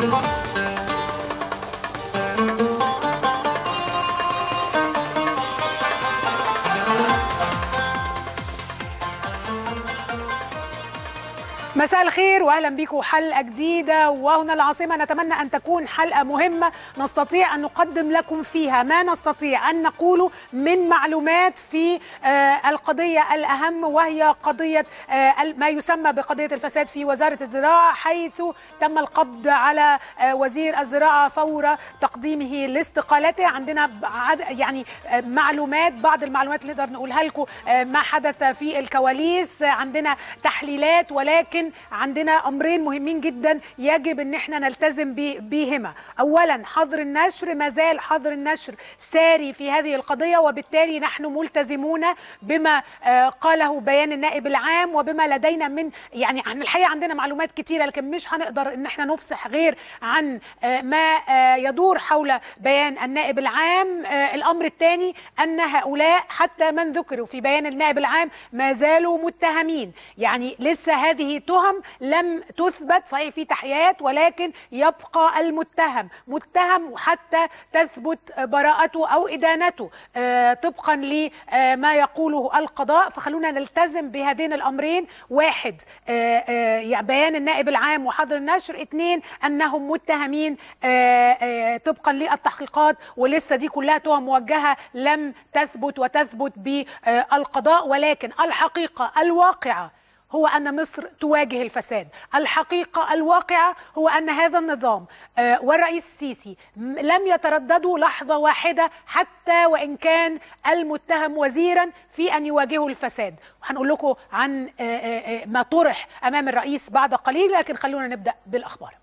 مساء الخير واهلا بكم حلقه جديده وهنا العاصمه نتمنى ان تكون حلقه مهمه نستطيع ان نقدم لكم فيها ما نستطيع ان نقوله من معلومات في آه، القضيه الاهم وهي قضيه آه، ما يسمى بقضيه الفساد في وزاره الزراعه حيث تم القبض على آه، وزير الزراعه فور تقديمه لاستقالته عندنا عد- يعني آه، معلومات بعض المعلومات اللي نقدر نقولها لكم آه، ما حدث في الكواليس آه، عندنا تحليلات ولكن عندنا امرين مهمين جدا يجب ان احنا نلتزم بي- بيهما اولا حظر النشر ما زال حظر النشر ساري في هذه القضيه وبالتالي نحن ملتزمون بما آه، قاله بيان النائب العام وبما لدينا من يعني عن الحقيقه عندنا معلومات كتيره لكن مش هنقدر ان احنا نفصح غير عن آه، ما آه، يدور حول بيان النائب العام آه، الامر الثاني ان هؤلاء حتى من ذكروا في بيان النائب العام ما زالوا متهمين يعني لسه هذه تهم لم تثبت صحيح في تحيات ولكن يبقى المتهم متهم حتى تثبت براءته او ادانته آه، طبقا لما يقوله القضاء فخلونا نلتزم بهذين الامرين واحد آه، آه، يعني بيان النائب العام وحظر النشر اثنين انهم متهمين آه، آه، طبقا للتحقيقات ولسه دي كلها تهم موجهه لم تثبت وتثبت بالقضاء ولكن الحقيقه الواقعه هو أن مصر تواجه الفساد الحقيقة الواقعة هو أن هذا النظام آه، والرئيس السيسي م- لم يترددوا لحظة واحدة حتى وإن كان المتهم وزيرا في أن يواجهوا الفساد وهنقول لكم عن آه، آه، آه، ما طرح أمام الرئيس بعد قليل لكن خلونا نبدأ بالأخبار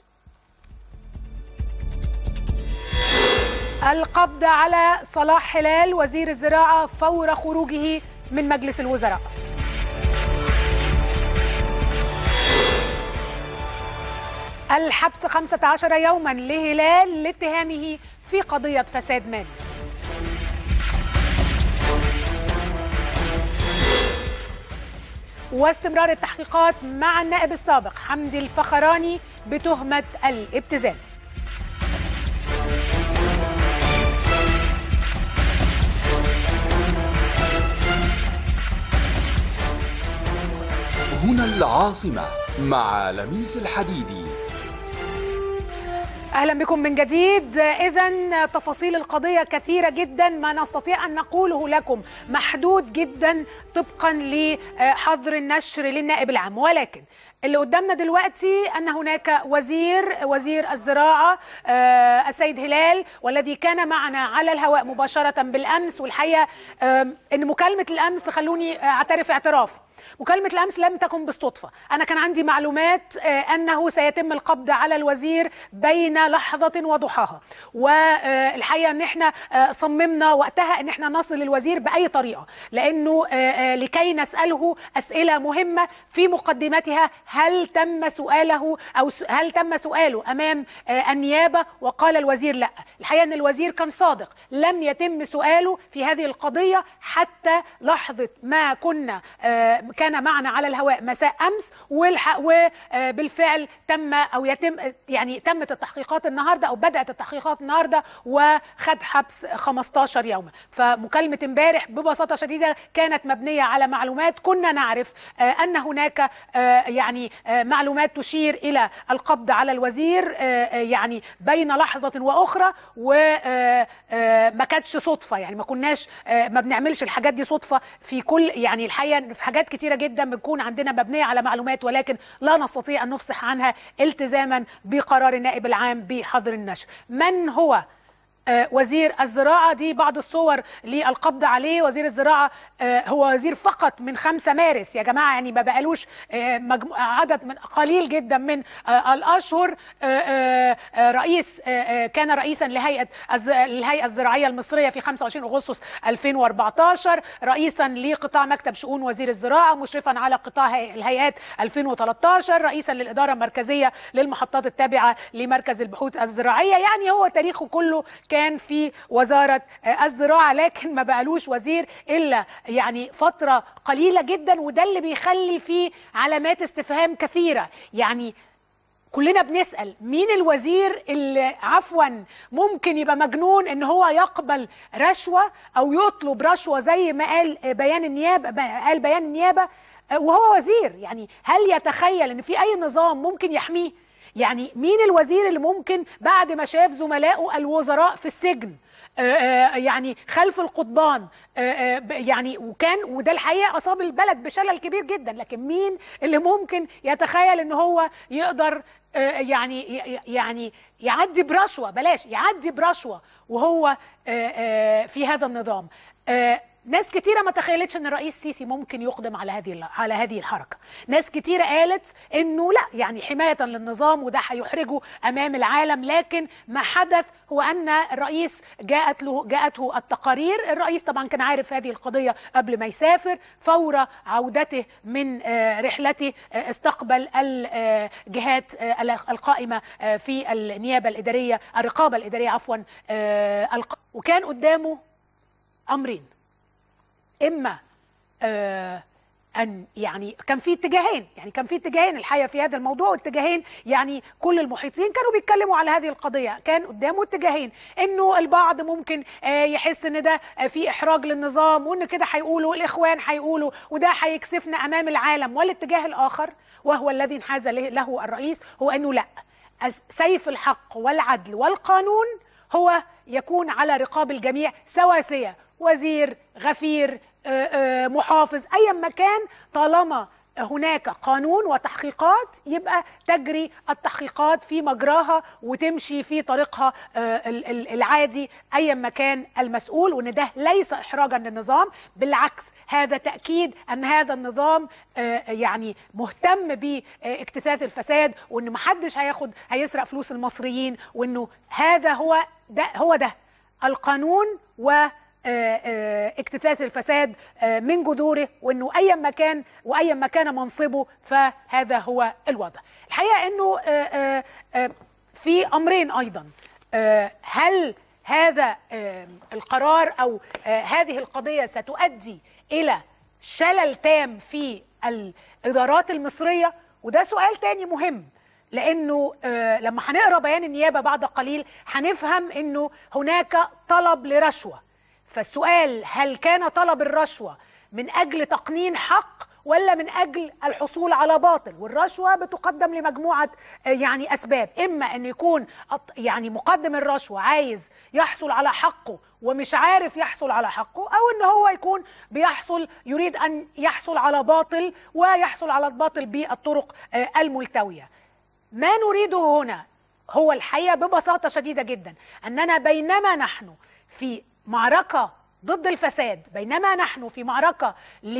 القبض على صلاح حلال وزير الزراعة فور خروجه من مجلس الوزراء الحبس 15 يوما لهلال لاتهامه في قضية فساد مالي واستمرار التحقيقات مع النائب السابق حمدي الفخراني بتهمة الابتزاز هنا العاصمة مع لميس الحديدي اهلا بكم من جديد اذا تفاصيل القضيه كثيره جدا ما نستطيع ان نقوله لكم محدود جدا طبقا لحظر النشر للنائب العام ولكن اللي قدامنا دلوقتي ان هناك وزير وزير الزراعه آه، السيد هلال والذي كان معنا على الهواء مباشره بالامس والحقيقه آم، ان مكالمه الامس خلوني اعترف اعتراف مكالمة الأمس لم تكن بالصدفة أنا كان عندي معلومات آه، أنه سيتم القبض على الوزير بين لحظة وضحاها والحقيقة أن احنا آه، صممنا وقتها أن احنا نصل للوزير بأي طريقة لأنه آه، آه، لكي نسأله أسئلة مهمة في مقدمتها هل تم سؤاله أو س- هل تم سؤاله أمام آه، النيابة وقال الوزير لا الحقيقة أن الوزير كان صادق لم يتم سؤاله في هذه القضية حتى لحظة ما كنا آه، كان معنا على الهواء مساء أمس والح- وبالفعل تم أو يتم يعني تمت التحقيقات النهاردة أو بدأت التحقيقات النهاردة وخد حبس 15 يوما فمكالمة امبارح ببساطة شديدة كانت مبنية على معلومات كنا نعرف آه، أن هناك آه، يعني آه، معلومات تشير إلى القبض على الوزير آه، آه، يعني بين لحظة وأخرى وما كانتش صدفة يعني ما كناش آه، ما بنعملش الحاجات دي صدفة في كل يعني الحقيقة في حاجات كتيرة جدا بتكون عندنا مبنية على معلومات ولكن لا نستطيع أن نفصح عنها التزاما بقرار النائب العام بحظر النشر من هو آه، وزير الزراعة دي بعض الصور للقبض عليه وزير الزراعة آه، هو وزير فقط من 5 مارس يا جماعة يعني ما بقالوش آه، مجمو- عدد من قليل جدا من آه، الأشهر آه، آه، آه، رئيس آه، آه، كان رئيسا لهيئة الز- الهيئة الزراعية المصرية في 25 أغسطس 2014 رئيسا لقطاع مكتب شؤون وزير الزراعة مشرفا على قطاع هي- الهيئات 2013 رئيسا للإدارة المركزية للمحطات التابعة لمركز البحوث الزراعية يعني هو تاريخه كله كان في وزارة آه، الزراعة لكن ما بقالوش وزير إلا يعني فترة قليلة جدا وده اللي بيخلي فيه علامات استفهام كثيرة يعني كلنا بنسال مين الوزير اللي عفوا ممكن يبقى مجنون ان هو يقبل رشوه او يطلب رشوه زي ما قال بيان النيابه قال بيان النيابه وهو وزير يعني هل يتخيل ان في اي نظام ممكن يحميه يعني مين الوزير اللي ممكن بعد ما شاف زملائه الوزراء في السجن آه، آه، يعني خلف القضبان آه، آه، ب- يعني وكان وده الحقيقه اصاب البلد بشلل كبير جدا لكن مين اللي ممكن يتخيل ان هو يقدر آه، يعني ي- يعني يعدي برشوه بلاش يعدي برشوه وهو آه، آه، في هذا النظام آه، ناس كتيرة ما تخيلتش ان الرئيس السيسي ممكن يقدم على هذه على هذه الحركة ناس كتيرة قالت انه لا يعني حماية للنظام وده هيحرجه امام العالم لكن ما حدث هو ان الرئيس جاءت له جاءته التقارير الرئيس طبعا كان عارف هذه القضية قبل ما يسافر فور عودته من آه، رحلته آه، استقبل الجهات آه، القائمة آه، في النيابة الإدارية الرقابة الإدارية عفوا آه، الق- وكان قدامه أمرين اما آه ان يعني كان في اتجاهين يعني كان في اتجاهين الحقيقه في هذا الموضوع واتجاهين يعني كل المحيطين كانوا بيتكلموا على هذه القضيه كان قدامه اتجاهين انه البعض ممكن آه يحس ان ده آه في احراج للنظام وان كده هيقولوا الاخوان هيقولوا وده هيكسفنا امام العالم والاتجاه الاخر وهو الذي انحاز له له الرئيس هو انه لا الس- سيف الحق والعدل والقانون هو يكون على رقاب الجميع سواسية وزير غفير آه، آه، محافظ أي مكان طالما هناك قانون وتحقيقات يبقى تجري التحقيقات في مجراها وتمشي في طريقها آه، ال- ال- العادي ايا ما كان المسؤول وان ده ليس احراجا للنظام بالعكس هذا تاكيد ان هذا النظام آه، يعني مهتم باكتساث الفساد وان محدش هياخد هيسرق فلوس المصريين وانه هذا هو ده هو ده القانون و آه، آه، اكتساث الفساد آه، من جذوره وانه ايا ما كان وايا ما كان منصبه فهذا هو الوضع. الحقيقه انه آه، آه، آه، في امرين ايضا آه، هل هذا آه، القرار او آه، هذه القضيه ستؤدي الى شلل تام في الادارات المصريه وده سؤال تاني مهم لانه آه، لما هنقرا بيان النيابه بعد قليل هنفهم انه هناك طلب لرشوه فالسؤال هل كان طلب الرشوه من اجل تقنين حق ولا من اجل الحصول على باطل والرشوه بتقدم لمجموعه آه، يعني اسباب اما ان يكون الط- يعني مقدم الرشوه عايز يحصل على حقه ومش عارف يحصل على حقه او ان هو يكون بيحصل يريد ان يحصل على باطل ويحصل على الباطل بالطرق آه، الملتويه ما نريده هنا هو الحقيقه ببساطه شديده جدا اننا بينما نحن في معركه ضد الفساد بينما نحن في معركه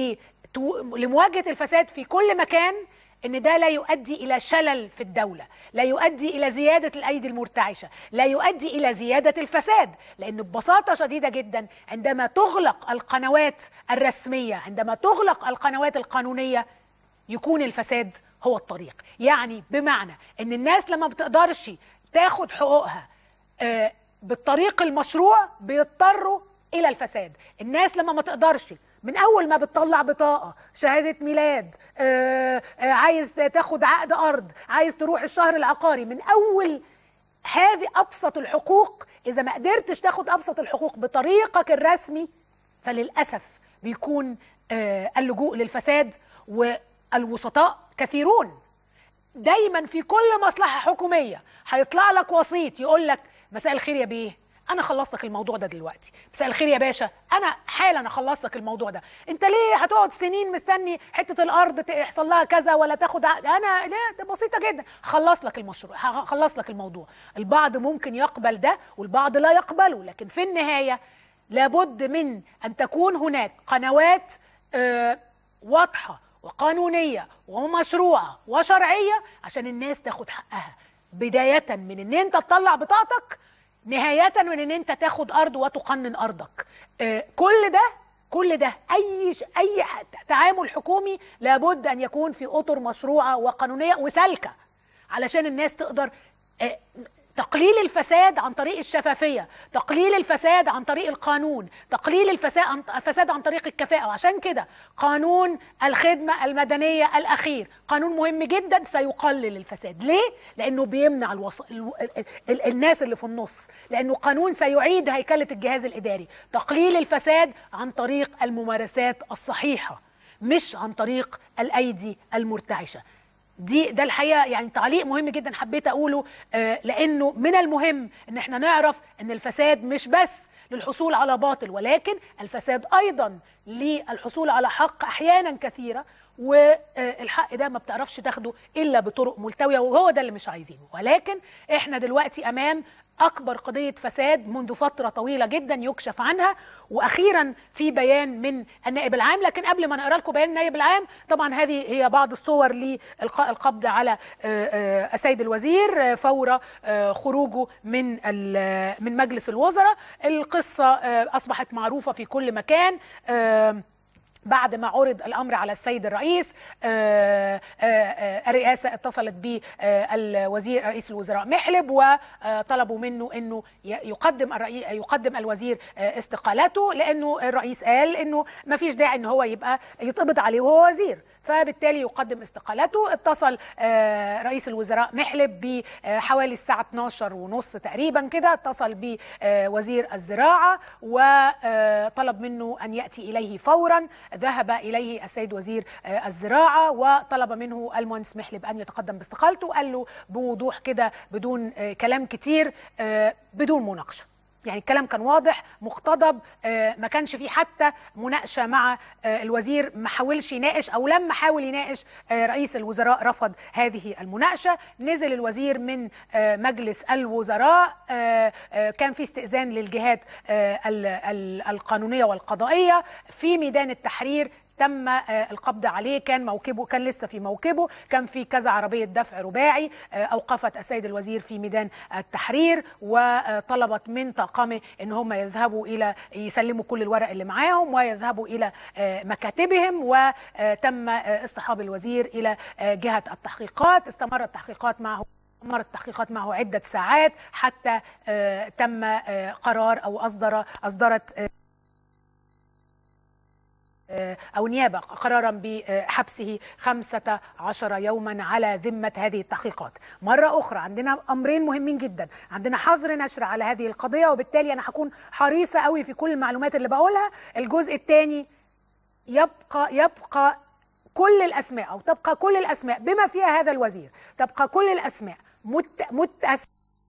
لتو- لمواجهه الفساد في كل مكان ان ده لا يؤدي الى شلل في الدوله لا يؤدي الى زياده الايدي المرتعشه لا يؤدي الى زياده الفساد لان ببساطه شديده جدا عندما تغلق القنوات الرسميه عندما تغلق القنوات القانونيه يكون الفساد هو الطريق يعني بمعنى ان الناس لما بتقدرش تاخد حقوقها آه، بالطريق المشروع بيضطروا الى الفساد الناس لما ما تقدرش من اول ما بتطلع بطاقه شهاده ميلاد آه، آه، عايز تاخد عقد ارض عايز تروح الشهر العقاري من اول هذه ابسط الحقوق اذا ما قدرتش تاخد ابسط الحقوق بطريقك الرسمي فللاسف بيكون آه، اللجوء للفساد والوسطاء كثيرون دايما في كل مصلحه حكوميه هيطلع لك وسيط يقول لك مساء الخير يا بيه انا خلصت لك الموضوع ده دلوقتي مساء الخير يا باشا انا حالا اخلص لك الموضوع ده انت ليه هتقعد سنين مستني حته الارض ت- يحصل لها كذا ولا تاخد عقد انا لا ده بسيطه جدا خلص لك المشروع هخلص لك الموضوع البعض ممكن يقبل ده والبعض لا يقبله لكن في النهايه لابد من ان تكون هناك قنوات آه، واضحه وقانونيه ومشروعه وشرعيه عشان الناس تاخد حقها بدايه من ان انت تطلع بطاقتك نهايه من ان انت تاخد ارض وتقنن ارضك آه، كل ده كل ده اي ش... اي ح- تعامل حكومي لابد ان يكون في اطر مشروعه وقانونيه وسالكه علشان الناس تقدر آه، تقليل الفساد عن طريق الشفافية تقليل الفساد عن طريق القانون تقليل الفساد عن, الفساد عن طريق الكفاءة وعشان كده قانون الخدمة المدنية الأخير قانون مهم جدا سيقلل الفساد ليه؟ لأنه بيمنع الوص... ال... ال... ال... الناس اللي في النص لأنه قانون سيعيد هيكلة الجهاز الإداري تقليل الفساد عن طريق الممارسات الصحيحة مش عن طريق الأيدي المرتعشة دي ده الحقيقه يعني تعليق مهم جدا حبيت اقوله آه لانه من المهم ان احنا نعرف ان الفساد مش بس للحصول على باطل ولكن الفساد ايضا للحصول على حق احيانا كثيره والحق ده ما بتعرفش تاخده الا بطرق ملتويه وهو ده اللي مش عايزينه ولكن احنا دلوقتي امام اكبر قضيه فساد منذ فتره طويله جدا يكشف عنها واخيرا في بيان من النائب العام لكن قبل ما نقرا لكم بيان النائب العام طبعا هذه هي بعض الصور لالقاء القبض على السيد الوزير فور خروجه من من مجلس الوزراء القصه اصبحت معروفه في كل مكان بعد ما عرض الامر على السيد الرئيس آآ آآ الرئاسه اتصلت بالوزير رئيس الوزراء محلب وطلبوا منه انه يقدم يقدم الوزير استقالته لانه الرئيس قال انه ما فيش داعي ان هو يبقى يتقبض عليه وهو وزير فبالتالي يقدم استقالته اتصل رئيس الوزراء محلب بحوالي الساعة 12 ونص تقريبا كده اتصل بوزير الزراعة وطلب منه أن يأتي إليه فورا ذهب إليه السيد وزير الزراعة وطلب منه المهندس محلب أن يتقدم باستقالته وقال له بوضوح كده بدون كلام كتير بدون مناقشه يعني الكلام كان واضح مقتضب ما كانش فيه حتى مناقشه مع الوزير ما حاولش يناقش او لما حاول يناقش رئيس الوزراء رفض هذه المناقشه نزل الوزير من مجلس الوزراء كان في استئذان للجهات القانونيه والقضائيه في ميدان التحرير تم القبض عليه كان موكبه كان لسه في موكبه كان في كذا عربيه دفع رباعي اوقفت السيد الوزير في ميدان التحرير وطلبت من طاقمه ان هم يذهبوا الى يسلموا كل الورق اللي معاهم ويذهبوا الى مكاتبهم وتم اصطحاب الوزير الى جهه التحقيقات استمرت التحقيقات معه استمرت التحقيقات معه عدة ساعات حتى تم قرار أو أصدر أصدرت أو نيابة قرارا بحبسه خمسة عشر يوما على ذمة هذه التحقيقات مرة أخرى عندنا أمرين مهمين جدا عندنا حظر نشر على هذه القضية وبالتالي أنا هكون حريصة قوي في كل المعلومات اللي بقولها الجزء الثاني يبقى يبقى كل الأسماء أو تبقى كل الأسماء بما فيها هذا الوزير تبقى كل الأسماء مت مت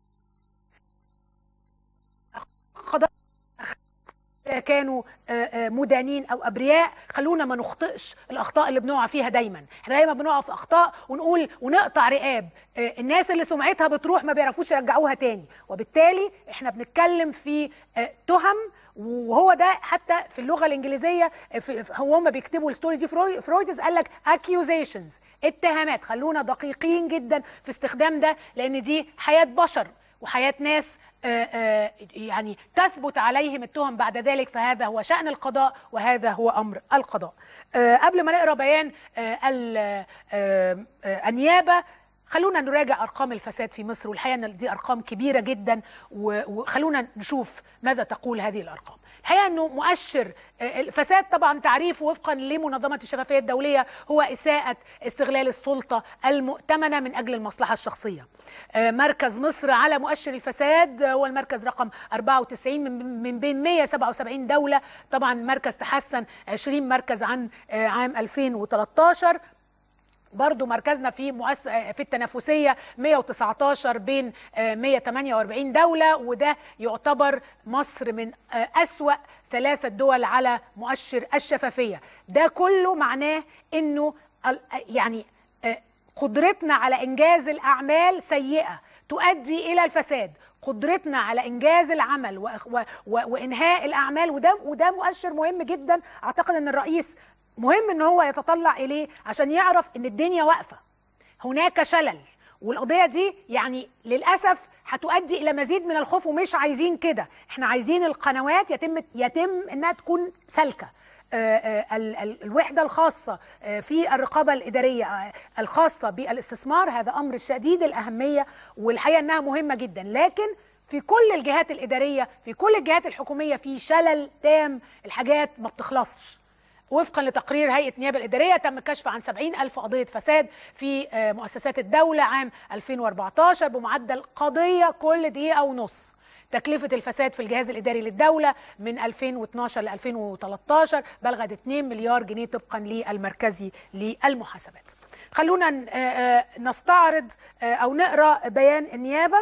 كانوا مدانين او ابرياء خلونا ما نخطئش الاخطاء اللي بنقع فيها دايما احنا دايما بنقع في اخطاء ونقول ونقطع رقاب الناس اللي سمعتها بتروح ما بيعرفوش يرجعوها تاني وبالتالي احنا بنتكلم في تهم وهو ده حتى في اللغه الانجليزيه هو هم بيكتبوا الستوري دي فرويدز قال لك accusations اتهامات خلونا دقيقين جدا في استخدام ده لان دي حياه بشر وحياه ناس آآ آآ يعني تثبت عليهم التهم بعد ذلك فهذا هو شأن القضاء وهذا هو أمر القضاء قبل ما نقرأ بيان النيابة خلونا نراجع ارقام الفساد في مصر والحقيقه ان دي ارقام كبيره جدا وخلونا نشوف ماذا تقول هذه الارقام الحقيقه انه مؤشر الفساد طبعا تعريفه وفقا لمنظمه الشفافيه الدوليه هو اساءه استغلال السلطه المؤتمنه من اجل المصلحه الشخصيه مركز مصر على مؤشر الفساد هو المركز رقم 94 من بين 177 دوله طبعا مركز تحسن 20 مركز عن عام 2013 برضو مركزنا في مؤس... في التنافسية 119 بين 148 دولة وده يعتبر مصر من أسوأ ثلاثة دول على مؤشر الشفافية ده كله معناه أنه يعني قدرتنا على إنجاز الأعمال سيئة تؤدي إلى الفساد قدرتنا على انجاز العمل و... و... و... وانهاء الاعمال وده وده مؤشر مهم جدا اعتقد ان الرئيس مهم ان هو يتطلع اليه عشان يعرف ان الدنيا واقفه هناك شلل والقضيه دي يعني للاسف هتؤدي الى مزيد من الخوف ومش عايزين كده احنا عايزين القنوات يتم يتم انها تكون سالكه آه، آه، ال- ال- الوحدة الخاصة آه، في الرقابة الإدارية آه، الخاصة بالاستثمار هذا أمر شديد الأهمية والحقيقة أنها مهمة جدا لكن في كل الجهات الإدارية في كل الجهات الحكومية في شلل تام الحاجات ما بتخلصش وفقا لتقرير هيئة النيابة الإدارية تم الكشف عن 70 ألف قضية فساد في آه، مؤسسات الدولة عام 2014 بمعدل قضية كل دقيقة ونص تكلفة الفساد في الجهاز الإداري للدولة من 2012 ل 2013 بلغت 2 مليار جنيه طبقا للمركزي للمحاسبات خلونا ن- آه، آه، نستعرض آه، أو نقرأ بيان النيابة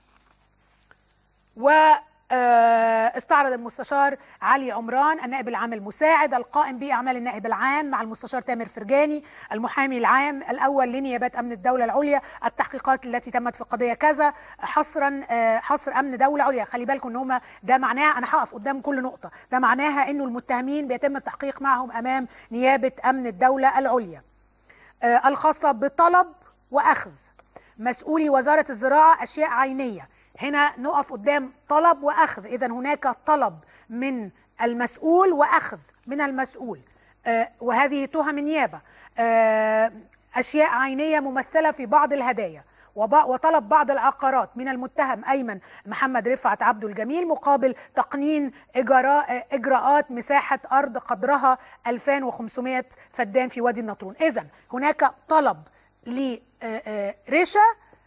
واستعرض المستشار علي عمران النائب العام المساعد القائم بأعمال النائب العام مع المستشار تامر فرجاني المحامي العام الأول لنيابات أمن الدولة العليا التحقيقات التي تمت في قضية كذا حصرا آه، حصر أمن دولة عليا خلي بالكم إن هم ده معناها أنا هقف قدام كل نقطة ده معناها إنه المتهمين بيتم التحقيق معهم أمام نيابة أمن الدولة العليا آه، الخاصة بطلب وأخذ مسؤولي وزارة الزراعة أشياء عينية هنا نقف قدام طلب وأخذ إذا هناك طلب من المسؤول وأخذ من المسؤول آه، وهذه تهم النيابة آه، أشياء عينية ممثلة في بعض الهدايا وب- وطلب بعض العقارات من المتهم أيمن محمد رفعت عبده الجميل مقابل تقنين إجراء إجراءات مساحة أرض قدرها 2500 فدان في وادي النطرون إذا هناك طلب لرشا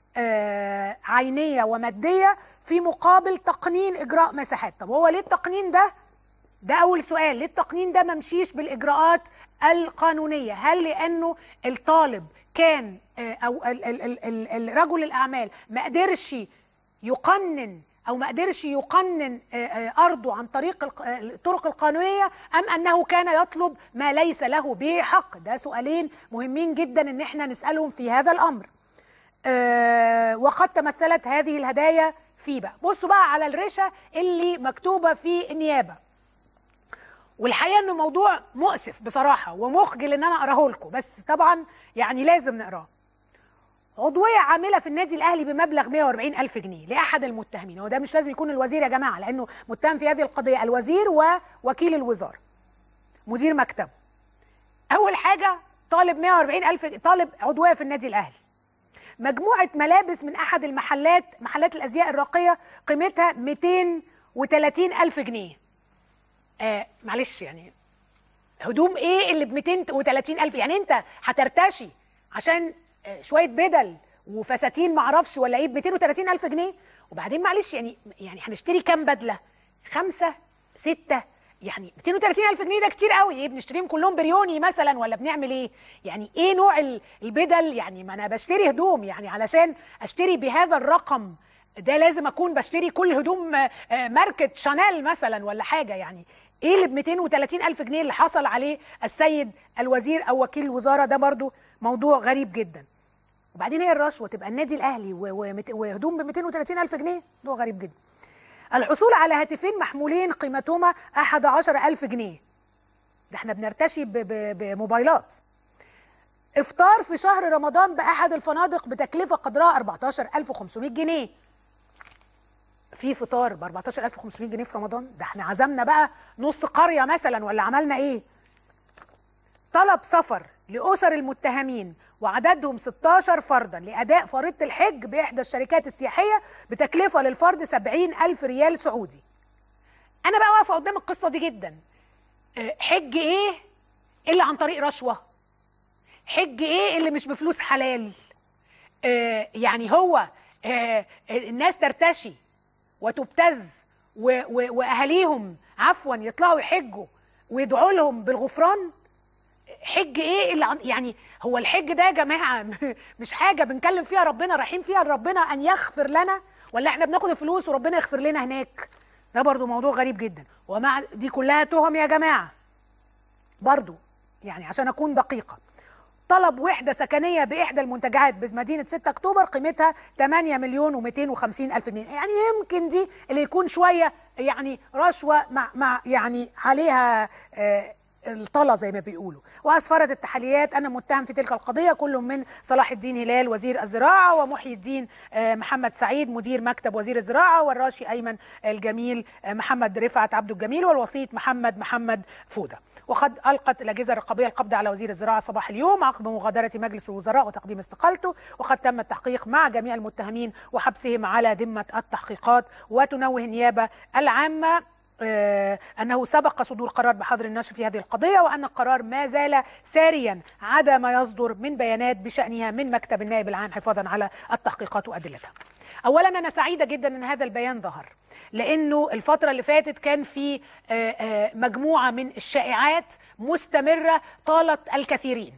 عينية ومادية في مقابل تقنين إجراء مساحات طب هو ليه التقنين ده ده أول سؤال ليه التقنين ده ما مشيش بالإجراءات القانونية هل لأنه الطالب كان آه، أو ال- ال- ال- ال- ال- رجل الأعمال ما قدرش يقنن أو ما قدرش يقنن آه، آه، أرضه عن طريق الق- آه، الطرق القانونية أم أنه كان يطلب ما ليس له به حق ده سؤالين مهمين جدا إن احنا نسألهم في هذا الأمر آه، وقد تمثلت هذه الهدايا في بقى بصوا بقى على الرشا اللي مكتوبة في النيابة والحقيقه انه موضوع مؤسف بصراحه ومخجل ان انا اقراه لكم بس طبعا يعني لازم نقراه عضويه عامله في النادي الاهلي بمبلغ 140 الف جنيه لاحد المتهمين هو ده مش لازم يكون الوزير يا جماعه لانه متهم في هذه القضيه الوزير ووكيل الوزاره مدير مكتبه اول حاجه طالب 140 الف طالب عضويه في النادي الاهلي مجموعه ملابس من احد المحلات محلات الازياء الراقيه قيمتها 230 الف جنيه آه معلش يعني هدوم ايه اللي ب 230 الف يعني انت هترتشي عشان آه شويه بدل وفساتين معرفش ولا ايه ب 230 الف جنيه وبعدين معلش يعني يعني هنشتري كام بدله خمسه سته يعني 230 الف جنيه ده كتير قوي ايه بنشتريهم كلهم بريوني مثلا ولا بنعمل ايه يعني ايه نوع ال- البدل يعني ما انا بشتري هدوم يعني علشان اشتري بهذا الرقم ده لازم اكون بشتري كل هدوم آه، آه، ماركه شانيل مثلا ولا حاجه يعني ايه اللي ب 230 الف جنيه اللي حصل عليه السيد الوزير او وكيل الوزاره ده برضو موضوع غريب جدا وبعدين هي الرشوه تبقى النادي الاهلي و- ومت- وهدوم ب 230 الف جنيه موضوع غريب جدا الحصول على هاتفين محمولين قيمتهما 11 الف جنيه ده احنا بنرتشي ب- ب- بموبايلات افطار في شهر رمضان باحد الفنادق بتكلفه قدرها 14500 جنيه في فطار ب 14500 جنيه في رمضان ده احنا عزمنا بقى نص قريه مثلا ولا عملنا ايه طلب سفر لأسر المتهمين وعددهم 16 فردا لأداء فريضة الحج بإحدى الشركات السياحية بتكلفة للفرد 70 ألف ريال سعودي أنا بقى واقفة قدام القصة دي جدا آه، حج إيه اللي عن طريق رشوة حج إيه اللي مش بفلوس حلال آه، يعني هو آه، الناس ترتشي وتبتز و- و- واهاليهم عفوا يطلعوا يحجوا ويدعوا لهم بالغفران حج ايه اللي عن- يعني هو الحج ده يا جماعه مش حاجه بنكلم فيها ربنا رايحين فيها لربنا ان يغفر لنا ولا احنا بناخد الفلوس وربنا يغفر لنا هناك ده برضو موضوع غريب جدا ومع دي كلها تهم يا جماعه برضو يعني عشان اكون دقيقه طلب وحدة سكنية بإحدى المنتجعات بمدينة 6 أكتوبر قيمتها 8 مليون و250 ألف جنيه يعني يمكن دي اللي يكون شوية يعني رشوة مع, مع يعني عليها آه الطلا زي ما بيقولوا واسفرت التحليات ان متهم في تلك القضيه كل من صلاح الدين هلال وزير الزراعه ومحيي الدين آه، محمد سعيد مدير مكتب وزير الزراعه والراشي ايمن الجميل آه، محمد رفعت عبد الجميل والوسيط محمد محمد فوده وقد القت الاجهزه الرقابيه القبض على وزير الزراعه صباح اليوم عقب مغادره مجلس الوزراء وتقديم استقالته وقد تم التحقيق مع جميع المتهمين وحبسهم على ذمه التحقيقات وتنوه النيابه العامه آه، أنه سبق صدور قرار بحظر النشر في هذه القضية وأن القرار ما زال ساريا عدا ما يصدر من بيانات بشأنها من مكتب النائب العام حفاظا على التحقيقات وأدلتها أولا أنا سعيدة جدا أن هذا البيان ظهر لأنه الفترة اللي فاتت كان في آه، آه، مجموعة من الشائعات مستمرة طالت الكثيرين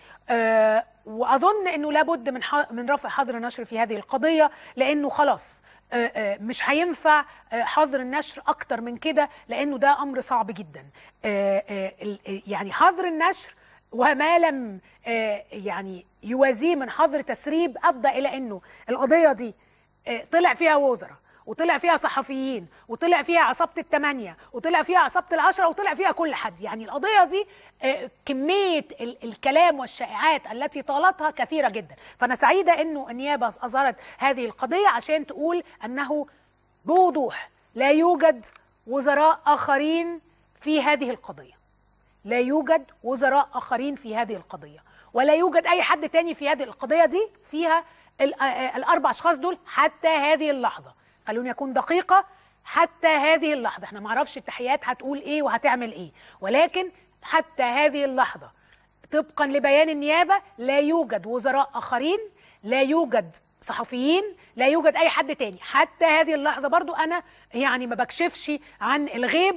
آه، واظن انه لابد من ح- من رفع حظر النشر في هذه القضيه لانه خلاص آه، آه، مش هينفع آه، حظر النشر اكتر من كده لانه ده امر صعب جدا آه، آه، ال- آه، يعني حظر النشر وما لم آه، يعني يوازيه من حظر تسريب ادى الى انه القضيه دي آه، طلع فيها وزراء وطلع فيها صحفيين وطلع فيها عصابة الثمانية وطلع فيها عصابة العشرة وطلع فيها كل حد يعني القضية دي آه، كمية ال- الكلام والشائعات التي طالتها كثيرة جدا فأنا سعيدة أنه النيابة أظهرت هذه القضية عشان تقول أنه بوضوح لا يوجد وزراء آخرين في هذه القضية لا يوجد وزراء آخرين في هذه القضية ولا يوجد أي حد تاني في هذه القضية دي فيها ال- آه، آه، الأربع أشخاص دول حتى هذه اللحظة خلوني أكون دقيقة حتى هذه اللحظة احنا معرفش التحيات هتقول ايه وهتعمل ايه ولكن حتى هذه اللحظة طبقا لبيان النيابة لا يوجد وزراء آخرين لا يوجد صحفيين لا يوجد أي حد تاني حتى هذه اللحظة برضو أنا يعني ما بكشفش عن الغيب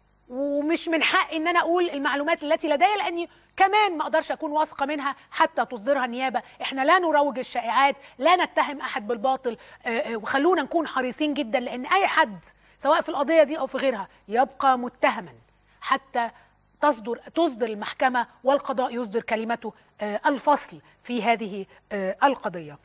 ومش من حقي ان انا اقول المعلومات التي لدي لاني كمان ما اقدرش اكون واثقه منها حتى تصدرها النيابه احنا لا نروج الشائعات لا نتهم احد بالباطل آه، آه، وخلونا نكون حريصين جدا لان اي حد سواء في القضيه دي او في غيرها يبقى متهما حتى تصدر تصدر المحكمة والقضاء يصدر كلمته آه، الفصل في هذه آه، القضية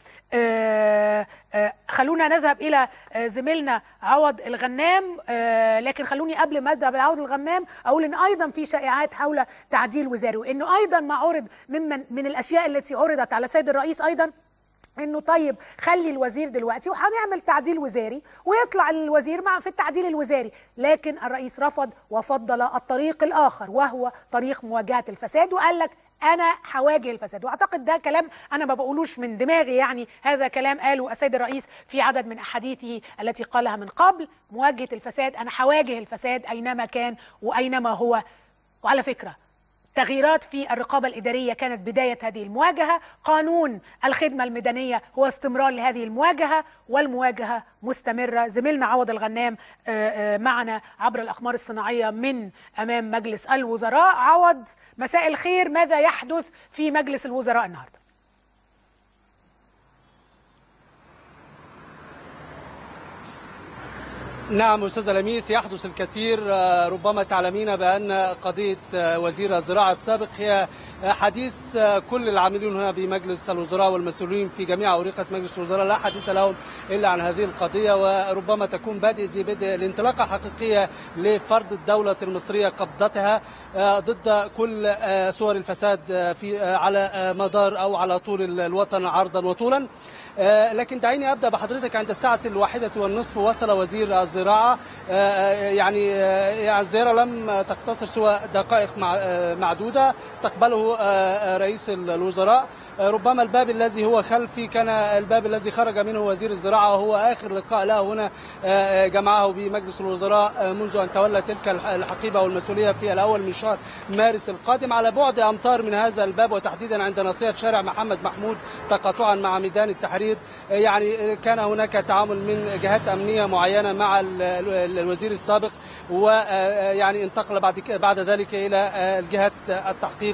آه، آه، خلونا نذهب إلى آه، زميلنا عوض الغنام آه، لكن خلوني قبل ما أذهب لعوض الغنام أقول إن أيضا في شائعات حول تعديل وزاري وإنه أيضا ما عرض ممن من الأشياء التي عرضت على السيد الرئيس أيضا انه طيب خلي الوزير دلوقتي وهنعمل تعديل وزاري ويطلع الوزير مع في التعديل الوزاري لكن الرئيس رفض وفضل الطريق الاخر وهو طريق مواجهه الفساد وقال لك انا هواجه الفساد واعتقد ده كلام انا ما بقولوش من دماغي يعني هذا كلام قاله السيد الرئيس في عدد من احاديثه التي قالها من قبل مواجهه الفساد انا هواجه الفساد اينما كان واينما هو وعلى فكره تغييرات في الرقابة الإدارية كانت بداية هذه المواجهة قانون الخدمة المدنية هو استمرار لهذه المواجهة والمواجهة مستمرة زميلنا عوض الغنام آه، آه، معنا عبر الأقمار الصناعية من أمام مجلس الوزراء عوض مساء الخير ماذا يحدث في مجلس الوزراء النهاردة نعم أستاذ لميس يحدث الكثير آه، ربما تعلمين بأن قضية آه، وزير الزراعة السابق هي آه، حديث آه، كل العاملين هنا بمجلس الوزراء والمسؤولين في جميع أورقة مجلس الوزراء لا حديث لهم إلا عن هذه القضية وربما تكون بادئ زي بدء الانطلاقة حقيقية لفرض الدولة المصرية قبضتها آه، ضد كل آه، صور الفساد آه، في آه، على آه، مدار أو على طول ال- الوطن عرضا وطولا آه، لكن دعيني ابدا بحضرتك عند الساعه الواحده والنصف وصل وزير الزراعه آه، آه، يعني آه، يعني الزياره لم تقتصر سوى دقائق مع- آه، معدوده استقبله آه، آه، رئيس الوزراء آه، ربما الباب الذي هو خلفي كان الباب الذي خرج منه وزير الزراعه وهو اخر لقاء له هنا آه، جمعه بمجلس الوزراء آه، منذ ان تولى تلك الح- الحقيبه والمسؤوليه في الاول من شهر مارس القادم على بعد امتار من هذا الباب وتحديدا عند ناصيه شارع محمد محمود تقاطعا مع ميدان التحرير آه، يعني آه، كان هناك تعامل من جهات امنيه معينه مع ال- ال- الوزير السابق ويعني انتقل بعد ك- بعد ذلك الى آه، الجهات التحقيق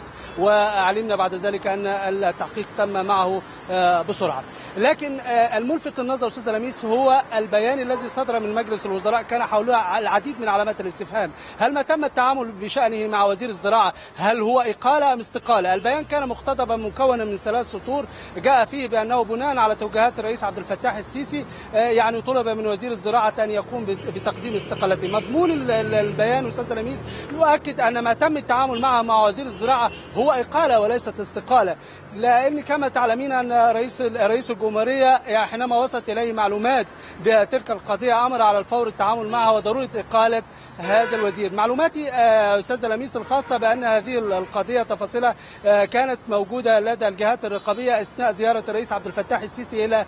وعلمنا بعد ذلك ان التحقيق تم معه بسرعه لكن الملفت للنظر استاذ لميس هو البيان الذي صدر من مجلس الوزراء كان حوله العديد من علامات الاستفهام هل ما تم التعامل بشانه مع وزير الزراعه هل هو اقاله ام استقاله البيان كان مقتضبا مكونا من ثلاث سطور جاء فيه بانه بناء على توجيهات الرئيس عبد الفتاح السيسي يعني طلب من وزير الزراعه ان يقوم بتقديم استقالته مضمون البيان استاذ لميس يؤكد ان ما تم التعامل معه مع وزير الزراعه هو اقاله وليست استقاله لان كما تعلمين ان رئيس رئيس الجمهوريه حينما وصلت اليه معلومات بتلك القضيه امر على الفور التعامل معها وضروره اقاله هذا الوزير معلوماتي استاذ لميس الخاصه بان هذه القضيه تفاصيلها كانت موجوده لدى الجهات الرقابيه اثناء زياره الرئيس عبد الفتاح السيسي الى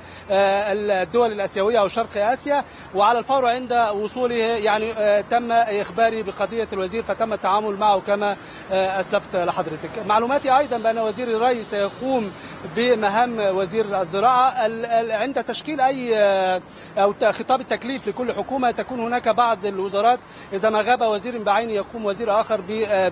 الدول الاسيويه او شرق اسيا وعلى الفور عند وصوله يعني تم اخباري بقضيه الوزير فتم التعامل معه كما اسلفت لحضرتك معلوماتي ايضا بان وزير الري سيقوم بمهام وزير الزراعه عند تشكيل اي او خطاب التكليف لكل حكومه تكون هناك بعض الوزارات اذا ما غاب وزير بعينه يقوم وزير اخر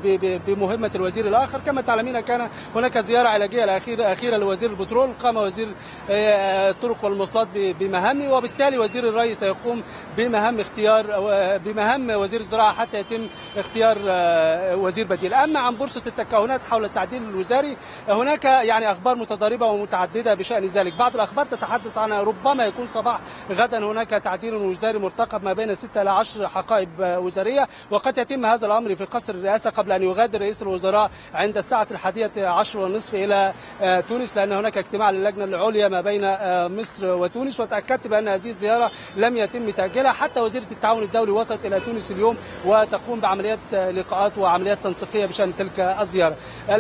بمهمه الوزير الاخر كما تعلمين كان هناك زياره علاجيه الاخيره اخيره لوزير البترول قام وزير الطرق والمواصلات بمهامه وبالتالي وزير الري سيقوم بمهام اختيار بمهام وزير الزراعه حتى يتم اختيار وزير بديل اما عن بورصه التكهنات حول التعديل الوزاري هناك يعني اخبار متضاربه ومتعدده بشان ذلك بعض الاخبار تتحدث عن ربما يكون صباح غدا هناك تعديل وزاري مرتقب ما بين 6 الى 10 حقائب وزاريه وقد يتم هذا الامر في قصر الرئاسه قبل ان يغادر رئيس الوزراء عند الساعه الحادية عشر والنصف الى تونس لان هناك اجتماع للجنه العليا ما بين مصر وتونس وتاكدت بان هذه الزياره لم يتم تاجيلها حتى وزيره التعاون الدولي وصلت الى تونس اليوم وتقوم بعمليات لقاءات وعمليات تنسيقيه بشان تلك الزياره.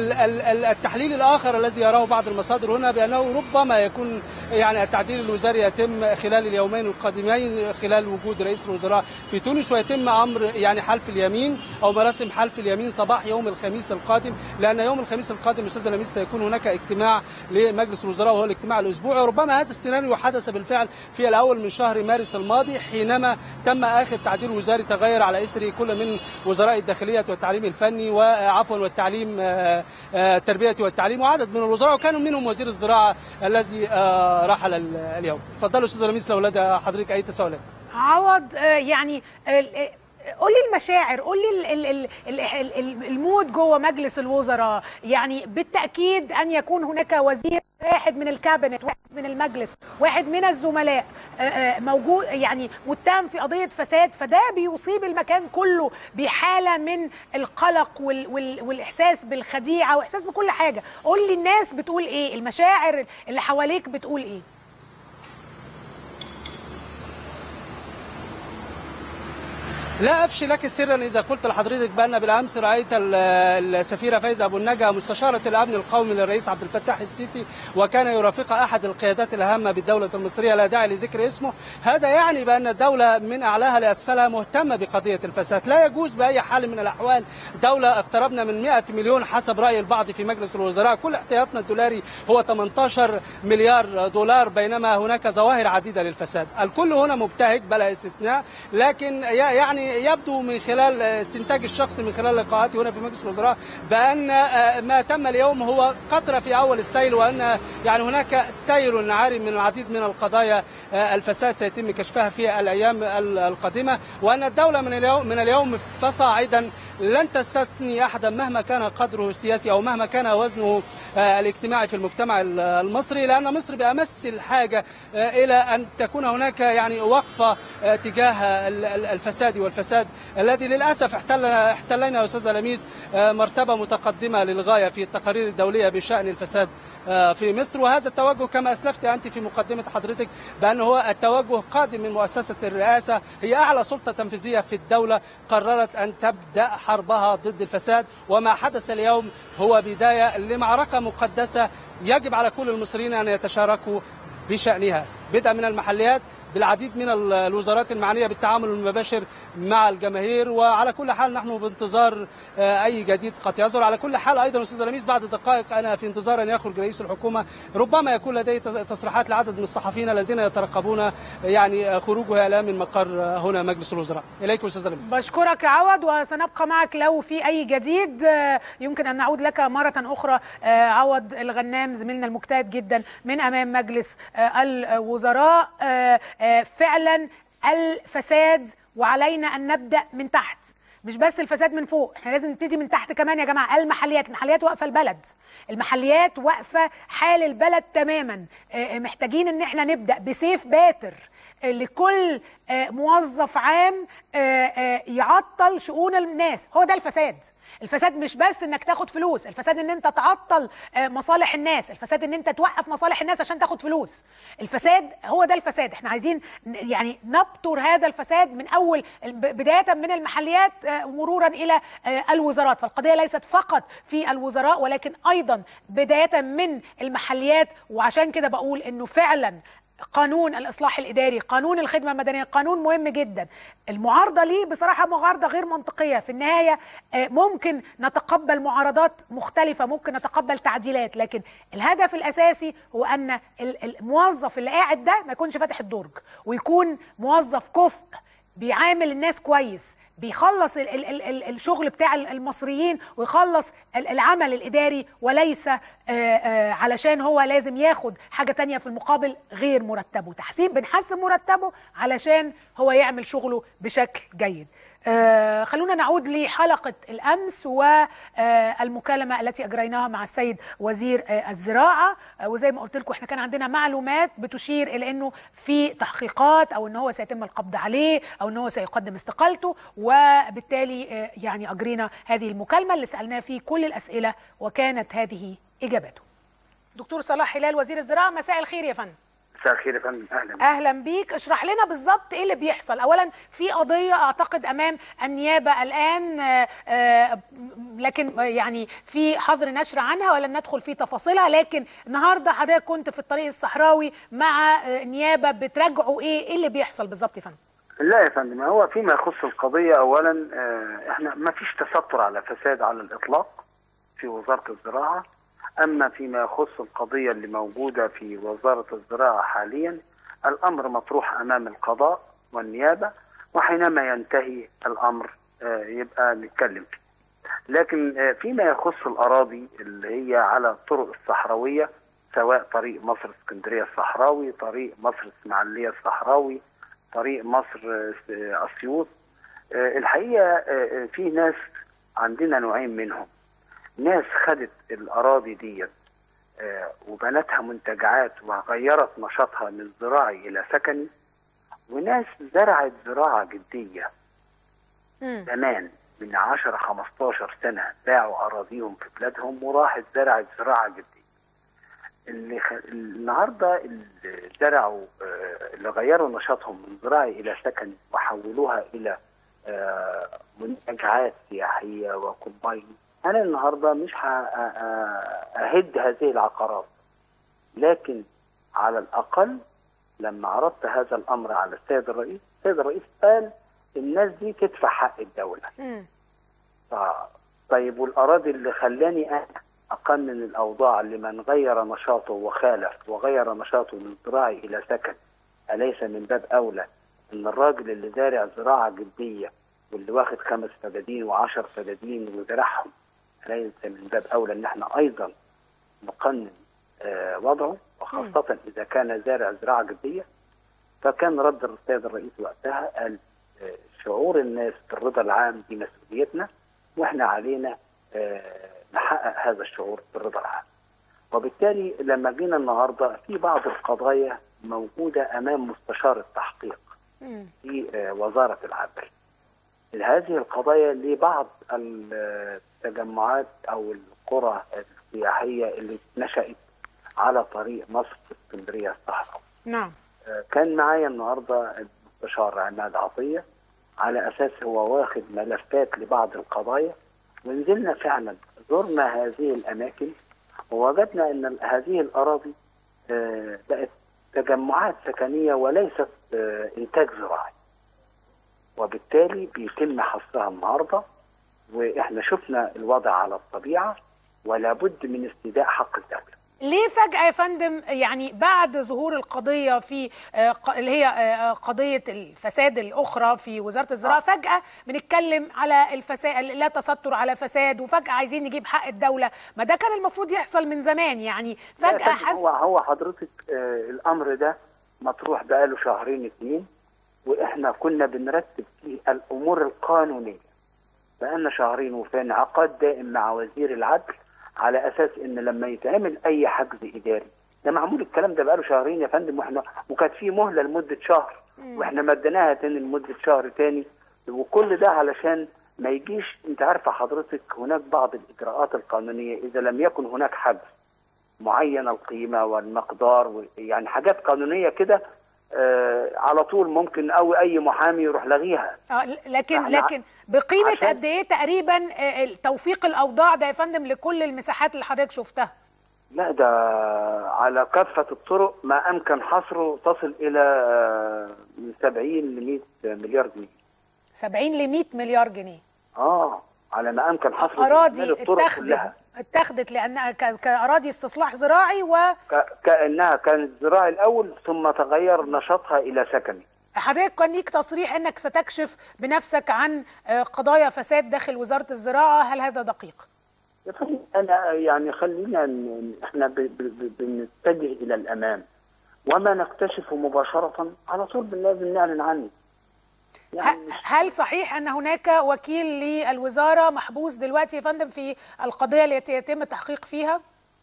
التحليل الاخر الذي يراه بعض المصادر هنا بانه ربما يكون يعني التعديل الوزاري يتم خلال اليومين القادمين خلال وجود رئيس الوزراء في تونس ويتم امر يعني حلف اليمين او مراسم حلف اليمين صباح يوم الخميس القادم لان يوم الخميس القادم استاذ لميس سيكون هناك اجتماع لمجلس الوزراء وهو الاجتماع الاسبوعي وربما هذا السيناريو حدث بالفعل في الاول من شهر مارس الماضي حينما تم اخر تعديل وزاري تغير على اثر كل من وزراء الداخليه والتعليم الفني وعفوا والتعليم التربيه والتعليم وعدد من الوزراء وكانوا منهم وزير الزراعه الذي رحل اليوم تفضلوا استاذ لميس لو لدى حضرتك اي تساؤلات عوض يعني قول لي المشاعر قول لي ال ال ال المود جوه مجلس الوزراء يعني بالتاكيد ان يكون هناك وزير واحد من الكابينت واحد من المجلس واحد من الزملاء موجود يعني متهم في قضيه فساد فده بيصيب المكان كله بحاله من القلق وال وال والاحساس بالخديعه واحساس بكل حاجه قول لي الناس بتقول ايه المشاعر اللي حواليك بتقول ايه لا افشي لك سرا اذا قلت لحضرتك بان بالامس رايت السفيره فايزه ابو النجا مستشاره الامن القومي للرئيس عبد الفتاح السيسي وكان يرافقها احد القيادات الهامه بالدوله المصريه لا داعي لذكر اسمه هذا يعني بان الدوله من اعلاها لاسفلها مهتمه بقضيه الفساد لا يجوز باي حال من الاحوال دوله اقتربنا من 100 مليون حسب راي البعض في مجلس الوزراء كل احتياطنا الدولاري هو 18 مليار دولار بينما هناك ظواهر عديده للفساد الكل هنا مبتهج بلا استثناء لكن يعني يبدو من خلال استنتاج الشخصي من خلال لقاءاتي هنا في مجلس الوزراء بان ما تم اليوم هو قطره في اول السيل وان يعني هناك سيل عارم من العديد من القضايا الفساد سيتم كشفها في الايام القادمه وان الدوله من اليوم من اليوم فصاعدا لن تستثني احدا مهما كان قدره السياسي او مهما كان وزنه الاجتماعي في المجتمع المصري لان مصر بامس الحاجه الى ان تكون هناك يعني وقفه تجاه الفساد والفساد الذي للاسف احتل احتلينا استاذ لميس مرتبه متقدمه للغايه في التقارير الدوليه بشان الفساد في مصر وهذا التوجه كما اسلفت انت في مقدمه حضرتك بان هو التوجه قادم من مؤسسه الرئاسه هي اعلى سلطه تنفيذيه في الدوله قررت ان تبدا حربها ضد الفساد وما حدث اليوم هو بدايه لمعركه مقدسه يجب على كل المصريين ان يتشاركوا بشانها بدءا من المحليات بالعديد من ال- الوزارات المعنيه بالتعامل المباشر مع الجماهير وعلى كل حال نحن بانتظار آه، اي جديد قد يظهر على كل حال ايضا استاذ لميس بعد دقائق انا في انتظار ان يخرج رئيس الحكومه ربما يكون لديه تصريحات لعدد من الصحفيين الذين يترقبون يعني خروجه الان من مقر هنا مجلس الوزراء اليكم استاذ لميس بشكرك يا عوض وسنبقى معك لو في أي جديد آه، يمكن أن نعود لك مرة أخرى آه، عوض الغنام زميلنا المجتهد جدا من أمام مجلس آه، الوزراء آه، آه، فعلا الفساد وعلينا أن نبدأ من تحت مش بس الفساد من فوق احنا لازم نبتدي من تحت كمان يا جماعه المحليات المحليات واقفه البلد المحليات واقفه حال البلد تماما اه، محتاجين ان احنا نبدا بسيف باتر اه، لكل اه، موظف عام اه، اه، يعطل شؤون الناس هو ده الفساد الفساد مش بس انك تاخد فلوس الفساد ان انت تعطل اه، مصالح الناس الفساد ان انت توقف مصالح الناس عشان تاخد فلوس الفساد هو ده الفساد احنا عايزين ن- يعني نبتر هذا الفساد من اول ب- بدايه من المحليات آه، مرورا الى آه، الوزارات فالقضيه ليست فقط في الوزراء ولكن ايضا بدايه من المحليات وعشان كده بقول انه فعلا قانون الاصلاح الاداري قانون الخدمه المدنيه قانون مهم جدا المعارضه ليه بصراحه معارضه غير منطقيه في النهايه آه، ممكن نتقبل معارضات مختلفه ممكن نتقبل تعديلات لكن الهدف الاساسي هو ان ال- الموظف اللي قاعد ده ما يكونش فاتح الدرج ويكون موظف كفء بيعامل الناس كويس بيخلص ال ال ال ال الشغل بتاع ال- المصريين ويخلص ال- العمل الإداري وليس آه، آه، علشان هو لازم ياخد حاجة تانية في المقابل غير مرتبه تحسين بنحسن مرتبه علشان هو يعمل شغله بشكل جيد آه، خلونا نعود لحلقة الأمس والمكالمة التي أجريناها مع السيد وزير آه، الزراعة آه، وزي ما قلت لكم احنا كان عندنا معلومات بتشير إلى أنه في تحقيقات أو أنه هو سيتم القبض عليه أو أنه هو سيقدم استقالته وبالتالي آه، يعني أجرينا هذه المكالمة اللي سألناه فيه كل الأسئلة وكانت هذه إجابته دكتور صلاح هلال وزير الزراعة مساء الخير يا فندم مساء الخير يا فندم اهلا اهلا بيك اشرح لنا بالظبط ايه اللي بيحصل اولا في قضيه اعتقد امام النيابه الان آه، آه، لكن يعني في حظر نشر عنها ولن ندخل في تفاصيلها لكن النهارده حضرتك كنت في الطريق الصحراوي مع آه، النيابه بتراجعوا ايه ايه اللي بيحصل بالظبط يا فندم لا يا فندم هو فيما يخص القضيه اولا آه، احنا ما فيش تستر على فساد على الاطلاق في وزاره الزراعه اما فيما يخص القضيه اللي موجوده في وزاره الزراعه حاليا الامر مطروح امام القضاء والنيابه وحينما ينتهي الامر آه، يبقى نتكلم فيه لكن آه، فيما يخص الاراضي اللي هي على الطرق الصحراويه سواء طريق مصر اسكندريه الصحراوي طريق مصر اسماعيليه الصحراوي طريق مصر آه، اسيوط آه، الحقيقه آه، آه، في ناس عندنا نوعين منهم ناس خدت الاراضي ديت آه، وبنتها منتجعات وغيرت نشاطها من زراعي الى سكني وناس زرعت زراعه جديه مم. زمان من 10 15 سنه باعوا اراضيهم في بلادهم وراحت زرعت زراعه جديه. اللي خ... النهارده اللي زرعوا آه، اللي غيروا نشاطهم من زراعي الى سكني وحولوها الى آه، منتجعات سياحيه وكومباين انا النهارده مش ه- أ- أ- اهد هذه العقارات لكن على الاقل لما عرضت هذا الامر على السيد الرئيس السيد الرئيس قال الناس دي تدفع حق الدوله مم. ف- طيب والاراضي اللي خلاني انا اقنن الاوضاع لمن غير نشاطه وخالف وغير نشاطه من زراعي الى سكن اليس من باب اولى ان الراجل اللي زارع زراعه جديه واللي واخد خمس فدادين وعشر فدادين وزرعهم اليس من باب اولى ان احنا ايضا نقنن آه، وضعه وخاصه اذا كان زارع زراعه جديه فكان رد السيد الرئيس وقتها قال آه، شعور الناس بالرضا العام دي مسؤوليتنا واحنا علينا آه، نحقق هذا الشعور بالرضا العام. وبالتالي لما جينا النهارده في بعض القضايا موجوده امام مستشار التحقيق مم. في آه، وزاره العدل. هذه القضايا لبعض التجمعات او القرى السياحيه اللي نشأت على طريق مصر اسكندريه الصحراء. نعم كان معايا النهارده المستشار عماد عطيه على اساس هو واخد ملفات لبعض القضايا ونزلنا فعلا زرنا هذه الاماكن ووجدنا ان هذه الاراضي آه، بقت تجمعات سكنيه وليست آه، انتاج زراعي وبالتالي بيتم حصرها النهارده واحنا شفنا الوضع على الطبيعه ولا بد من استيداء حق الدوله ليه فجأة يا فندم يعني بعد ظهور القضية في آه، ق- اللي هي آه، قضية الفساد الأخرى في وزارة الزراعة فجأة بنتكلم على الفساد لا تستر على فساد وفجأة عايزين نجيب حق الدولة ما ده كان المفروض يحصل من زمان يعني لا فجأة يا فندم، حس هو هو حضرتك آه، الامر ده مطروح بقاله شهرين اتنين واحنا كنا بنرتب فيه الامور القانونيه بقالنا شهرين وفي انعقاد دائم مع وزير العدل على اساس ان لما يتعمل اي حجز اداري ده معمول الكلام ده بقاله شهرين يا فندم واحنا وكانت في مهله لمده شهر واحنا مديناها تاني لمده شهر تاني وكل ده علشان ما يجيش انت عارفه حضرتك هناك بعض الاجراءات القانونيه اذا لم يكن هناك حجز معين القيمة والمقدار و- يعني حاجات قانونية كده آه على طول ممكن أو أي محامي يروح لغيها آه، لكن إحنا لكن بقيمة عشان- قد إيه تقريبا آه، توفيق الأوضاع ده يا فندم لكل المساحات اللي حضرتك شفتها لا ده على كافة الطرق ما أمكن حصره تصل إلى آه، من 70 ل 100 مليار جنيه 70 ل 100 مليار جنيه آه على ما أمكن حصره أراضي بإجمالي الطرق اتخذت كلها اتخذت لأنها ك- كأراضي استصلاح زراعي و ك- كأنها كانت زراعي الأول ثم تغير نشاطها إلى سكني حضرتك كان ليك تصريح انك ستكشف بنفسك عن آه، قضايا فساد داخل وزاره الزراعه هل هذا دقيق يا فندم انا يعني خلينا ن- احنا ب- ب- ب- بنتجه الى الامام وما نكتشفه مباشره على طول بن- لازم نعلن عنه يعني ه- هل صحيح ان هناك وكيل للوزاره محبوس دلوقتي يا فندم في القضيه التي يتم التحقيق فيها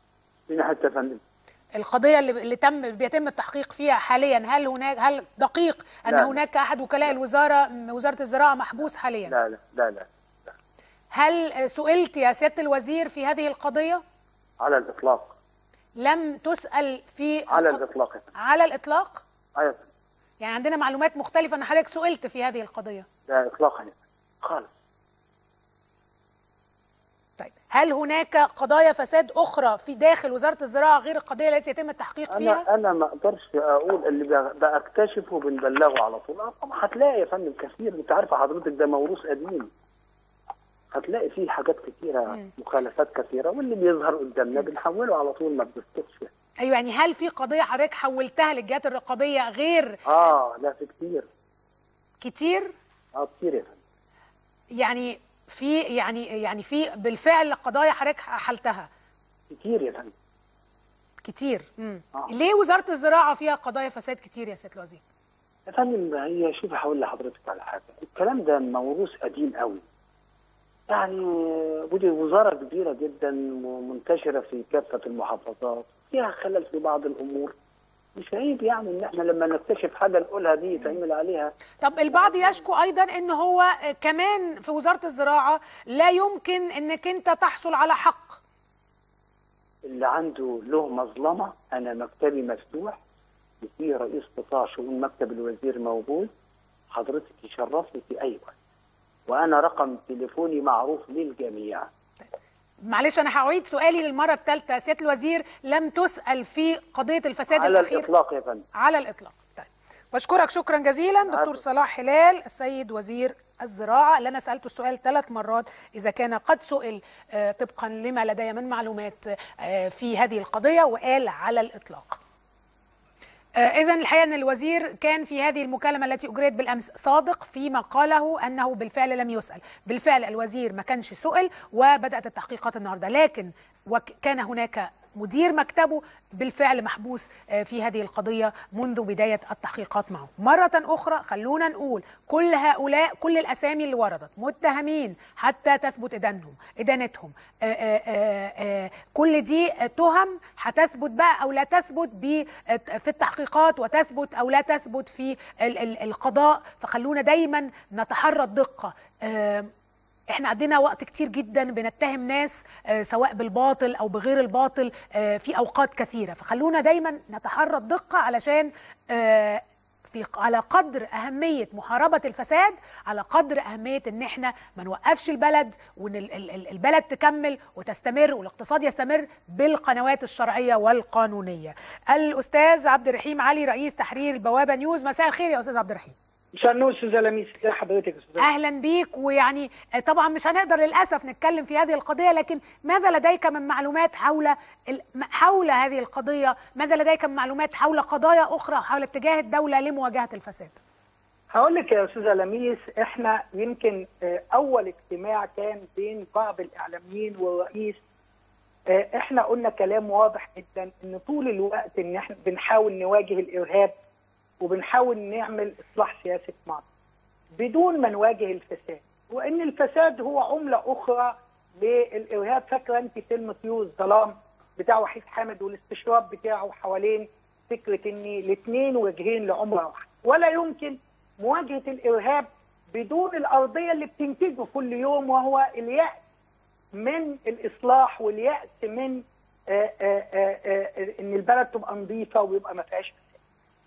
من حتى فندم القضيه اللي, اللي تم بيتم التحقيق فيها حاليا هل هناك هل دقيق ان لا. هناك احد وكلاء الوزاره وزاره الزراعه محبوس حاليا لا لا لا لا هل آه، سئلت يا سياده الوزير في هذه القضيه على الاطلاق لم تسال في على الق- الاطلاق يا فندم. على الاطلاق أيوة يا فندم. يعني عندنا معلومات مختلفه ان حضرتك سئلت في هذه القضيه لا اطلاقا يا فندم. خالص طيب هل هناك قضايا فساد اخرى في داخل وزاره الزراعه غير القضيه التي يتم التحقيق فيها انا انا ما اقدرش اقول اللي ب- بكتشفه بنبلغه على طول آه، طبعا هتلاقي يا فندم كثير انت عارفه حضرتك ده موروث قديم هتلاقي فيه حاجات كثيره مخالفات كثيره واللي بيظهر قدامنا بنحوله على طول ما بنسكتش يعني. ايوه يعني هل في قضيه حضرتك حولتها للجهات الرقابيه غير اه لا في كتير كتير اه كتير يا فندم يعني في يعني يعني في بالفعل قضايا حضرتك حلتها كتير يا فندم كتير مم. آه. ليه وزاره الزراعه فيها قضايا فساد كتير يا سياده الوزير يا فندم هي شوف هقول لحضرتك على حاجه الكلام ده موروث قديم قوي يعني ودي وزاره كبيره جدا ومنتشره في كافه المحافظات فيها خلل في بعض الامور مش عيب يعني ان احنا لما نكتشف حاجه نقولها دي يتعمل عليها طب البعض يشكو ايضا ان هو كمان في وزاره الزراعه لا يمكن انك انت تحصل على حق اللي عنده له مظلمه انا مكتبي مفتوح وفي رئيس قطاع شؤون مكتب الوزير موجود حضرتك يشرفني في اي وقت وانا رقم تليفوني معروف للجميع معلش انا هعيد سؤالي للمره الثالثه سياده الوزير لم تسال في قضيه الفساد على الاخير الاطلاق يا فندم على الاطلاق طيب بشكرك شكرا جزيلا دكتور العفو. صلاح هلال السيد وزير الزراعه اللي انا سالته السؤال ثلاث مرات اذا كان قد سئل آه، طبقا لما لدي من معلومات آه، في هذه القضيه وقال على الاطلاق إذا الحقيقة أن الوزير كان في هذه المكالمة التي أجريت بالأمس صادق فيما قاله أنه بالفعل لم يسأل بالفعل الوزير ما كانش سئل وبدأت التحقيقات النهاردة لكن وكان هناك مدير مكتبه بالفعل محبوس آه، في هذه القضية منذ بداية التحقيقات معه مرة أخرى خلونا نقول كل هؤلاء كل الأسامي اللي وردت متهمين حتى تثبت إدانهم إدانتهم آه، آه، آه، آه، كل دي آه، تهم هتثبت بقى أو لا تثبت ب- آه، في التحقيقات وتثبت أو لا تثبت في ال- ال- القضاء فخلونا دايما نتحرى الدقة آه، احنا عندنا وقت كتير جدا بنتهم ناس آه، سواء بالباطل او بغير الباطل آه، في اوقات كثيره فخلونا دايما نتحرى الدقه علشان آه، في على قدر اهميه محاربه الفساد على قدر اهميه ان احنا ما نوقفش البلد وان ال- ال- ال- البلد تكمل وتستمر والاقتصاد يستمر بالقنوات الشرعيه والقانونيه. الاستاذ عبد الرحيم علي رئيس تحرير البوابه نيوز مساء الخير يا استاذ عبد الرحيم. مساء النور استاذ لميس ازي حضرتك يا استاذ اهلا بيك ويعني طبعا مش هنقدر للاسف نتكلم في هذه القضيه لكن ماذا لديك من معلومات حول ال- حول هذه القضيه ماذا لديك من معلومات حول قضايا اخرى حول اتجاه الدوله لمواجهه الفساد هقول لك يا استاذه لميس احنا يمكن آه، اول اجتماع كان بين بعض الاعلاميين والرئيس آه، احنا قلنا كلام واضح جدا ان طول الوقت ان احنا بنحاول نواجه الارهاب وبنحاول نعمل اصلاح سياسه مصر بدون ما نواجه الفساد وان الفساد هو عمله اخرى للارهاب فاكره انت فيلم طيور الظلام بتاع وحيد حامد والاستشراف بتاعه حوالين فكره ان الاثنين وجهين لعمله واحده ولا يمكن مواجهه الارهاب بدون الارضيه اللي بتنتجه كل يوم وهو اليأس من الاصلاح واليأس من آآ آآ آآ ان البلد تبقى نظيفه ويبقى ما فيهاش فساد.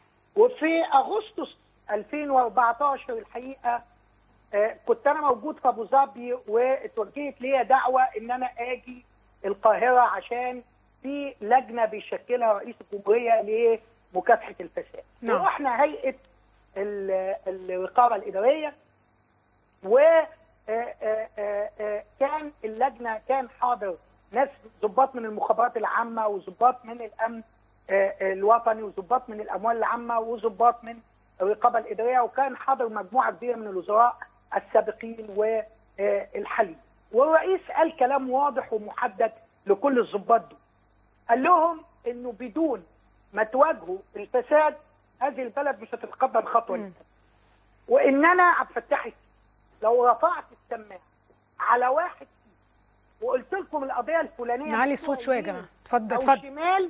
وفي اغسطس 2014 الحقيقه آه، كنت انا موجود في ابو ظبي واتوجهت ليا دعوه ان انا اجي القاهره عشان في لجنه بيشكلها رئيس الجمهوريه لمكافحه الفساد. نعم. ورحنا هيئه ال- الرقابه الاداريه و آه، آه، آه، آه، كان اللجنه كان حاضر ناس ضباط من المخابرات العامه وضباط من الامن آه، آه، الوطني وضباط من الاموال العامه وضباط من الرقابه الاداريه وكان حاضر مجموعه كبيره من الوزراء السابقين والحاليين والرئيس قال كلام واضح ومحدد لكل الضباط دول قال لهم انه بدون ما تواجهوا الفساد هذه البلد مش هتتقدم خطوه مم. لقدام وان انا عبد الفتاح السيسي لو رفعت السماعه على واحد فيهم وقلت لكم القضيه الفلانيه نعلي مكتوبة الصوت شويه يا يمين جماعه اتفضل او اتفضل شمال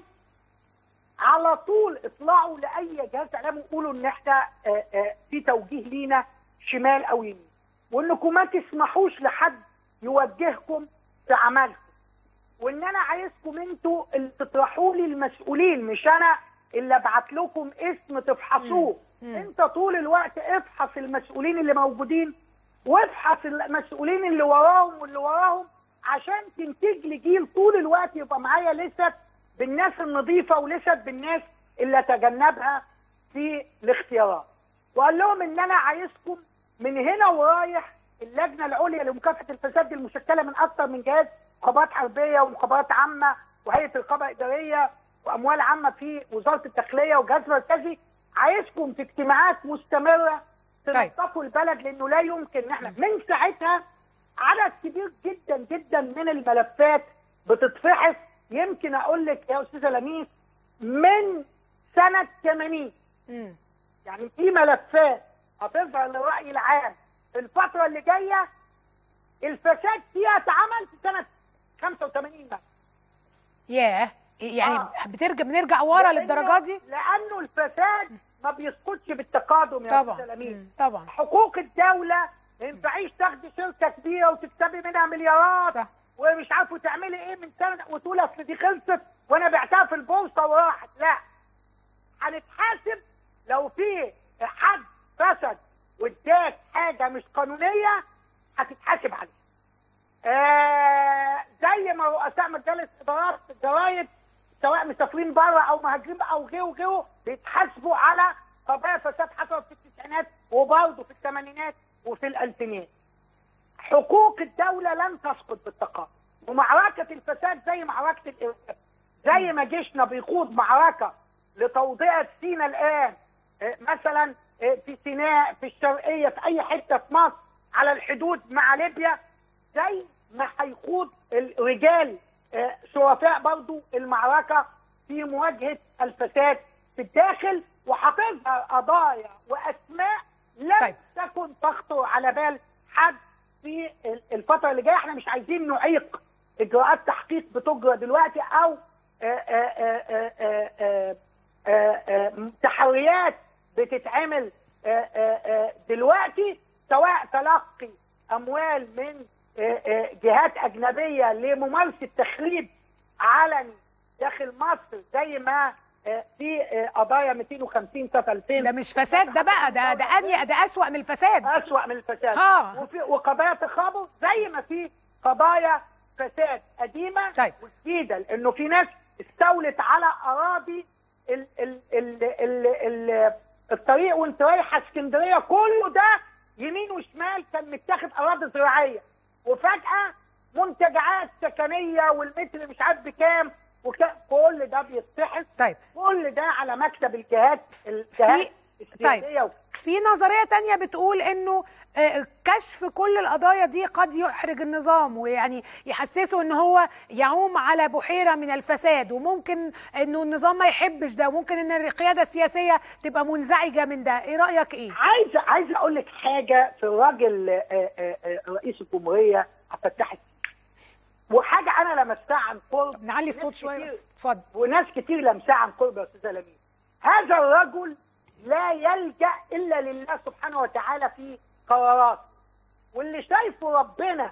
على طول اطلعوا لاي جهاز اعلامي وقولوا ان احنا آه، آه، في توجيه لينا شمال او يمين وانكم ما تسمحوش لحد يوجهكم في عملكم وان انا عايزكم انتوا اللي تطرحوا لي المسؤولين مش انا اللي ابعت لكم اسم تفحصوه مم. انت طول الوقت افحص المسؤولين اللي موجودين وافحص المسؤولين اللي وراهم واللي وراهم عشان تنتج لي جيل طول الوقت يبقى معايا لسه بالناس النظيفه ولسه بالناس اللي اتجنبها في الاختيارات وقال لهم ان انا عايزكم من هنا ورايح اللجنه العليا لمكافحه الفساد المشكله من اكثر من جهاز مخابرات حربيه ومخابرات عامه وهيئه رقابه اداريه واموال عامه في وزاره الداخليه وجهاز مركزي عايزكم في اجتماعات مستمره طيب. تنظفوا البلد لانه لا يمكن ان احنا من ساعتها عدد كبير جدا جدا من الملفات بتتفحص يمكن اقول لك يا استاذه لميس من سنه 80 مم. يعني في ملفات هتظهر للراي العام في الفتره اللي جايه الفساد فيها اتعمل في سنه 85 مثلا ياه يعني آه. بترجع بنرجع ورا لأنه- للدرجه دي لانه الفساد ما بيسقطش بالتقادم يا طبعا استاذه لميس مم. طبعا حقوق الدولة ما ينفعيش تاخدي شركة كبيرة وتكسبي منها مليارات صح. ومش عارفة تعملي ايه من سنة وتقول اصل دي خلصت وانا بعتها في البورصة وراحت لا هنتحاسب لو في حد فسد واداك حاجة مش قانونية هتتحاسب عليها آه زي ما رؤساء مجالس ادارات الجرايد سواء مسافرين بره او مهاجرين او غيره وغيره بيتحاسبوا على قضايا فساد حصلت في التسعينات وبرضه في الثمانينات وفي الالفينات. حقوق الدوله لن تسقط بالتقادم ومعركه الفساد زي معركه الارهاب زي ما جيشنا بيخوض معركه لتوضئه سينا الان آه، مثلا آه، في سيناء في الشرقيه في اي حته في مصر على الحدود مع ليبيا زي ما هيخوض الرجال آه، شرفاء برضو المعركه في مواجهه الفساد في الداخل وهتظهر قضايا واسماء لم طيب. تكن تخطر على بال حد في ال- الفتره اللي جايه احنا مش عايزين نعيق اجراءات تحقيق بتجرى دلوقتي او آه، آه، آه، آه، آه، آه، آه، آه، تحريات بتتعمل آه، آه، آه، دلوقتي سواء تلقي اموال من آه، آه، جهات اجنبيه لممارسه تخريب علني داخل مصر زي ما آه، في آه، قضايا 250 صفحه 2000 ده مش فساد ده بقى ده ده اني ده اسوأ من الفساد اسوأ من الفساد آه. وفي وقضايا تخابط زي ما في قضايا فساد قديمه طيب. وجديده لانه في ناس استولت على اراضي ال ال ال ال ال الطريق وانت رايحه اسكندريه كله ده يمين وشمال كان متاخد اراضي زراعيه وفجاه منتجعات سكنيه والمتر مش عارف بكام وك- كل ده بيتفحص طيب كل ده على مكتب الجهات الجهات في السياديه طيب في نظريه تانية بتقول انه آه، كشف كل القضايا دي قد يحرج النظام ويعني يحسسه ان هو يعوم على بحيره من الفساد وممكن انه النظام ما يحبش ده وممكن ان القياده السياسيه تبقى منزعجه من ده ايه رايك ايه عايز عايز اقول لك حاجه في الراجل آه، آه، آه، رئيس الجمهوريه عبد الفتاح السيسي وحاجه انا لمستها عن قرب نعلي الصوت وناس شويه كتير- بس اتفضل وناس كتير لمسها عن قرب يا استاذه لميس هذا الرجل لا يلجا الا لله سبحانه وتعالى في قراراته واللي شايفه ربنا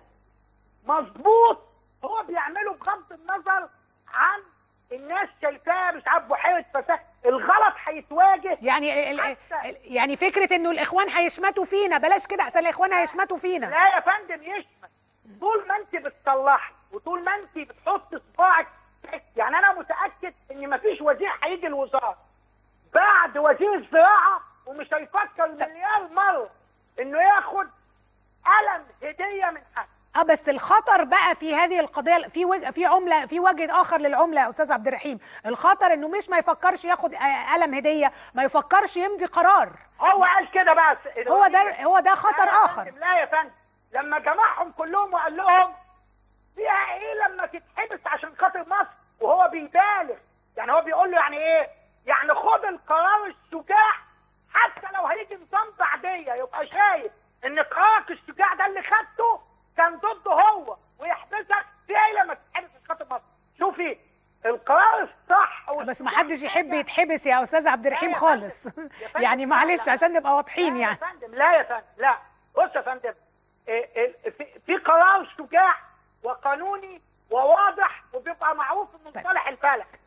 مظبوط هو بيعمله بغض النظر عن الناس شايفاه مش عارف بحيره فساد الغلط هيتواجه يعني ال- ال- حتى- ال- يعني فكره انه الاخوان هيشمتوا فينا بلاش كده احسن الاخوان هيشمتوا فينا لا يا فندم يشمل طول ما انت بتصلحي وطول ما انت بتحط صباعك يعني انا متاكد ان مفيش وزير هيجي الوزاره بعد وزير الزراعه ومش هيفكر مليار مره انه ياخد قلم هديه من حد اه بس الخطر بقى في هذه القضيه في وجه في عمله في وجه اخر للعمله يا استاذ عبد الرحيم الخطر انه مش ما يفكرش ياخد آه، قلم هديه ما يفكرش يمضي قرار هو قال كده بقى هو ده هو ده خطر لا يا اخر فندم، لا يا فندم لما جمعهم كلهم وقال لهم فيها ايه لما تتحبس عشان خاطر مصر وهو بيبالغ يعني هو بيقول له يعني ايه يعني خد القرار الشجاع حتى لو هيجي نظام بعديه يبقى شايف ان قرارك الشجاع ده اللي خدته كان ضده هو ويحبسك فيها ايه لما تتحبس عشان خاطر مصر شوفي القرار الصح بس ما حدش يحب يتحبس يا استاذ عبد الرحيم لا يا خالص فندم. يا فندم، يعني لا، معلش لا. عشان نبقى واضحين لا يعني يا فندم لا يا فندم لا بص يا فندم إيه إيه في- في قرار شجاع وقانوني وواضح وبيبقى معروف من طيب. صالح الفلك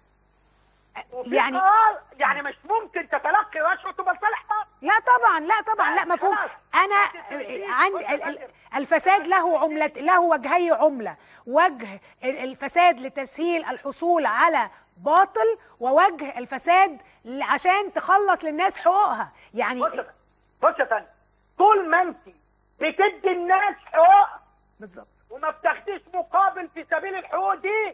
وفي يعني- قرار يعني مش ممكن تتلقي رشوه تبقى لصالح مصر لا طبعا لا طبعا لا مفهوم خلاص. انا بص عندي يا ال- ال- فندم. الفساد له عملة له وجهي عملة وجه ال- الفساد لتسهيل الحصول على باطل ووجه الفساد ل- عشان تخلص للناس حقوقها يعني بص يا فندم بص يا فندم طول ما انت بتدي الناس حقوق بالظبط وما بتاخديش مقابل في سبيل الحقوق دي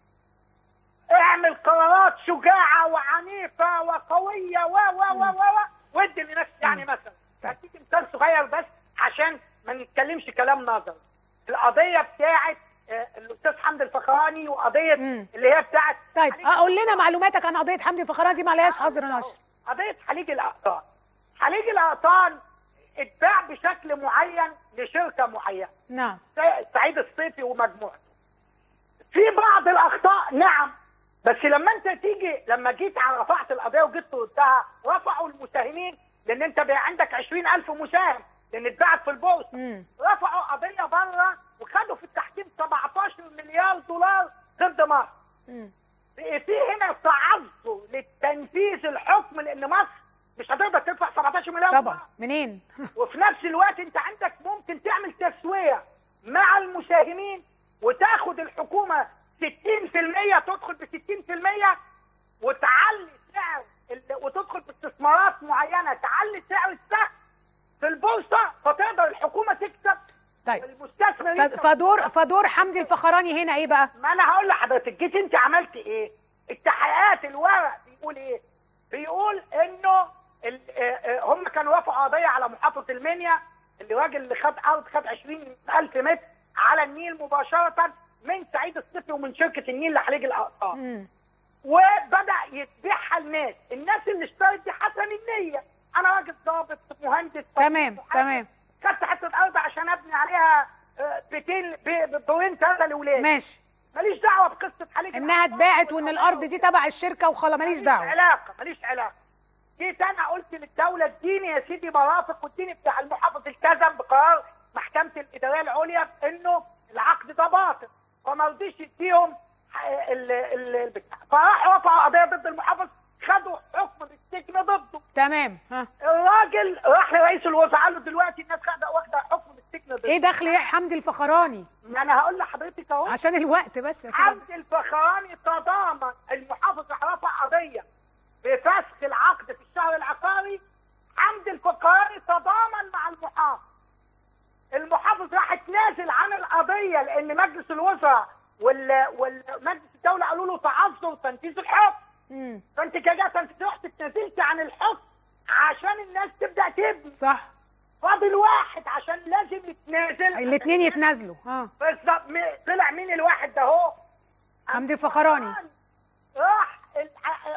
اعمل قرارات شجاعة وعنيفة وقوية و و و و و وادي لناس يعني مثلا طيب. هديك مثال صغير بس عشان ما نتكلمش كلام نظري القضية بتاعت آه، الأستاذ حمدي الفخراني وقضية مم. اللي هي بتاعت طيب حليج اقول لنا معلوماتك عن قضية حمدي فخران دي ما عليهاش حظر نشر قضية حليج الأقطان حليج الأقطان اتباع بشكل معين لشركة معينة نعم سعيد الصيفي ومجموعته في بعض الاخطاء نعم بس لما انت تيجي لما جيت على رفعت القضيه وجيت تردها رفعوا المساهمين لان انت بقى عندك 20000 مساهم لان اتباعت في البورصه مم. رفعوا قضيه بره وخدوا في التحكيم 17 مليار دولار ضد مصر مم. في هنا تعذر للتنفيذ الحكم لان مصر مش هتقدر تدفع 17 مليار طبعا دولار. منين وفي نفس الوقت انت عندك ممكن تعمل تسوية مع المساهمين وتاخد الحكومة 60% تدخل ب 60% وتعلي سعر ال- وتدخل باستثمارات معينة تعلي سعر السهم في البورصة فتقدر الحكومة تكسب طيب المستثمر ف- يكسب. فدور فدور حمدي الفخراني هنا ايه بقى ما انا هقول لحضرتك جيت انت عملت ايه التحقيقات الورق بيقول ايه بيقول انه ال- آه، آه، هم كانوا رفعوا قضيه على محافظه المنيا اللي راجل اللي خد ارض خد 20000 متر على النيل مباشره من سعيد الصفي ومن شركه النيل لحليج الاقطار مم. وبدا يتبيعها الناس الناس اللي اشترت دي حسن النيه انا راجل ضابط مهندس تمام تمام خدت حته ارض عشان ابني عليها آه، بيتين ب- بورين ثلاثه لاولاد ماشي ماليش دعوه بقصه حليج انها الأقطار اتباعت وان والقضايا الارض دي تبع الشركه وخلاص ماليش دعوه علاقه ماليش علاقه جيت انا قلت للدوله اديني يا سيدي مرافق واديني بتاع المحافظ التزم بقرار محكمه الاداريه العليا بانه العقد ده باطل فما رضيش يديهم ح- ال- ال- البتاع فراحوا رفعوا قضيه ضد المحافظ خد تمام ها الراجل راح لرئيس الوزراء قال له دلوقتي الناس واخده واخده حكم بالسجن ضد ايه دخل يحيى حمدي الفخراني ما انا هقول لحضرتك اهو عشان الوقت بس يا استاذ عبد- حمدي الفخراني تضامن المحافظ راح رفع قضيه بفسخ العقد في الشهر العقاري حمدي الفخراني تضامن مع المحافظ المحافظ راح تنازل عن القضيه لان مجلس الوزراء وال والمجلس الدوله قالوا له تعذر تنفيذ الحكم مم. فانت كده انت رحت اتنازلت عن الحكم عشان الناس تبدا تبني صح فاضل واحد عشان لازم يتنازل الاثنين يتنازلوا ها بالظبط مي- طلع مين الواحد ده اهو حمدي الفخراني راح ال-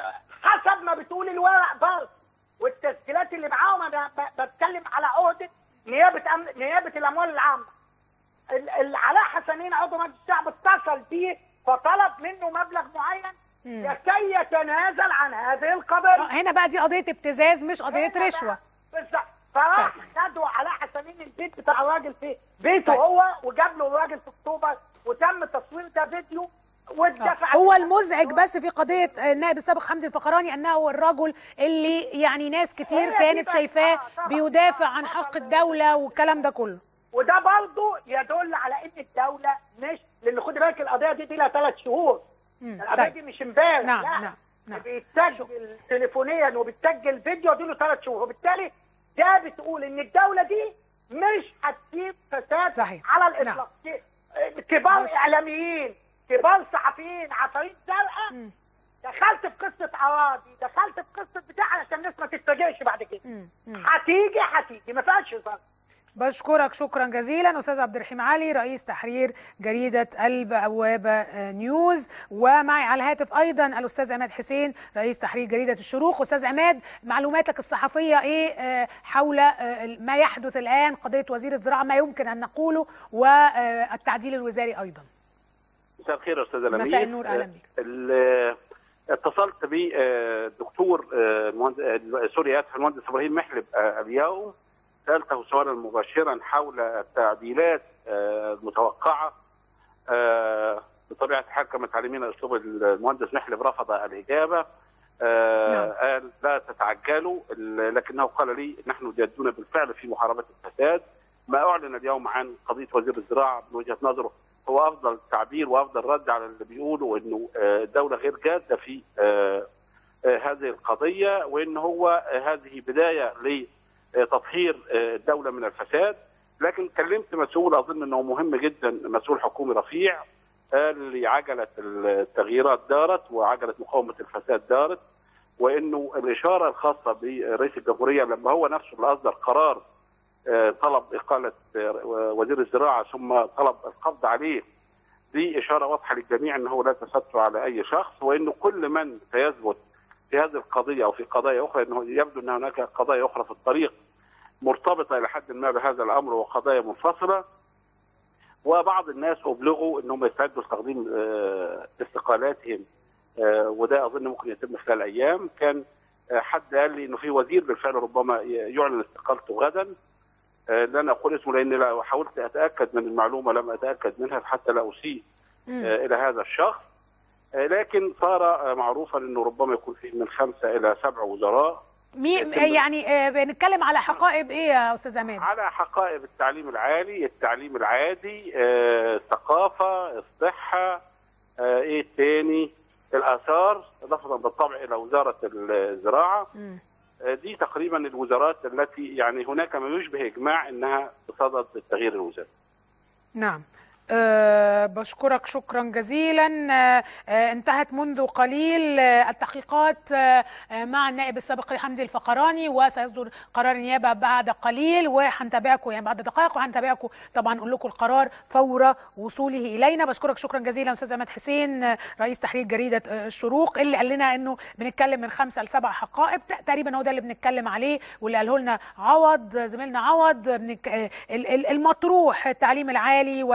حسب ما بتقول الورق بس والتسجيلات اللي معاهم انا ب- بتكلم على عهده نيابه أمن نيابه الاموال العامه ال- ال- علاء حسنين عضو مجلس الشعب اتصل بيه فطلب منه مبلغ معين لكي يتنازل عن هذه القضيه آه، هنا بقى دي قضيه ابتزاز مش قضيه هنا رشوه بقى- بالظبط فراح خدوا علاء حسنين البيت بتاع الراجل في بيته طيب. هو وجاب له الراجل في اكتوبر وتم تصوير ده فيديو واتدفع هو المزعج بس في قضيه النائب السابق حمدي الفخراني انه هو الرجل اللي يعني ناس كتير هي دي كانت بقى- شايفاه آه، طبعاً. بيدافع آه، عن طبعاً. حق الدوله والكلام ده كله وده برضه يدل على ان الدوله مش لان خدي بالك القضيه دي دي لها ثلاث شهور مم. القضيه طيب. دي مش امبارح نعم، لا نعم، نعم. بيتسجل تليفونيا وبتسجل فيديو دي له ثلاث شهور وبالتالي ده بتقول ان الدوله دي مش هتسيب فساد صحيح. على الاطلاق كبار اعلاميين كبار صحفيين عفاريت زرقاء دخلت في قصه اراضي دخلت في قصه بتاع علشان الناس ما تتفاجئش بعد كده مم. مم. هتيجي هتيجي ما فيهاش هزار بشكرك شكرا جزيلا استاذ عبد الرحيم علي رئيس تحرير جريده البوابه آه، نيوز ومعي على الهاتف ايضا الاستاذ عماد حسين رئيس تحرير جريده الشروق استاذ عماد معلوماتك الصحفيه ايه آه، حول آه، ما يحدث الان قضيه وزير الزراعه ما يمكن ان نقوله والتعديل الوزاري ايضا مساء الخير يا استاذ لميس مساء النور، أهلا بك. ال- اتصلت بالدكتور سوري اسف المهندس ابراهيم محلب آه، اليوم سالته سؤالا مباشرا حول التعديلات آه، المتوقعه آه، بطبيعه الحال كما تعلمين اسلوب المهندس محلب رفض الاجابه آه، نعم. قال لا تتعجلوا ال- لكنه قال لي نحن جادون بالفعل في محاربه الفساد ما اعلن اليوم عن قضيه وزير الزراعه من وجهه نظره هو افضل تعبير وافضل رد على اللي بيقولوا انه آه، الدوله غير جاده في آه، آه، هذه القضيه وان هو آه، هذه بدايه لتطهير آه، الدوله من الفساد لكن كلمت مسؤول اظن انه مهم جدا مسؤول حكومي رفيع قال لي عجله التغييرات دارت وعجله مقاومه الفساد دارت وانه الاشاره الخاصه برئيس الجمهوريه لما هو نفسه اللي اصدر قرار آه، طلب اقاله آه، وزير الزراعه ثم طلب القبض عليه دي اشاره واضحه للجميع ان هو لا تستر على اي شخص وانه كل من سيثبت في هذه القضيه او في قضايا اخرى انه يبدو ان هناك قضايا اخرى في الطريق مرتبطه الى حد ما بهذا الامر وقضايا منفصله وبعض الناس ابلغوا انهم يستعدوا لتقديم آه، استقالاتهم آه، وده اظن ممكن يتم خلال ايام كان آه، حد قال لي انه في وزير بالفعل ربما ي- يعلن استقالته غدا آه، لن اقول اسمه لان لا حاولت اتاكد من المعلومه لم اتاكد منها حتى لا اسيء آه، الى هذا الشخص آه، لكن صار آه، معروفا انه ربما يكون فيه من خمسه الى سبع وزراء مي يتم- يعني آه، بنتكلم على حقائب ايه يا استاذ عماد على حقائب التعليم العالي التعليم العادي آه، الثقافة الصحة آه، ايه تاني الآثار إضافة بالطبع إلى وزارة الزراعة مم. آه، دي تقريبا الوزارات التي يعني هناك ما يشبه إجماع أنها بصدد التغيير الوزاري نعم أه بشكرك شكرا جزيلا أه آه، انتهت منذ قليل أه التحقيقات أه آه، مع النائب السابق حمدي الفقراني وسيصدر قرار النيابه بعد قليل وهنتابعكم يعني بعد دقائق وهنتابعكم طبعا نقول لكم القرار فور وصوله الينا بشكرك شكرا جزيلا استاذ عماد حسين آه، رئيس تحرير جريده آه، الشروق اللي قال لنا انه بنتكلم من خمسه لسبع حقائب ت- تقريبا هو ده اللي بنتكلم عليه واللي قاله لنا عوض زميلنا عوض بنك... آه، ال- ال- المطروح التعليم العالي والتعليم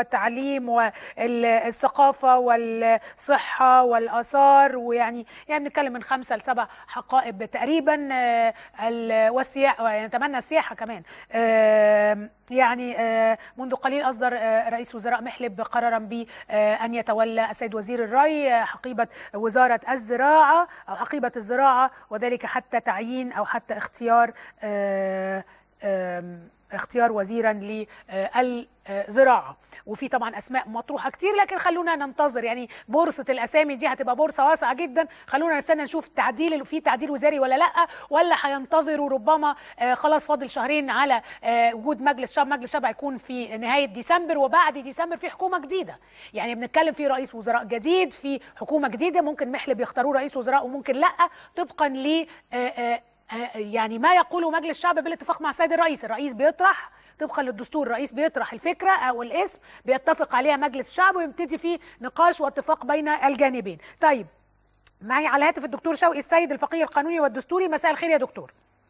والتعليم والثقافه والصحه والاثار ويعني يعني بنتكلم من خمسه لسبع حقائب تقريبا آه، ال- والسياحه يعني نتمنى السياحه كمان آه، يعني آه، منذ قليل اصدر آه، رئيس وزراء محلب قرارا بان يتولى السيد وزير الري آه، حقيبه وزاره الزراعه او حقيبه الزراعه وذلك حتى تعيين او حتى اختيار آه، آم، اختيار وزيرا للزراعه وفي طبعا اسماء مطروحه كتير لكن خلونا ننتظر يعني بورصه الاسامي دي هتبقى بورصه واسعه جدا خلونا نستنى نشوف تعديل في تعديل وزاري ولا لا ولا هينتظروا ربما آه، خلاص فاضل شهرين على آه، وجود مجلس شعب مجلس شعب هيكون في نهايه ديسمبر وبعد ديسمبر في حكومه جديده يعني بنتكلم في رئيس وزراء جديد في حكومه جديده ممكن محلب يختاروه رئيس وزراء وممكن لا طبقا ل آه، آه، آه، يعني ما يقوله مجلس الشعب بالاتفاق مع السيد الرئيس الرئيس بيطرح طبقا للدستور الرئيس بيطرح الفكرة أو الاسم بيتفق عليها مجلس الشعب ويبتدي فيه نقاش واتفاق بين الجانبين طيب معي على الهاتف الدكتور شوقي السيد الفقيه القانوني والدستوري مساء الخير يا دكتور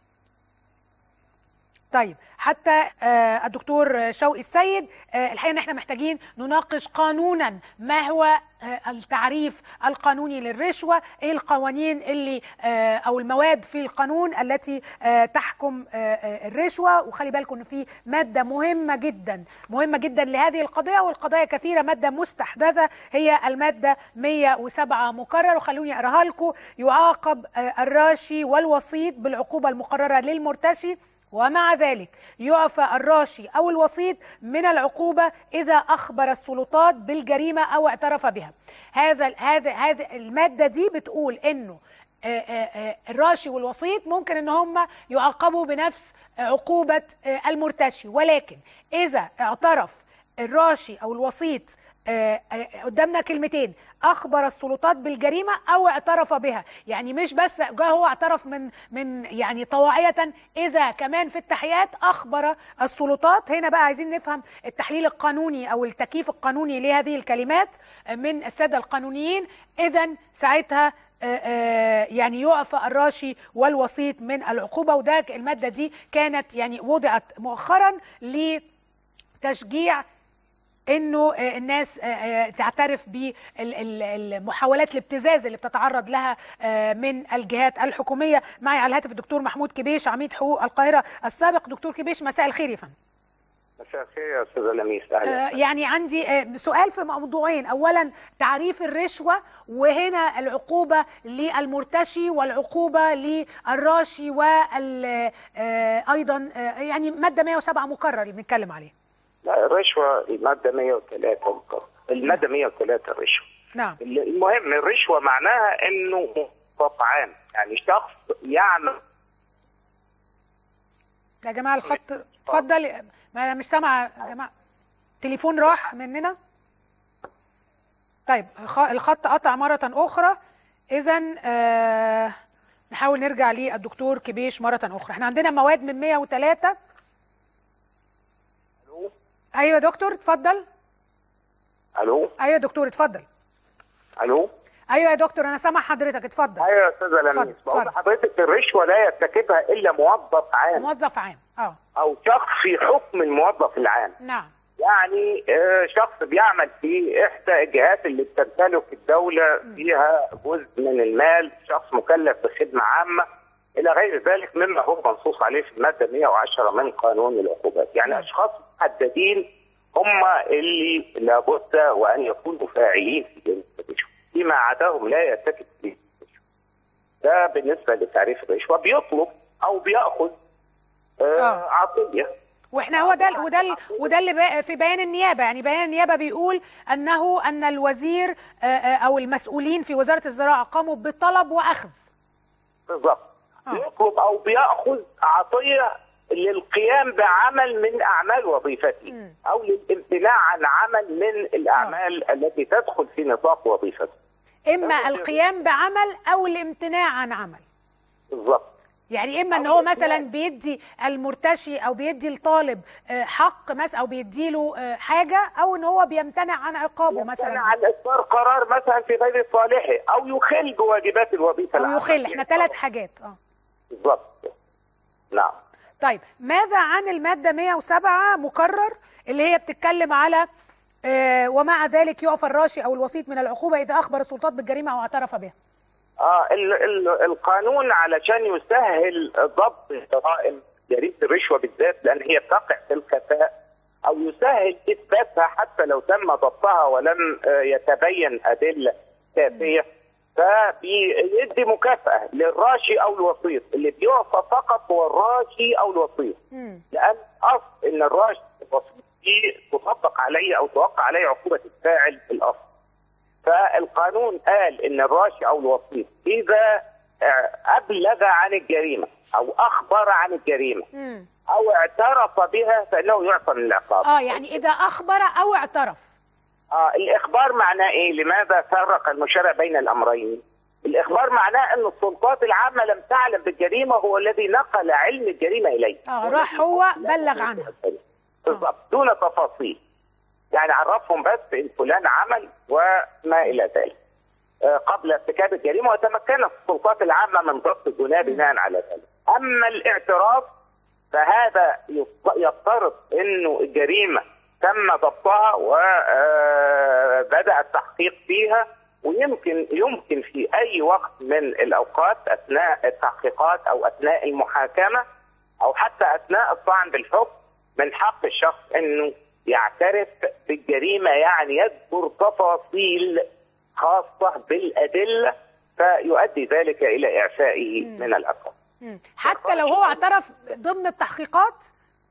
طيب حتى آه، الدكتور شوقي السيد آه، الحقيقه ان احنا محتاجين نناقش قانونا ما هو آه، التعريف القانوني للرشوه ايه القوانين اللي آه، او المواد في القانون التي آه، تحكم آه، آه، الرشوه وخلي بالكم ان في ماده مهمه جدا مهمه جدا لهذه القضيه والقضايا كثيره ماده مستحدثه هي الماده 107 مكرر وخلوني اقراها لكم يعاقب آه، الراشي والوسيط بالعقوبه المقرره للمرتشي ومع ذلك يعفى الراشي او الوسيط من العقوبه اذا اخبر السلطات بالجريمه او اعترف بها هذا هذا هذا الماده دي بتقول انه آه، آه، آه، الراشي والوسيط ممكن ان هم يعاقبوا بنفس عقوبه آه، المرتشي ولكن اذا اعترف الراشي او الوسيط آه، آه، قدامنا كلمتين اخبر السلطات بالجريمه او اعترف بها يعني مش بس جه هو اعترف من من يعني طواعيه اذا كمان في التحيات اخبر السلطات هنا بقى عايزين نفهم التحليل القانوني او التكييف القانوني لهذه الكلمات من الساده القانونيين اذا ساعتها آه، آه، يعني يعفى الراشي والوسيط من العقوبه وده الماده دي كانت يعني وضعت مؤخرا لتشجيع انه آه، الناس آه، آه، تعترف بالمحاولات الابتزاز اللي بتتعرض لها آه، من الجهات الحكوميه معي على الهاتف الدكتور محمود كبيش عميد حقوق القاهره السابق دكتور كبيش مساء الخير يا فندم مساء الخير يا استاذه لميس آه، اهلا يعني عندي آه، سؤال في موضوعين اولا تعريف الرشوه وهنا العقوبه للمرتشي والعقوبه للراشي وال آه، ايضا آه، يعني ماده 107 مكرر اللي بنتكلم عليه لا الرشوه الماده 103 بالضبط. الماده 103 الرشوه نعم المهم الرشوه معناها انه موظف عام يعني شخص يعمل يا جماعه الخط اتفضل ما انا مش سامعه يا جماعه تليفون راح مننا طيب الخ- الخط قطع مره اخرى اذا آه نحاول نرجع للدكتور كبيش مره اخرى احنا عندنا مواد من 103 الو ايوه يا دكتور اتفضل الو ايوه يا دكتور اتفضل الو ايوه يا دكتور انا سامع حضرتك اتفضل ايوه يا استاذه اتفضل، لميس بقول اتفضل. لحضرتك الرشوه لا يرتكبها الا موظف عام موظف عام اه او شخص في حكم الموظف العام نعم يعني آه، شخص بيعمل في احدى الجهات اللي بتمتلك الدوله فيها جزء من المال شخص مكلف بخدمه عامه الى غير ذلك مما هو منصوص عليه في الماده 110 من قانون العقوبات يعني نعم. اشخاص محددين هم اللي لابد وان يكونوا فاعلين في جريمه الرشوه فيما عداهم لا يرتكب فيه الرشوه ده بالنسبه لتعريف الرشوه بيطلب او بياخذ آه آه. عطيه واحنا هو ده وده ال- وده اللي بقى في بيان النيابه يعني بيان النيابه بيقول انه ان الوزير آه، آه، او المسؤولين في وزاره الزراعه قاموا بطلب واخذ بالظبط آه. بيطلب او بياخذ عطيه للقيام بعمل من اعمال وظيفته مم. او للامتناع عن عمل من الاعمال التي تدخل في نطاق وظيفته اما القيام بعمل او الامتناع عن عمل بالظبط يعني اما ان أو هو الإتمام. مثلا بيدي المرتشي او بيدي الطالب آه، حق مثلا او بيدي له حاجه او ان هو بيمتنع عن عقابه يمتنع مثلا عن اصدار قرار مثلا في غير صالحه او يخل بواجبات الوظيفه او العامة. يخل احنا ثلاث حاجات اه بالظبط نعم طيب ماذا عن المادة 107 مكرر اللي هي بتتكلم على آه، ومع ذلك يعفى الراشي او الوسيط من العقوبه اذا اخبر السلطات بالجريمه او اعترف بها اه ال ال القانون علشان يسهل ضبط جرائم جريمه الرشوه بالذات لان هي تقع في الخفاء او يسهل اثباتها حتى لو تم ضبطها ولم آه، يتبين ادله كافيه فبيدي مكافاه للراشي او الوسيط اللي بيعفى فقط هو الراشي او الوسيط مم. لان اصل ان الراشي الوسيط دي تطبق عليه او توقع عليه عقوبه الفاعل في الاصل فالقانون قال ان الراشي او الوسيط اذا آه، ابلغ عن الجريمه او اخبر عن الجريمه مم. او اعترف بها فانه يعفى من العقاب. اه يعني اذا اخبر او اعترف آه الاخبار معناه ايه؟ لماذا فرق المشرع بين الامرين؟ الاخبار معناه ان السلطات العامه لم تعلم بالجريمه هو الذي نقل علم الجريمه اليه. اه راح هو بلغ عنها بالضبط دون تفاصيل. يعني عرفهم بس ان فلان عمل وما الى ذلك. آه، قبل ارتكاب الجريمه وتمكنت السلطات العامه من ضبط الجناه بناء على ذلك. اما الاعتراف فهذا يفت- يفترض انه الجريمه تم ضبطها وبدا التحقيق فيها ويمكن يمكن في اي وقت من الاوقات اثناء التحقيقات او اثناء المحاكمه او حتى اثناء الطعن بالحكم من حق الشخص انه يعترف بالجريمه يعني يذكر تفاصيل خاصه بالادله فيؤدي ذلك الى اعفائه من العقاب. مم. حتى لو هو اعترف ضمن التحقيقات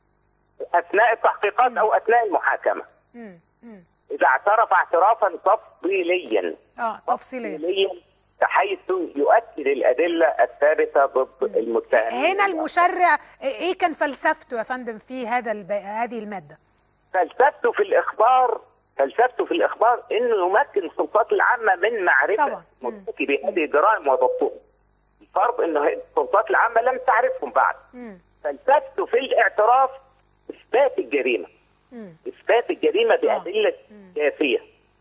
اثناء التحقيقات او اثناء المحاكمه. مم. مم. اذا اعترف اعترافا تفصيليا اه تفصيليا تفصيليا بحيث يؤكد الادله الثابته ضد المتهم. هنا المشرع ايه كان فلسفته يا فندم في هذا الب... هذه الماده فلسفته في الاخبار فلسفته في الاخبار انه يمكن السلطات العامه من معرفه طبعاً. مم. مرتكبي هذه الجرائم وضبطهم. الفرض انه السلطات العامه لم تعرفهم بعد. مم. فلسفته في الاعتراف اثبات الجريمه. مم. اثبات الجريمه بادله كافيه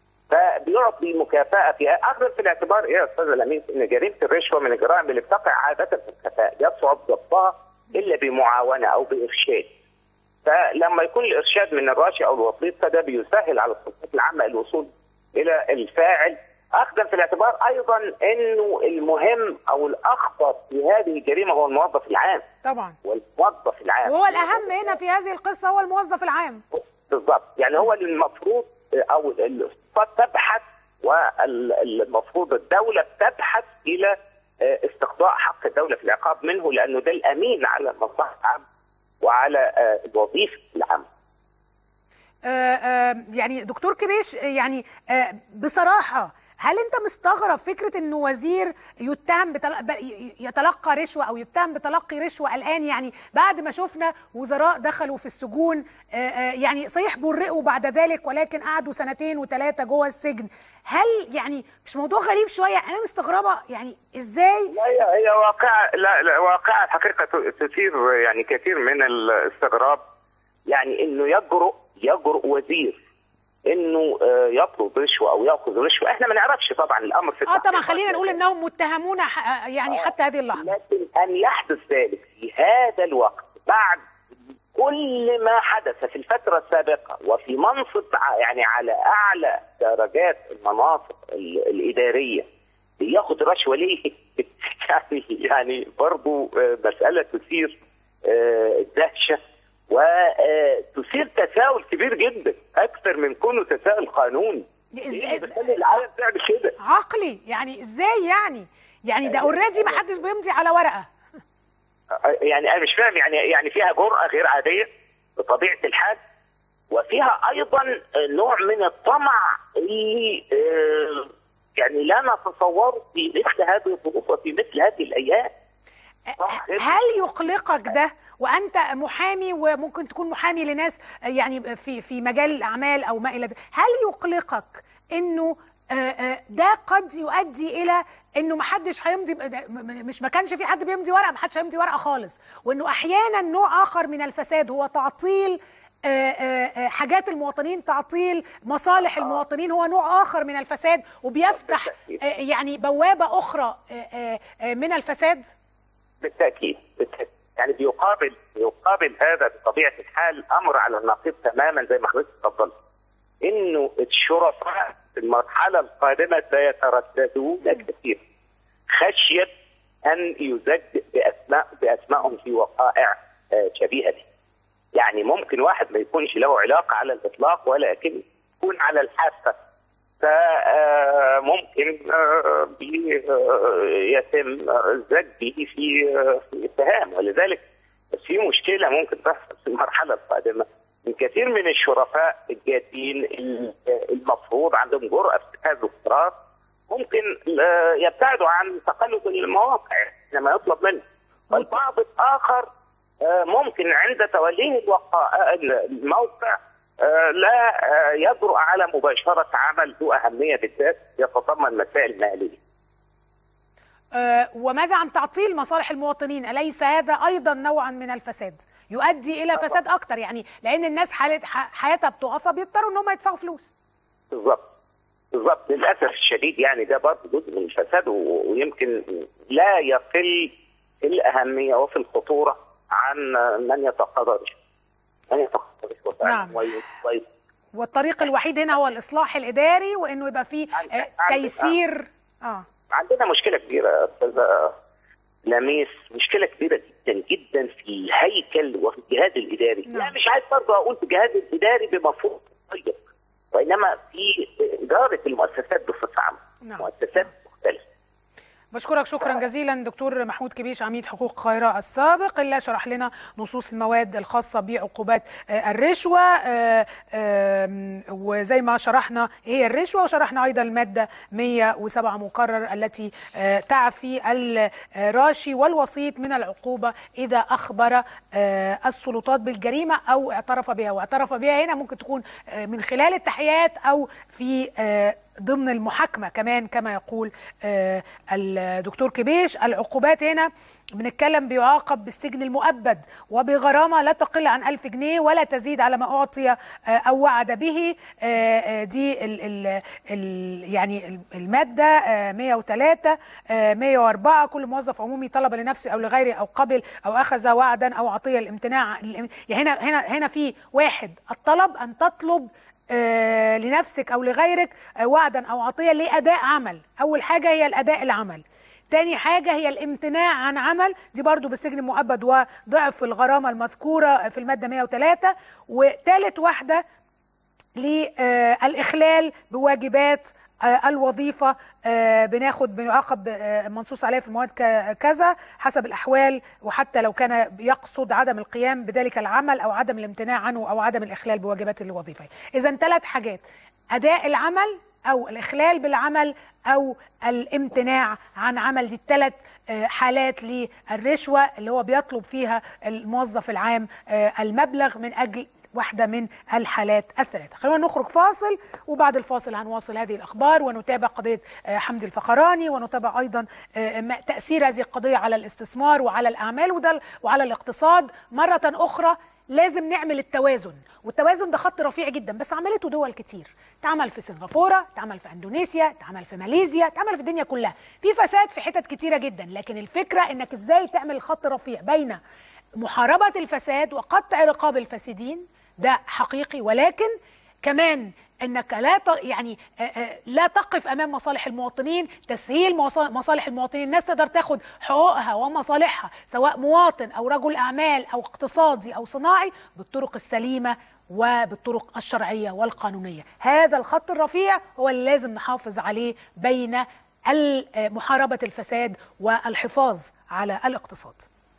فبيعطي مكافاه فيها اخذ في الاعتبار ايه يا استاذ لميس ان جريمه الرشوه من الجرائم اللي بتقع عاده في الخفاء يصعب ضبطها الا بمعاونه او بارشاد فلما يكون الارشاد من الراشي او الوسيط فده بيسهل على السلطات العامه الوصول الى الفاعل اخذا في الاعتبار ايضا انه المهم او الاخطر في هذه الجريمه هو الموظف العام طبعا والموظف العام وهو الاهم هنا في هذه القصه هو الموظف العام بالضبط يعني هو اللي المفروض او السلطات تبحث والمفروض الدوله بتبحث الى آه، استقضاء حق الدوله في العقاب منه لانه ده الامين على المصلحه العامه وعلى آه، الوظيفه العامه. آه، آه، يعني دكتور كبيش آه، يعني آه، بصراحة هل انت مستغرب فكرة انه وزير يتهم بتل... ب- ي- يتلقى رشوة او يتهم بتلقي رشوة الان يعني بعد ما شفنا وزراء دخلوا في السجون آه، آه، يعني صحيح برئوا بعد ذلك ولكن قعدوا سنتين وثلاثة جوه السجن هل يعني مش موضوع غريب شوية انا مستغربة يعني ازاي لا هي هي واقعه لا, لا واقعه الحقيقه ت- تثير يعني كثير من الاستغراب يعني انه يجرؤ يجرؤ وزير انه آه، يطلب رشوه او ياخذ رشوه احنا ما نعرفش طبعا الامر في اه طبعا التحقيقات. خلينا نقول انهم متهمون ح- يعني حتى هذه اللحظة لكن ان يحدث ذلك في هذا الوقت بعد كل ما حدث في الفتره السابقه وفي منصب ع- يعني على اعلى درجات المناصب ال- الاداريه بياخد رشوه ليه؟ يعني يعني برضه آه، مساله تثير آه، الدهشه وتثير تساؤل كبير جدا اكثر من كونه تساؤل قانوني. ايه اللي بيخلي العالم تعمل كده؟ عقلي يعني ازاي يعني يعني ده اوريدي ما حدش بيمضي على ورقه يعني انا مش فاهم يعني يعني فيها جرأة غير عادية بطبيعة الحال وفيها ايضا نوع من الطمع اللي آه، يعني لا نتصوره في مثل هذه الظروف وفي مثل هذه الايام صح كده؟ هل يقلقك ده وانت محامي وممكن تكون محامي لناس يعني في في مجال الاعمال او ما الى ذلك هل يقلقك انه آه، آه، ده قد يؤدي الى انه ما حدش هيمضي م- م- مش ما كانش في حد بيمضي ورقه ما حدش هيمضي ورقه خالص وانه احيانا نوع اخر من الفساد هو تعطيل آه، آه، آه، حاجات المواطنين تعطيل مصالح المواطنين هو نوع اخر من الفساد وبيفتح آه، يعني بوابه اخرى آه، آه، آه، من الفساد بالتاكيد بالتأكيد. يعني بيقابل بيقابل هذا بطبيعه الحال امر على النقيض تماما زي ما حضرتك اتفضلت انه الشرفاء في المرحله القادمه سيترددون كثيرا خشيه ان يزج باسماء باسمائهم في وقائع آه، شبيهه به. يعني ممكن واحد ما يكونش له علاقه على الاطلاق ولكن يكون على الحافه فممكن يتم الزج به في آه، في اتهام ولذلك في مشكله ممكن تحصل في المرحله القادمه من كثير من الشرفاء الجادين المفروض عندهم جرأة في اتخاذ القرار ممكن آه، يبتعدوا عن تقلب المواقع لما يطلب منه والبعض الآخر آه، ممكن عند توليه الوقائع الموقع آه، لا آه، يجرؤ على مباشرة عمل ذو أهمية بالذات يتضمن مسائل مالية آه، وماذا عن تعطيل مصالح المواطنين أليس هذا أيضا نوعا من الفساد يؤدي إلى فساد أكتر يعني لأن الناس حالت- ح- حياتها بتقف فبيضطروا إن هم يدفعوا فلوس بالظبط بالظبط للاسف الشديد يعني ده برضه جزء من الفساد و- ويمكن لا يقل في الاهميه وفي الخطوره عن من يتقاضى رشوه. من يتقاضى رشوه فعلاً نعم. وي- وي- والطريق الوحيد هنا هو الإصلاح الإداري وإنه يبقى فيه آه، عندك- تيسير آه عندنا مشكله كبيره يا استاذه لميس مشكله كبيره جدا جدا في الهيكل وفي الجهاز الاداري نعم. لا مش عايز برضه اقول في الجهاز الاداري بمفهوم ضيق وانما في اداره المؤسسات بصفه عامه نعم. مؤسسات مختلفه بشكرك شكرا جزيلا دكتور محمود كبيش عميد حقوق القاهرة السابق اللي شرح لنا نصوص المواد الخاصة بعقوبات آه، الرشوة آه، آم، وزي ما شرحنا هي الرشوة وشرحنا أيضا المادة 107 مقرر التي آه، تعفي الراشي والوسيط من العقوبة إذا أخبر آه، السلطات بالجريمة أو اعترف بها واعترف بها هنا ممكن تكون آه، من خلال التحيات أو في آه، ضمن المحاكمة كمان كما يقول آه، الدكتور كبيش العقوبات هنا بنتكلم بيعاقب بالسجن المؤبد وبغرامة لا تقل عن ألف جنيه ولا تزيد على ما أعطي آه، أو وعد به آه، آه، دي ال ال ال يعني المادة آه، 103 آه، 104 كل موظف عمومي طلب لنفسه أو لغيره أو قبل أو أخذ وعدا أو عطية الامتناع يعني هنا هنا هنا في واحد الطلب أن تطلب آه، لنفسك او لغيرك آه، وعدا او عطيه لاداء عمل اول حاجه هي الاداء العمل تاني حاجة هي الامتناع عن عمل دي برضو بالسجن المؤبد وضعف الغرامة المذكورة في المادة 103 وتالت واحدة للإخلال بواجبات آه، الوظيفة آه، بناخد بنعاقب آه، منصوص عليها في المواد ك- كذا حسب الأحوال وحتى لو كان يقصد عدم القيام بذلك العمل أو عدم الامتناع عنه أو عدم الإخلال بواجبات الوظيفة إذا ثلاث حاجات أداء العمل أو الإخلال بالعمل أو الامتناع عن عمل دي الثلاث آه، حالات للرشوة اللي هو بيطلب فيها الموظف العام آه، المبلغ من أجل واحدة من الحالات الثلاثة خلونا نخرج فاصل وبعد الفاصل هنواصل هذه الأخبار ونتابع قضية آه، حمدي الفخراني ونتابع أيضا آه، ما- تأثير هذه القضية على الاستثمار وعلى الأعمال وده وعلى الاقتصاد مرة أخرى لازم نعمل التوازن والتوازن ده خط رفيع جدا بس عملته دول كتير اتعمل في سنغافورة اتعمل في اندونيسيا اتعمل في ماليزيا اتعمل في الدنيا كلها في فساد في حتت كتيرة جدا لكن الفكرة انك ازاي تعمل خط رفيع بين محاربة الفساد وقطع رقاب الفاسدين ده حقيقي ولكن كمان انك لا ت... يعني آه، آه، لا تقف امام مصالح المواطنين تسهيل مص- مصالح المواطنين الناس تقدر تاخد حقوقها ومصالحها سواء مواطن او رجل اعمال او اقتصادي او صناعي بالطرق السليمه وبالطرق الشرعيه والقانونيه هذا الخط الرفيع هو اللي لازم نحافظ عليه بين ال- آه، محاربه الفساد والحفاظ على الاقتصاد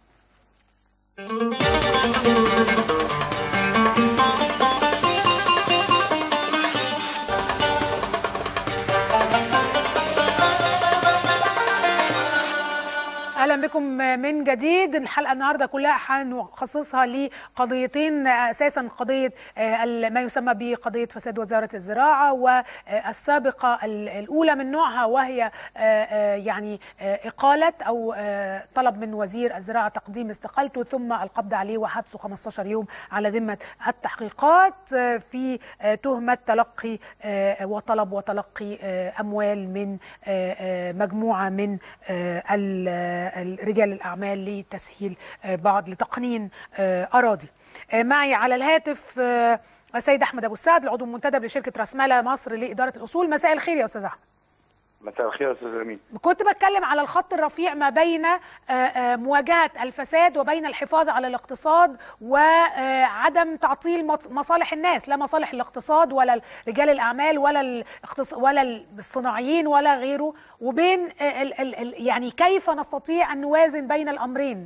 اهلا بكم من جديد الحلقه النهارده كلها هنخصصها لقضيتين اساسا قضيه آه، ال- ما يسمى بقضيه فساد وزاره الزراعه والسابقه ال- الاولى من نوعها وهي آه، آه، يعني آه، اقاله او آه، طلب من وزير الزراعه تقديم استقالته ثم القبض عليه وحبسه 15 يوم على ذمه التحقيقات آه، في آه، تهمه تلقي آه، وطلب وتلقي آه، اموال من آه، آه، مجموعه من آه، ال- آه، رجال الاعمال لتسهيل آه، بعض لتقنين آه، اراضي آه، معي على الهاتف آه، والسيد احمد ابو السعد العضو المنتدب لشركه راس مال مصر لاداره الاصول مساء الخير يا استاذ احمد مساء الخير يا استاذ امين كنت بتكلم على الخط الرفيع ما بين آه، آه، مواجهه الفساد وبين الحفاظ على الاقتصاد وعدم تعطيل مص- مصالح الناس لا مصالح الاقتصاد ولا رجال الاعمال ولا الاقتص... ولا الصناعيين ولا غيره وبين آه، ال... ال... ال... يعني كيف نستطيع ان نوازن بين الامرين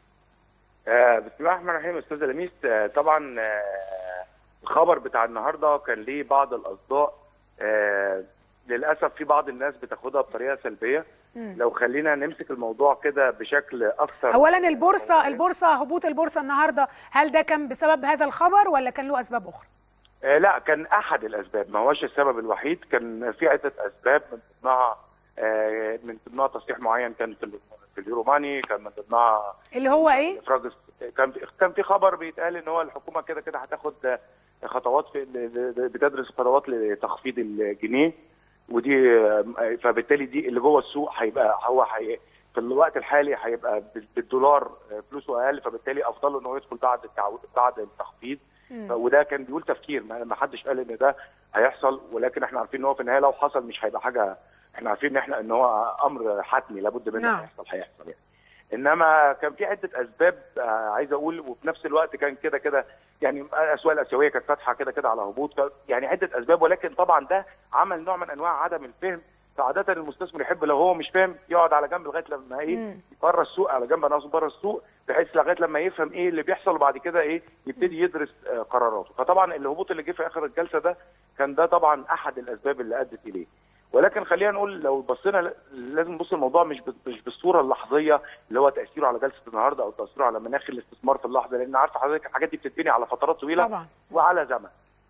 آه بسم الله الرحمن الرحيم استاذ لميس آه طبعا آه الخبر بتاع النهارده كان ليه بعض الاصداء آه للاسف في بعض الناس بتاخدها بطريقه سلبيه مم. لو خلينا نمسك الموضوع كده بشكل اكثر اولا البورصه البورصه هبوط البورصه النهارده هل ده كان بسبب هذا الخبر ولا كان له اسباب اخرى آه لا كان احد الاسباب ما هوش السبب الوحيد كان في عده اسباب من ضمنها آه من ضمنها تصريح معين كان في ال- في اليورو ماني كان من ضمنها اللي هو ايه افراج الس- كان في كان في خبر بيتقال ان هو الحكومه كده كده هتاخد خطوات في ل- ل- بتدرس خطوات لتخفيض الجنيه ودي فبالتالي دي اللي جوه السوق هيبقى هو هي في الوقت الحالي هيبقى بال- بالدولار فلوسه اقل فبالتالي افضل له ان هو يدخل بعد التعويض بعد التخفيض مم. وده كان بيقول تفكير ما ما حدش قال ان ده هيحصل ولكن احنا عارفين ان هو في النهايه لو حصل مش هيبقى حاجه احنا عارفين ان احنا ان هو امر حتمي لابد منه نعم. هيحصل هيحصل يعني انما كان في عده اسباب آه، عايز اقول وفي نفس الوقت كان كده كده يعني الاسواق الاسيويه كانت فاتحه كده كده على هبوط ف- يعني عده اسباب ولكن طبعا ده عمل نوع من انواع عدم الفهم فعاده المستثمر يحب لو هو مش فاهم يقعد على جنب لغايه لما ايه مم. بره السوق على جنب انا اقصد بره السوق بحيث لغايه لما يفهم ايه اللي بيحصل وبعد كده ايه يبتدي يدرس آه، قراراته فطبعا الهبوط اللي جه في اخر الجلسه ده كان ده طبعا احد الاسباب اللي ادت اليه ولكن خلينا نقول لو بصينا ل- لازم نبص الموضوع مش بال- مش بالصوره اللحظيه اللي هو تاثيره على جلسه النهارده او تاثيره على مناخ الاستثمار في اللحظه لان عارفه حضرتك الحاجات دي بتتبني على فترات طويله طبعا وعلى زمن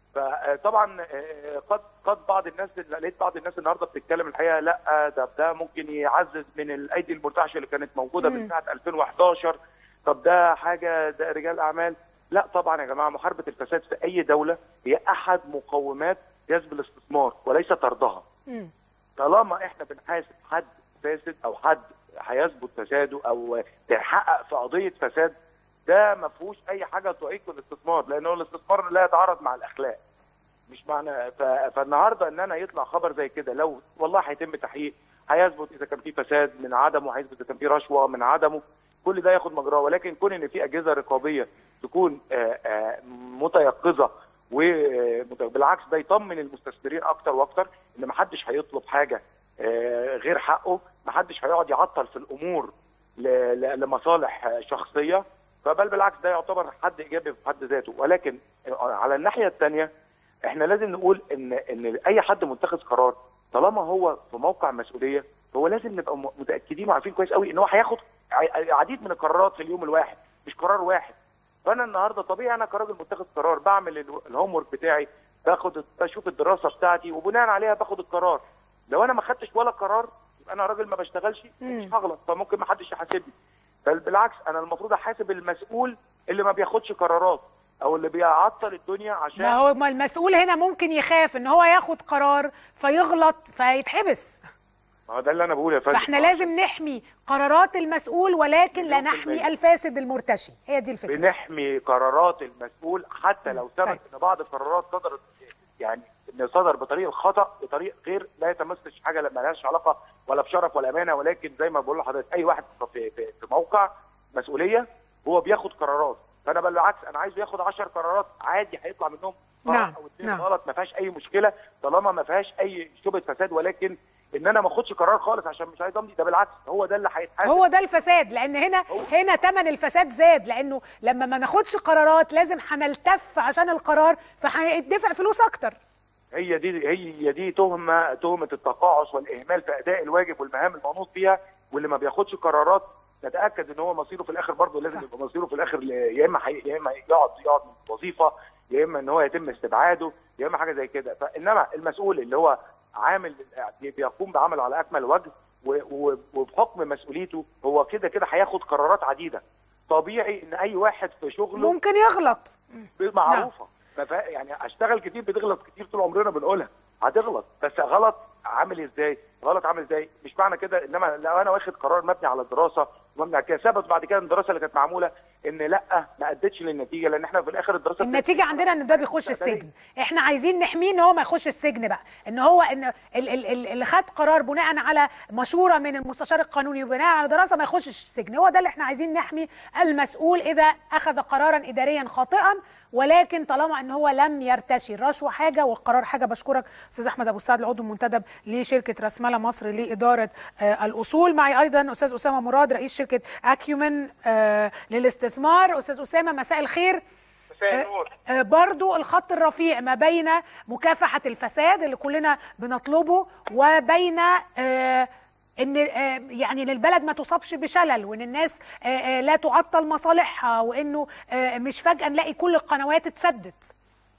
فطبعا آه، قد قد بعض الناس لقيت بعض الناس النهارده بتتكلم الحقيقه لا ده ده ممكن يعزز من الايدي المرتعشه اللي كانت موجوده مم. من سنه 2011 طب ده حاجه ده رجال اعمال لا طبعا يا جماعه محاربه الفساد في اي دوله هي احد مقومات جذب الاستثمار وليس طردها مم. طالما احنا بنحاسب حد فاسد او حد هيثبت فساده او تحقق في قضيه فساد ده ما فيهوش اي حاجه تعيق الاستثمار لانه الاستثمار لا يتعارض مع الاخلاق مش معنى ف... فالنهارده ان انا يطلع خبر زي كده لو والله هيتم تحقيق هيثبت اذا كان في فساد من عدمه هيثبت اذا كان في رشوه من عدمه كل ده ياخد مجراه ولكن كون ان في اجهزه رقابيه تكون آه، آه، متيقظه وبالعكس ده يطمن المستثمرين اكتر واكتر ان ما حدش هيطلب حاجه آه، غير حقه ما حدش هيقعد يعطل في الامور ل- ل- لمصالح آه، شخصيه فبل بالعكس ده يعتبر حد ايجابي في حد ذاته ولكن آه، على الناحيه الثانيه احنا لازم نقول ان ان اي حد متخذ قرار طالما هو في موقع مسؤوليه هو لازم نبقى م- متاكدين وعارفين كويس قوي ان هو هياخد ع- عديد من القرارات في اليوم الواحد مش قرار واحد فانا النهارده طبيعي انا كراجل متخذ قرار بعمل ال- الهوم ورك بتاعي باخد بشوف الدراسه بتاعتي وبناء عليها باخد القرار لو انا ما خدتش ولا قرار يبقى انا راجل ما بشتغلش مم. مش هغلط فممكن ما حدش يحاسبني بل بالعكس انا المفروض احاسب المسؤول اللي ما بياخدش قرارات او اللي بيعطل الدنيا عشان ما هو ما المسؤول هنا ممكن يخاف ان هو ياخد قرار فيغلط فيتحبس ما هو ده اللي انا بقوله يا فندم فاحنا لازم نحمي قرارات المسؤول ولكن لا مليون في نحمي المية. الفاسد المرتشي هي دي الفكره بنحمي قرارات المسؤول حتى لو ثبت طيب. ان بعض القرارات صدرت يعني ان صدر بطريق الخطا بطريق غير لا يتمسش حاجه ما لهاش علاقه ولا بشرف ولا امانه ولكن زي ما بقول لحضرتك اي واحد في, في, في موقع مسؤوليه هو بياخد قرارات فانا بل بالعكس انا عايزه ياخد 10 قرارات عادي هيطلع منهم قرار نعم، او اثنين نعم. غلط ما فيهاش اي مشكله طالما ما فيهاش اي شبهه فساد ولكن ان انا ما اخدش قرار خالص عشان مش عايز امضي ده بالعكس هو ده اللي هيتحاسب هو ده الفساد لان هنا هنا ثمن الفساد زاد لانه لما ما ناخدش قرارات لازم هنلتف عشان القرار فهيدفع فلوس اكتر هي دي هي دي تهمه تهمه التقاعس والاهمال في اداء الواجب والمهام المنوط فيها واللي ما بياخدش قرارات نتاكد ان هو مصيره في الاخر برضه لازم صح. يبقى مصيره في الاخر ل- يا اما حي... يا اما يقعد يقعد من وظيفه يا اما ان هو يتم استبعاده يا اما حاجه زي كده فانما المسؤول اللي هو عامل بيقوم بعمل على اكمل وجه و... و... وبحكم مسؤوليته هو كده كده هياخد قرارات عديده طبيعي ان اي واحد في شغله ممكن يغلط معروفه ما فا- يعني اشتغل كتير بتغلط كتير طول عمرنا بنقولها هتغلط بس غلط عامل ازاي غلط عامل ازاي مش معنى كده انما لو انا واخد قرار مبني على الدراسه ومبني على كده ثبت بعد كده إن الدراسه اللي كانت معموله ان لا ما ادتش للنتيجه لان احنا في الاخر الدراسه النتيجه عندنا ان ده بيخش السجن احنا عايزين نحميه ان هو ما يخش السجن بقى ان هو ان ال- ال- ال- اللي خد قرار بناء على مشوره من المستشار القانوني وبناء على دراسه ما يخشش السجن هو ده اللي احنا عايزين نحمي المسؤول اذا اخذ قرارا اداريا خاطئا ولكن طالما ان هو لم يرتشي الرشوه حاجه والقرار حاجه بشكرك استاذ احمد ابو السعد العضو المنتدب لشركه راسماله مصر لاداره آه الاصول معي ايضا استاذ اسامه مراد رئيس شركه اكيومن آه للاستثمار استاذ اسامه مساء الخير مساء النور آه، برضو الخط الرفيع ما بين مكافحة الفساد اللي كلنا بنطلبه وبين آه، ان آه، يعني ان البلد ما تصابش بشلل وان الناس آه، آه، لا تعطل مصالحها وانه آه، مش فجأة نلاقي كل القنوات اتسدت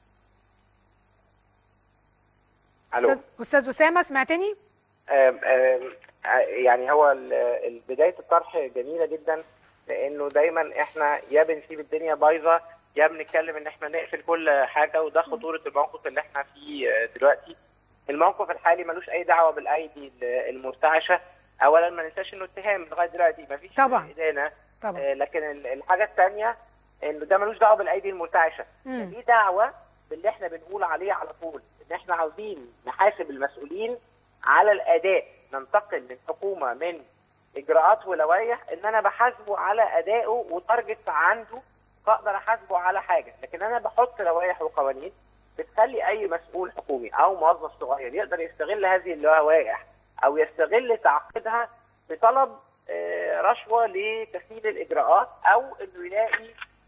الو استاذ استاذ اسامة سمعتني آم، آم، ع- يعني هو ال- ال- بدايه الطرح جميله جدا لانه دايما احنا يا بنسيب الدنيا بايظه يا بنتكلم ان احنا نقفل كل حاجه وده خطوره الموقف اللي احنا فيه آه، دلوقتي الموقف الحالي ملوش اي دعوه بالايدي ال- المرتعشه اولا ما ننساش انه اتهام لغايه دلوقتي ما فيش طبعاً. ادانه طبعا آه، لكن ال- الحاجه الثانيه انه ده ملوش دعوه بالايدي المرتعشه مم. دي دعوه باللي احنا بنقول عليه على طول ان احنا عاوزين نحاسب المسؤولين على الاداء ننتقل للحكومه من اجراءات ولوائح ان انا بحاسبه على ادائه وتارجت عنده فاقدر احاسبه على حاجه لكن انا بحط لوائح وقوانين بتخلي اي مسؤول حكومي او موظف صغير يقدر يستغل هذه اللوائح او يستغل تعقيدها بطلب آه، رشوه لتسهيل الاجراءات او انه يلاقي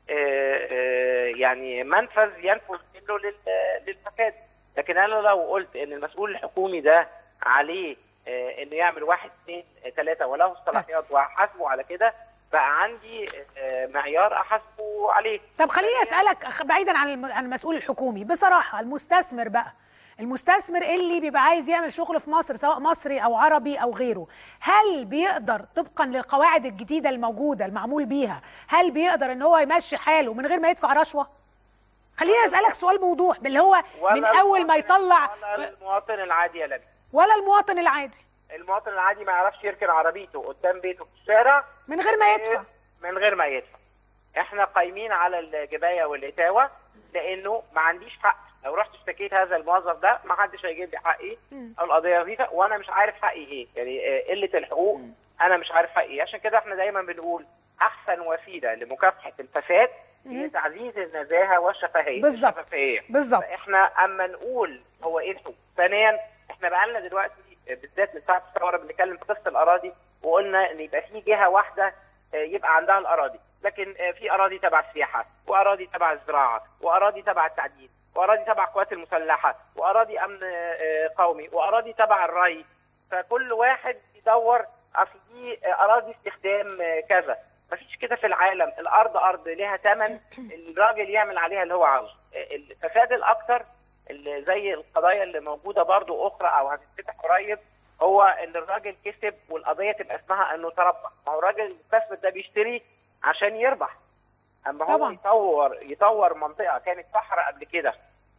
آه، آه، يعني منفذ ينفذ منه لل- للفساد لكن انا لو قلت ان المسؤول الحكومي ده عليه آه، انه يعمل واحد اثنين ثلاثه وله الصلاحيات وهحاسبه على كده بقى عندي آه، معيار احاسبه عليه طب خليني اسالك أخ- بعيدا عن الم- عن المسؤول الحكومي بصراحه المستثمر بقى المستثمر اللي بيبقى عايز يعمل شغل في مصر سواء مصري او عربي او غيره هل بيقدر طبقا للقواعد الجديده الموجوده المعمول بيها هل بيقدر ان هو يمشي حاله من غير ما يدفع رشوه خليني اسالك سؤال موضوع اللي هو من اول ما المواطن- يطلع ولا المواطن العادي يا لبي ولا المواطن العادي المواطن العادي ما يعرفش يركن عربيته قدام بيته في الشارع من غير ما يدفع من غير ما يدفع احنا قايمين على الجبايه والاتاوه لانه ما عنديش حق لو رحت اشتكيت هذا الموظف ده ما حدش هيجيب لي حقي او القضيه فيها وانا مش عارف حقي ايه يعني آه، قله الحقوق انا مش عارف حقي ايه عشان كده احنا دايما بنقول احسن وسيله لمكافحه الفساد هي تعزيز النزاهه والشفافيه بالظبط. الشفافيه بالظبط احنا اما نقول هو ايه الحقوق ثانيا احنا بقالنا دلوقتي بالذات من ساعه الثوره بنتكلم في قصه الاراضي وقلنا ان يبقى في جهه واحده آه، يبقى عندها الاراضي لكن آه، في اراضي تبع السياحه واراضي تبع الزراعه واراضي تبع التعدين واراضي تبع القوات المسلحه واراضي امن آه، قومي واراضي تبع الري فكل واحد يدور اصل دي آه، اراضي استخدام آه، كذا مفيش كده في العالم الارض ارض ليها ثمن الراجل يعمل عليها اللي هو عاوزه آه، الفساد الاكثر اللي زي القضايا اللي موجوده برضو اخرى او هتتفتح قريب هو ان الراجل كسب والقضيه تبقى اسمها انه تربح ما هو الراجل المستثمر ده بيشتري عشان يربح اما هو طبعاً. يطور يطور منطقه كانت صحراء قبل كده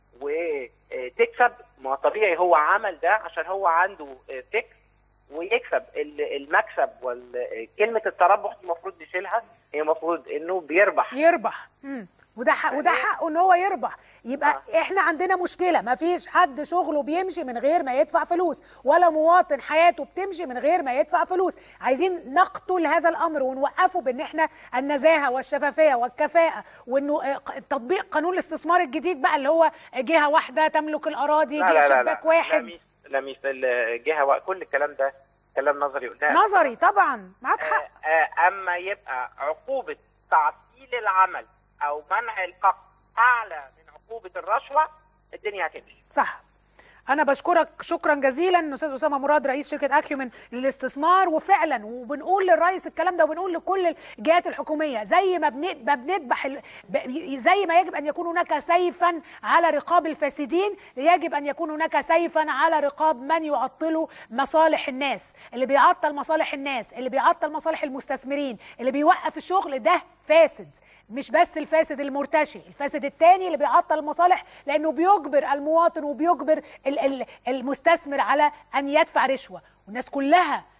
وتكسب ما طبيعي هو عمل ده عشان هو عنده آه، فكر ويكسب ال- المكسب وكلمه التربح دي المفروض نشيلها هي المفروض انه بيربح يربح مم. وده حق وده حقه ان هو يربح يبقى احنا عندنا مشكله ما فيش حد شغله بيمشي من غير ما يدفع فلوس ولا مواطن حياته بتمشي من غير ما يدفع فلوس عايزين نقتل هذا الامر ونوقفه بان احنا النزاهه والشفافيه والكفاءه وانه آه، ق- تطبيق قانون الاستثمار الجديد بقى اللي هو جهه واحده تملك الاراضي لا جهه لا لا شباك لا واحد لميس لميس الجهه و- كل الكلام ده كلام نظري قلناه نظري طبعا معاك حق آه، آه، اما يبقى عقوبه تعطيل العمل او منع القبض اعلى من عقوبه الرشوه الدنيا هتمشي صح انا بشكرك شكرا جزيلا استاذ اسامه مراد رئيس شركه اكيومن للاستثمار وفعلا وبنقول للرئيس الكلام ده وبنقول لكل الجهات الحكوميه زي ما بن- ما بنذبح ال- ب- زي ما يجب ان يكون هناك سيفا على رقاب الفاسدين يجب ان يكون هناك سيفا على رقاب من يعطلوا مصالح الناس اللي بيعطل مصالح الناس اللي بيعطل مصالح المستثمرين اللي بيوقف الشغل ده فاسد مش بس الفاسد المرتشي الفاسد التاني اللي بيعطل المصالح لانه بيجبر المواطن وبيجبر ال- ال- المستثمر على ان يدفع رشوه والناس كلها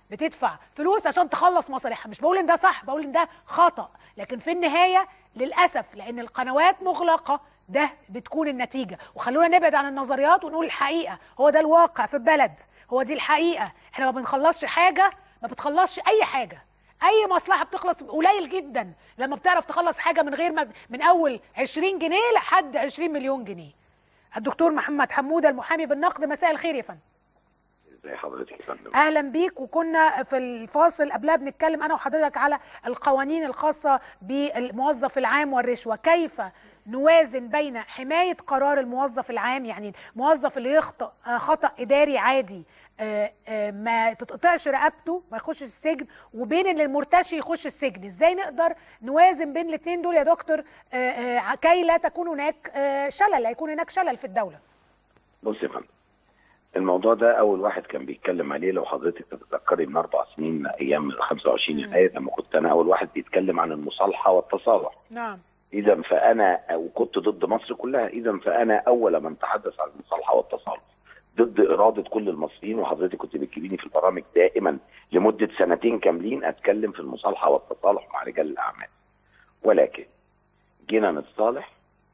بتدفع فلوس عشان تخلص مصالحها مش بقول ان ده صح بقول ان ده خطا لكن في النهايه للاسف لان القنوات مغلقه ده بتكون النتيجه وخلونا نبعد عن النظريات ونقول الحقيقه هو ده الواقع في البلد هو دي الحقيقه احنا ما بنخلصش حاجه ما بتخلصش اي حاجه اي مصلحه بتخلص قليل جدا لما بتعرف تخلص حاجه من غير ما من اول 20 جنيه لحد 20 مليون جنيه الدكتور محمد حموده المحامي بالنقد مساء الخير يا فندم ازي حضرتك يا فندم اهلا بيك وكنا في الفاصل قبلها بنتكلم انا وحضرتك على القوانين الخاصه بالموظف العام والرشوه كيف نوازن بين حمايه قرار الموظف العام يعني الموظف اللي يخطئ آه، خطا اداري عادي آه، آه، ما تتقطعش رقبته ما يخش السجن وبين ان المرتشي يخش السجن ازاي نقدر نوازن بين الاثنين دول يا دكتور آه، آه، كي لا تكون هناك آه، شلل لا يكون هناك شلل في الدوله بص يا فندم الموضوع ده اول واحد كان بيتكلم عليه لو حضرتك تتذكري من اربع سنين ايام 25 يناير لما كنت انا اول واحد بيتكلم عن المصالحه والتصالح نعم اذا فانا وكنت ضد مصر كلها اذا فانا اول من تحدث عن المصالحه والتصالح ضد اراده كل المصريين وحضرتك كنت بتجيبيني في البرامج دائما لمده سنتين كاملين اتكلم في المصالحه والتصالح مع رجال الاعمال ولكن جينا نتصالح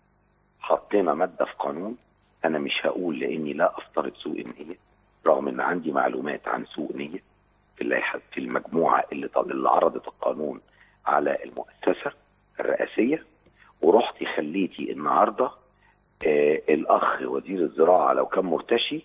حطينا ماده في قانون انا مش هقول لاني لا افترض سوء النيه رغم ان عندي معلومات عن سوء نيه في اللائحه في المجموعه اللي طل... اللي عرضت القانون على المؤسسه الرئاسيه ورحتي خليتي النهارده آه الاخ وزير الزراعه لو كان مرتشي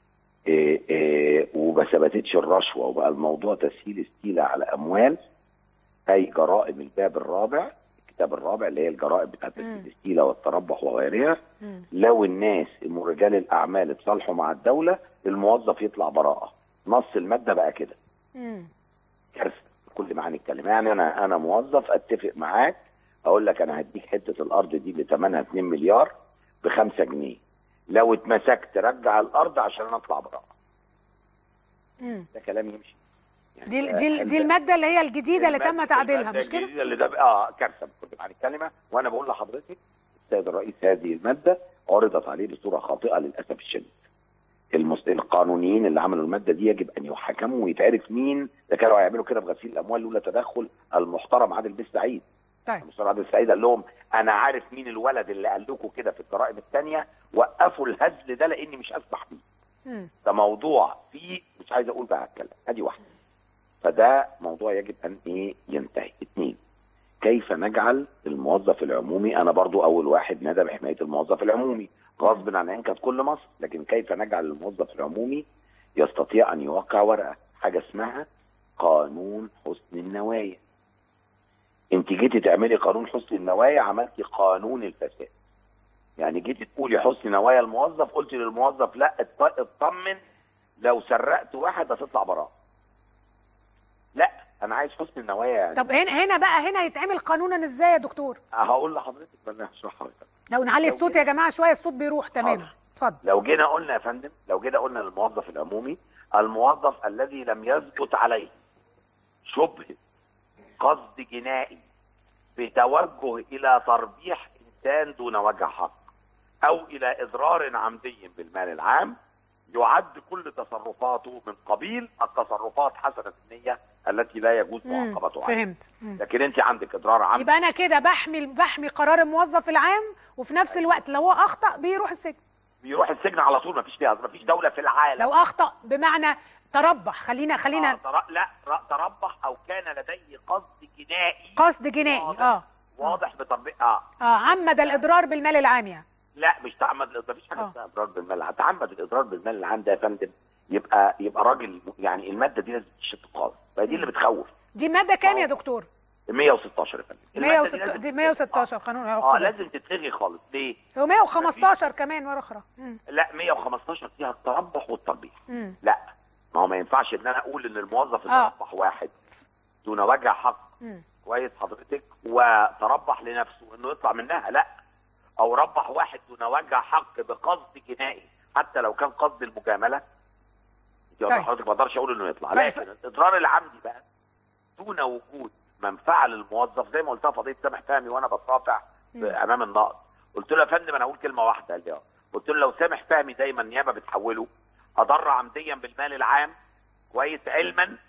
آه آه وما ثبتتش الرشوه وبقى الموضوع تسهيل استيلاء على اموال اي جرائم الباب الرابع الكتاب الرابع اللي هي الجرائم بتاعت تسهيل الاستيلاء والتربح وغيرها مم. لو الناس من رجال الاعمال اتصالحوا مع الدوله الموظف يطلع براءه نص الماده بقى كده مم. كارثه كل معاني الكلمه يعني انا انا موظف اتفق معاك اقول لك انا هديك حته الارض دي اللي ثمنها 2 مليار ب 5 جنيه لو اتمسكت رجع الارض عشان انا اطلع براءه مم. ده كلام يمشي يعني دي ده- دي دي ده- الماده اللي هي الجديده اللي تم المادة- تعديلها المادة مش كده؟ الجديدة اللي ده اه كارثه بكل معنى الكلمه وانا بقول لحضرتك السيد الرئيس هذه الماده عرضت عليه بصوره خاطئه للاسف الشديد. المس... القانونيين اللي عملوا الماده دي يجب ان يحاكموا ويتعرف مين ده كانوا هيعملوا كده بغسيل الاموال لولا تدخل المحترم عادل بن سعيد. طيب المستشار عادل سعيد قال لهم انا عارف مين الولد اللي قال لكم كده في الجرائم الثانيه وقفوا الهزل ده لاني مش اسمح بيه. مم. ده موضوع فيه مش عايز اقول بقى اتكلم ادي واحده فده موضوع يجب ان ايه ينتهي اثنين كيف نجعل الموظف العمومي انا برضو اول واحد نادى بحمايه الموظف العمومي غصب عن عين كانت كل مصر لكن كيف نجعل الموظف العمومي يستطيع ان يوقع ورقه حاجه اسمها قانون حسن النوايا انت جيتي تعملي قانون حسن النوايا عملتي قانون الفساد يعني جيتي تقولي حسن نوايا الموظف قلت للموظف لا اط- اطمن لو سرقت واحد هتطلع براءه لا انا عايز حسن النوايا يعني طب هنا هنا بقى هنا يتعمل قانونا ازاي يا دكتور؟ هقول لحضرتك بس انا هشرحها لك. لو نعلي لو الصوت كده- يا جماعه شويه الصوت بيروح تماما حاضر. اتفضل لو جينا قلنا يا فندم لو جينا قلنا للموظف العمومي الموظف الذي لم يثبت عليه شبه قصد جنائي بتوجه الى تربيح انسان دون وجه حق او الى اضرار عمدي بالمال العام يعد كل تصرفاته من قبيل التصرفات حسنه النيه التي لا يجوز مم. معاقبته عليها فهمت مم. لكن انت عندك اضرار عمدي يبقى انا كده بحمي بحمي قرار الموظف العام وفي نفس الوقت لو هو اخطا بيروح السجن بيروح السجن على طول مفيش فيها مفيش دوله في العالم لو اخطا بمعنى تربح خلينا خلينا آه تر... لا ر- تربح او كان لديه قصد جنائي قصد جنائي واضح. اه واضح بتطبيق اه اه عمد الاضرار بالمال العام يعني لا مش تعمد الإضرار مفيش حاجه آه. اسمها اضرار بالمال العام تعمد الاضرار بالمال العام ده يا فندم يبقى يبقى راجل يعني الماده دي لازم تشد خالص فدي اللي بتخوف دي ماده كام يا دكتور 116 يا فندم المادة 106 لازم دي تتلغي. 116 قانون اه, آه العقوبات لازم تتلغي خالص ليه؟ هو 115 كمان مره اخرى مم. لا 115 فيها التربح والتربيح مم. لا ما هو ما ينفعش ان انا اقول ان الموظف اللي آه. ربح واحد دون وجه حق مم. كويس حضرتك وتربح لنفسه انه يطلع منها لا او ربح واحد دون وجه حق بقصد جنائي حتى لو كان قصد المجامله دي طيب. حضرتك ما اقدرش اقول انه يطلع طيب. لكن الاضرار العمدي بقى دون وجود منفعه للموظف زي ما قلتها في قضيه سامح فهمي وانا بصافح امام النقد قلت له يا فندم انا هقول كلمه واحده قال لي اه قلت له لو سامح فهمي دايما النيابه بتحوله اضر عمديا بالمال العام كويس علما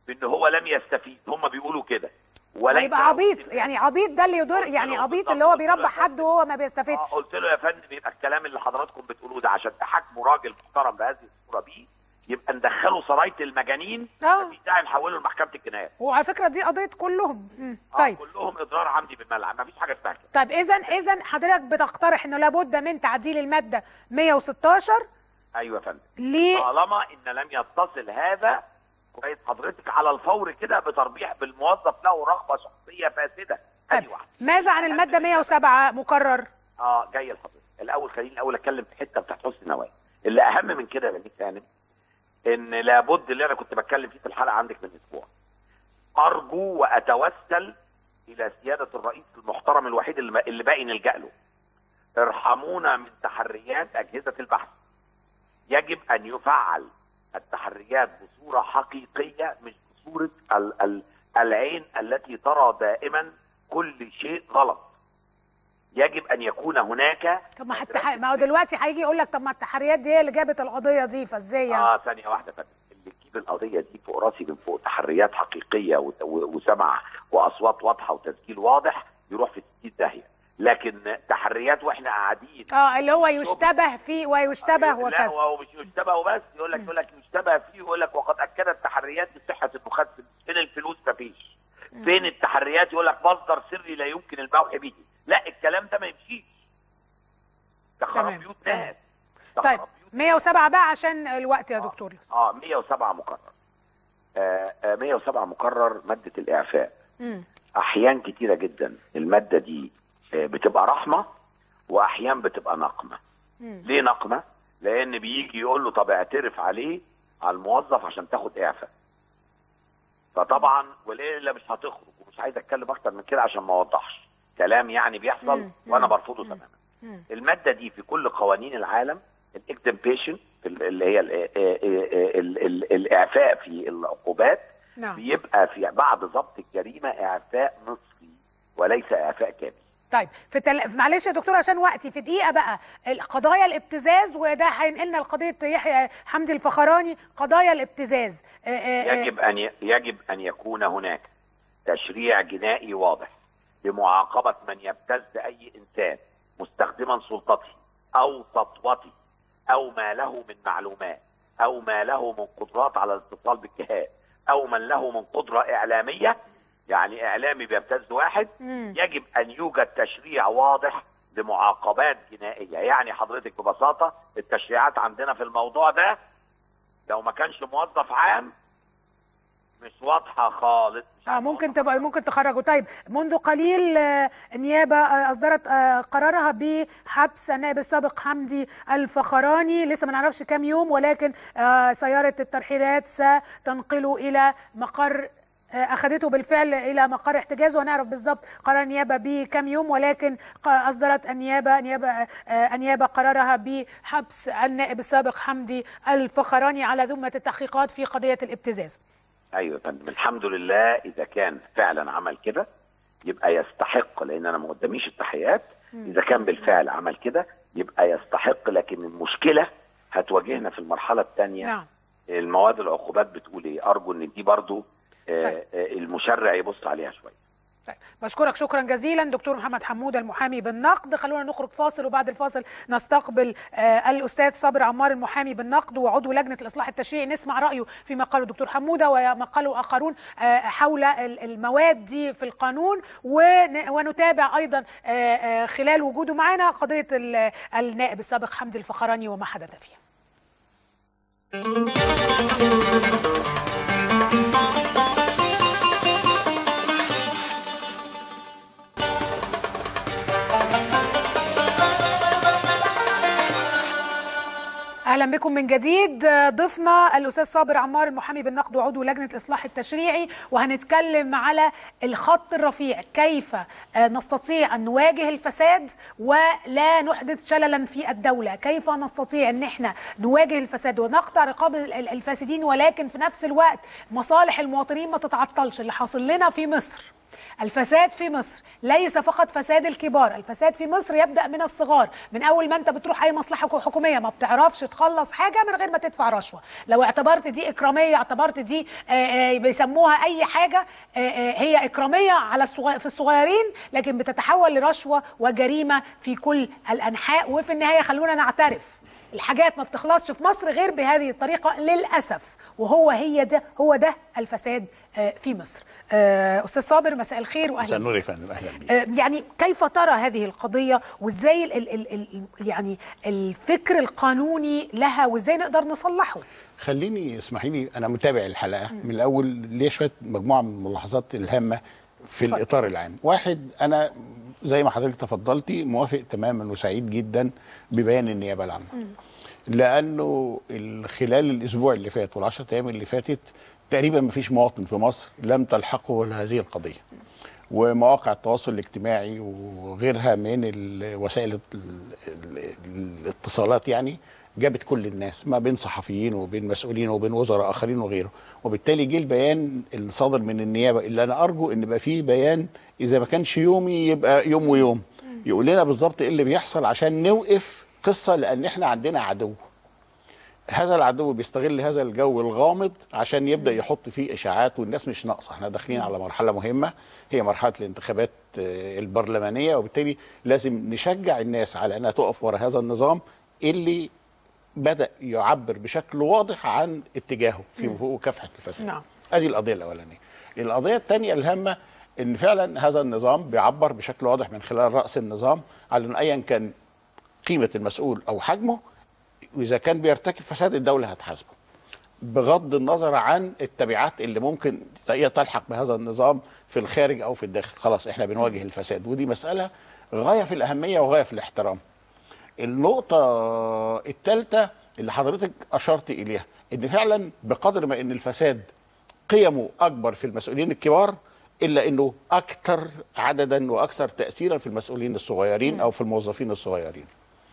بان هو لم يستفيد هم بيقولوا كده وليس يبقى له عبيط استفادة. يعني عبيط ده اللي يضر يعني له عبيط بالظبط، اللي هو قلت له بيربى يا حد فندم. وهو ما آه بيستفدش قلت له يا فندم يبقى الكلام اللي حضراتكم بتقولوه ده عشان تحاكموا راجل محترم بهذه الصوره بيه يبقى ندخله سرايه المجانين آه. مفيش داعي نحوله لمحكمه الجنايات وعلى فكره دي قضيه كلهم مم. آه، طيب كلهم اضرار عمدي بالملعب مفيش حاجه اسمها كده طيب اذا اذا حضرتك بتقترح انه لابد من تعديل الماده 116 ايوه يا فندم ليه طالما ان لم يتصل هذا كويس حضرتك على الفور كده بتربيح بالموظف له رغبه شخصيه فاسده ادي طيب واحده ماذا عن الماده 107 مكرر اه جاي لحضرتك الاول خليني الاول اتكلم في حته بتاعت حسن النوايا اللي اهم من كده يا بني سالم ان لابد اللي انا كنت بتكلم فيه في الحلقه عندك من اسبوع ارجو واتوسل الى سياده الرئيس المحترم الوحيد اللي اللي باقي نلجا له ارحمونا من تحريات اجهزه البحث يجب ان يفعل التحريات بصوره حقيقيه مش بصوره ال- ال- العين التي ترى دائما كل شيء غلط يجب ان يكون هناك طب ما حتى ما هو دلوقتي هيجي يقول لك طب ما التحريات دي هي اللي جابت القضيه دي فازاي يعني اه ثانيه واحده فندم اللي تجيب القضيه دي فوق راسي من فوق تحريات حقيقيه وت- و- وسمع واصوات واضحه وتسجيل واضح يروح في 60 داهيه لكن تحريات واحنا قاعدين اه اللي هو يشتبه فيه ويشتبه لا وكذا هو مش يشتبه وبس يقول لك يقول لك يشتبه فيه يقول لك وقد اكدت التحريات بصحه المخدر فين الفلوس مفيش فين التحريات يقول لك مصدر سري لا يمكن البوح به لا الكلام ده ما يمشيش ده خراب تمام. بيوت ناس ده طيب خراب بيوت 107 بقى عشان الوقت يا دكتور يوسف اه 107 مكرر آه آه 107 مكرر ماده الاعفاء مم. احيان كتيره جدا الماده دي آه بتبقى رحمه واحيان بتبقى نقمه مم. ليه نقمه لان بيجي يقول له طب اعترف عليه على الموظف عشان تاخد اعفاء فطبعا وليلة مش هتخرج ومش عايز اتكلم اكتر من كده عشان ما اوضحش كلام يعني بيحصل مم. وانا مم. برفضه تماما مم. الماده دي في كل قوانين العالم الاكتمبيشن اللي هي ال- ال- ال- ال- الاعفاء في العقوبات نعم بيبقى في بعد ضبط الجريمه اعفاء نصفي وليس اعفاء كامل طيب في تل... معلش يا دكتور عشان وقتي في دقيقه بقى قضايا الابتزاز وده هينقلنا لقضيه يحيى حمدي الفخراني قضايا الابتزاز آه، آه، آه، يجب ان ي- يجب ان يكون هناك تشريع جنائي واضح لمعاقبه من يبتز اي انسان مستخدما سلطته او سطوته او ما له من معلومات او ما له من قدرات على الاتصال بالجهات او من له من قدره اعلاميه يعني اعلامي بيبتز واحد مم. يجب ان يوجد تشريع واضح لمعاقبات جنائيه يعني حضرتك ببساطه التشريعات عندنا في الموضوع ده لو ما كانش موظف عام مش واضحه خالص مش اه عارف ممكن تبقى ممكن تخرجوا طيب منذ قليل آه، النيابه آه، اصدرت آه، قرارها بحبس النائب السابق حمدي الفخراني لسه ما نعرفش كام يوم ولكن آه، سياره الترحيلات ستنقله الى مقر آه، اخذته بالفعل الى مقر احتجاز وهنعرف بالظبط قرار النيابه بكام يوم ولكن ق- اصدرت النيابه نيابه آه، النيابه قرارها بحبس النائب السابق حمدي الفخراني على ذمه التحقيقات في قضيه الابتزاز ايوه يا فندم الحمد لله اذا كان فعلا عمل كده يبقى يستحق لان انا ما قداميش التحقيقات اذا كان بالفعل عمل كده يبقى يستحق لكن المشكله هتواجهنا في المرحله الثانيه نعم المواد العقوبات بتقول ايه ارجو ان دي برضو آه، طيب. آه، المشرع يبص عليها شويه طيب بشكرك شكرا جزيلا دكتور محمد حمود المحامي بالنقد خلونا نخرج فاصل وبعد الفاصل نستقبل آه الاستاذ صابر عمار المحامي بالنقد وعضو لجنه الاصلاح التشريعي نسمع رايه فيما قاله الدكتور حموده وما قاله اخرون آه حول ال- المواد دي في القانون ون- ونتابع ايضا آه آه خلال وجوده معنا قضيه ال- النائب السابق حمدي الفخراني وما حدث فيها اهلا بكم من جديد ضيفنا الاستاذ صابر عمار المحامي بالنقد وعضو لجنه الاصلاح التشريعي وهنتكلم على الخط الرفيع كيف آه، نستطيع ان نواجه الفساد ولا نحدث شللا في الدوله كيف نستطيع ان احنا نواجه الفساد ونقطع رقاب ال- الفاسدين ولكن في نفس الوقت مصالح المواطنين ما تتعطلش اللي حاصل لنا في مصر الفساد في مصر ليس فقط فساد الكبار الفساد في مصر يبدا من الصغار من اول ما انت بتروح اي مصلحه حكوميه ما بتعرفش تخلص حاجه من غير ما تدفع رشوه لو اعتبرت دي اكراميه اعتبرت دي آه، آه، بيسموها اي حاجه آه، آه، هي اكراميه على الصغ... في الصغيرين لكن بتتحول لرشوه وجريمه في كل الانحاء وفي النهايه خلونا نعترف الحاجات ما بتخلصش في مصر غير بهذه الطريقه للاسف وهو هي ده هو ده الفساد آه، في مصر آه، استاذ صابر مساء الخير واهلا مساء بك. النور يا فندم اهلا بيك آه، يعني كيف ترى هذه القضية وازاي ال ال ال ال يعني الفكر القانوني لها وازاي نقدر نصلحه خليني اسمحي لي انا متابع الحلقه من الاول ليا شويه مجموعه من الملاحظات الهامه في اتفضل. الاطار العام واحد انا زي ما حضرتك تفضلتي موافق تماما وسعيد جدا ببيان النيابه العامه لانه ال- خلال الاسبوع اللي فات والعشرة ايام اللي فاتت تقريبا ما فيش مواطن في مصر لم تلحقه هذه القضيه ومواقع التواصل الاجتماعي وغيرها من ال- وسائل ال- ال- الاتصالات يعني جابت كل الناس ما بين صحفيين وبين مسؤولين وبين وزراء اخرين وغيره وبالتالي جه البيان الصادر من النيابه اللي انا ارجو ان يبقى فيه بيان اذا ما كانش يومي يبقى يوم ويوم يقول لنا بالظبط ايه اللي بيحصل عشان نوقف قصه لان احنا عندنا عدو هذا العدو بيستغل هذا الجو الغامض عشان يبدا يحط فيه اشاعات والناس مش ناقصه احنا داخلين على مرحله مهمه هي مرحله الانتخابات آه، البرلمانيه وبالتالي لازم نشجع الناس على انها تقف وراء هذا النظام اللي بدا يعبر بشكل واضح عن اتجاهه في مكافحه الفساد نعم. ادي القضيه الاولانيه القضيه الثانيه الهامه ان فعلا هذا النظام بيعبر بشكل واضح من خلال راس النظام على ان ايا كان قيمه المسؤول او حجمه واذا كان بيرتكب فساد الدوله هتحاسبه بغض النظر عن التبعات اللي ممكن هي تلحق بهذا النظام في الخارج او في الداخل خلاص احنا بنواجه الفساد ودي مساله غايه في الاهميه وغايه في الاحترام النقطه الثالثه اللي حضرتك اشرت اليها ان فعلا بقدر ما ان الفساد قيمه اكبر في المسؤولين الكبار الا انه اكثر عددا واكثر تاثيرا في المسؤولين الصغيرين او في الموظفين الصغيرين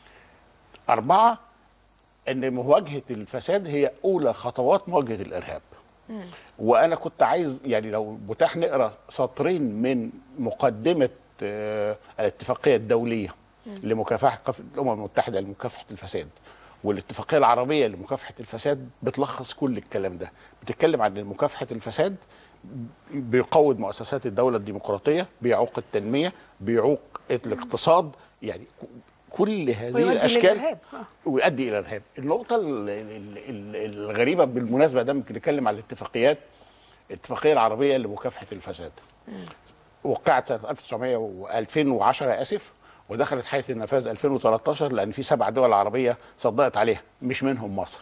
اربعه ان مواجهه الفساد هي اولى خطوات مواجهه الارهاب وانا كنت عايز يعني لو متاح نقرا سطرين من مقدمه آه، الاتفاقيه الدوليه لمكافحه قف- الامم المتحده لمكافحه الفساد والاتفاقيه العربيه لمكافحه الفساد بتلخص كل الكلام ده بتتكلم عن مكافحه الفساد بيقوض مؤسسات الدوله الديمقراطيه بيعوق التنميه بيعوق الاقتصاد يعني ك- كل هذه ويؤدي الاشكال للإرهاب. آه. ويؤدي الى الارهاب النقطه ال- ال- ال- الغريبه بالمناسبه ده ممكن نتكلم على الاتفاقيات الاتفاقيه العربيه لمكافحه الفساد وقعت سنه 1900 و 2010 اسف ودخلت حياه النفاذ 2013 لان في سبع دول عربيه صدقت عليها مش منهم مصر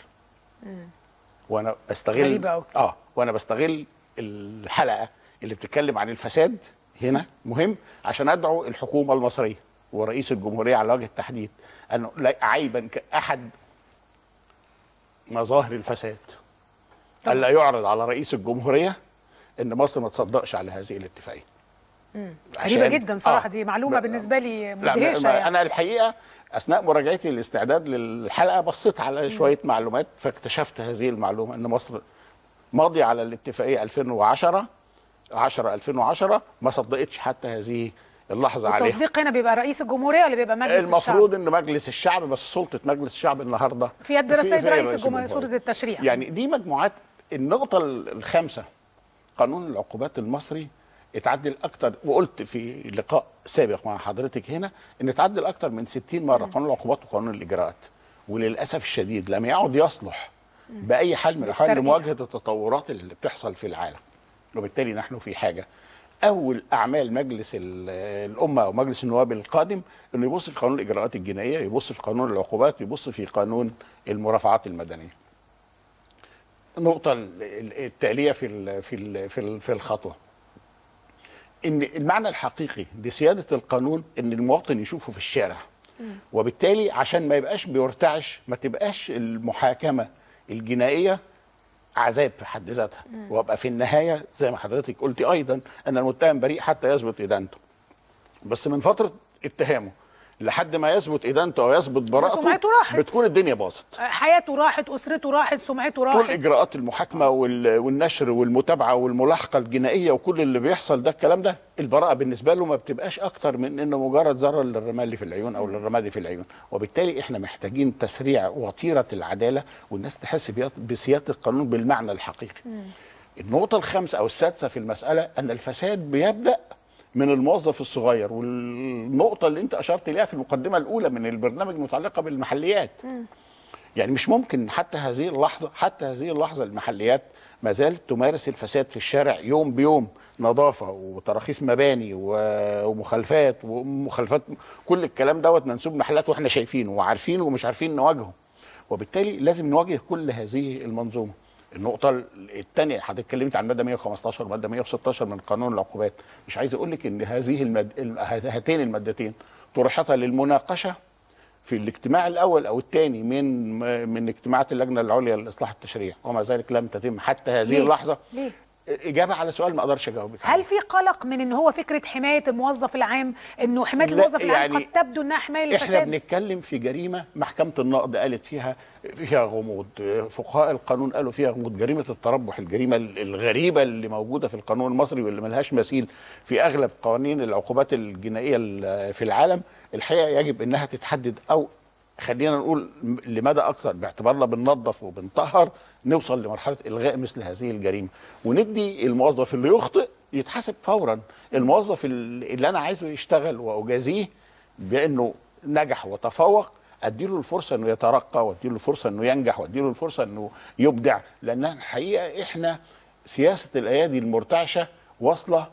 وانا بستغل غريبة أوي. اه وانا بستغل الحلقه اللي بتتكلم عن الفساد هنا مهم عشان ادعو الحكومه المصريه ورئيس الجمهوريه على وجه التحديد انه لا عيبا كاحد مظاهر الفساد الا يعرض على رئيس الجمهوريه ان مصر ما تصدقش على هذه الاتفاقيه غريبة عشان- جدا صراحة آه. دي معلومة لا- بالنسبة لي لا ما- مدهشة ما يعني. انا الحقيقه اثناء مراجعتي الاستعداد للحلقه بصيت على شويه معلومات فاكتشفت هذه المعلومه ان مصر ماضي على الاتفاقيه 2010 10 2010 ما صدقتش حتى هذه اللحظه عليها التصديق هنا بيبقى رئيس الجمهورية ولا بيبقى مجلس المفروض الشعب؟ ان مجلس الشعب بس سلطه مجلس الشعب النهارده في يد السيد في رئيس الجمهورية سورة الجمهورية. التشريع يعني دي مجموعات النقطة الخامسة قانون العقوبات المصري اتعدل أكتر وقلت في لقاء سابق مع حضرتك هنا إن اتعدل أكتر من 60 مرة قانون العقوبات وقانون الإجراءات وللأسف الشديد لم يعد يصلح بأي حال من الأحوال بالترقيع. لمواجهة التطورات اللي بتحصل في العالم وبالتالي نحن في حاجة أول أعمال مجلس ال- الأمة أو مجلس النواب القادم إنه يبص في قانون الإجراءات الجنائية يبص في قانون العقوبات يبص في قانون المرافعات المدنية النقطة ال- ال- التالية في ال في ال في ال في الخطوة إن المعنى الحقيقي لسيادة القانون إن المواطن يشوفه في الشارع وبالتالي عشان ما يبقاش بيرتعش ما تبقاش المحاكمة الجنائية عذاب في حد ذاتها وابقى في النهاية زي ما حضرتك قلتي أيضا أن المتهم بريء حتى يثبت إدانته بس من فترة اتهامه لحد ما يثبت ادانته او يثبت براءته سمعته راحت. بتكون الدنيا باظت حياته راحت اسرته راحت سمعته راحت طول اجراءات المحاكمه وال- والنشر والمتابعه والملاحقه الجنائيه وكل اللي بيحصل ده الكلام ده البراءه بالنسبه له ما بتبقاش اكتر من انه مجرد ذره للرمال في العيون او للرماد في العيون وبالتالي احنا محتاجين تسريع وطيره العداله والناس تحس بيا- بسياده القانون بالمعنى الحقيقي النقطة الخامسة أو السادسة في المسألة أن الفساد بيبدأ من الموظف الصغير والنقطة اللي أنت أشرت إليها في المقدمة الأولى من البرنامج المتعلقة بالمحليات يعني مش ممكن حتى هذه اللحظة حتى هذه اللحظة المحليات ما زالت تمارس الفساد في الشارع يوم بيوم نظافة وتراخيص مباني و- ومخالفات ومخالفات كل الكلام دوت منسوب محلات واحنا شايفينه وعارفينه ومش عارفين نواجهه وبالتالي لازم نواجه كل هذه المنظومة النقطة الثانية حضرتك اتكلمت عن مادة 115 ومادة 116 من قانون العقوبات مش عايز اقول لك ان هذه المد... الم- هاتين المادتين طرحتا للمناقشة في الاجتماع الاول او الثاني من من اجتماعات اللجنه العليا لاصلاح التشريع ومع ذلك لم تتم حتى هذه ليه؟ اللحظه ليه؟ اجابه على سؤال ما اقدرش اجاوبك هل في قلق من ان هو فكره حمايه الموظف العام انه حمايه لا، الموظف العام يعني قد تبدو انها حمايه احنا للفساد بنتكلم في جريمه محكمه النقد قالت فيها فيها غموض فقهاء القانون قالوا فيها غموض جريمه التربح الجريمه الغريبه اللي موجوده في القانون المصري واللي ملهاش مثيل في اغلب قوانين العقوبات الجنائيه ال- في العالم الحقيقه يجب انها تتحدد او خلينا نقول م- لمدى اكثر باعتبارنا بننظف وبنطهر نوصل لمرحله الغاء مثل هذه الجريمه وندي الموظف اللي يخطئ يتحاسب فورا الموظف ال- اللي انا عايزه يشتغل واجازيه بانه نجح وتفوق اديله الفرصه انه يترقى واديله الفرصه انه ينجح واديله الفرصه انه يبدع لان الحقيقه احنا سياسه الايادي المرتعشه واصله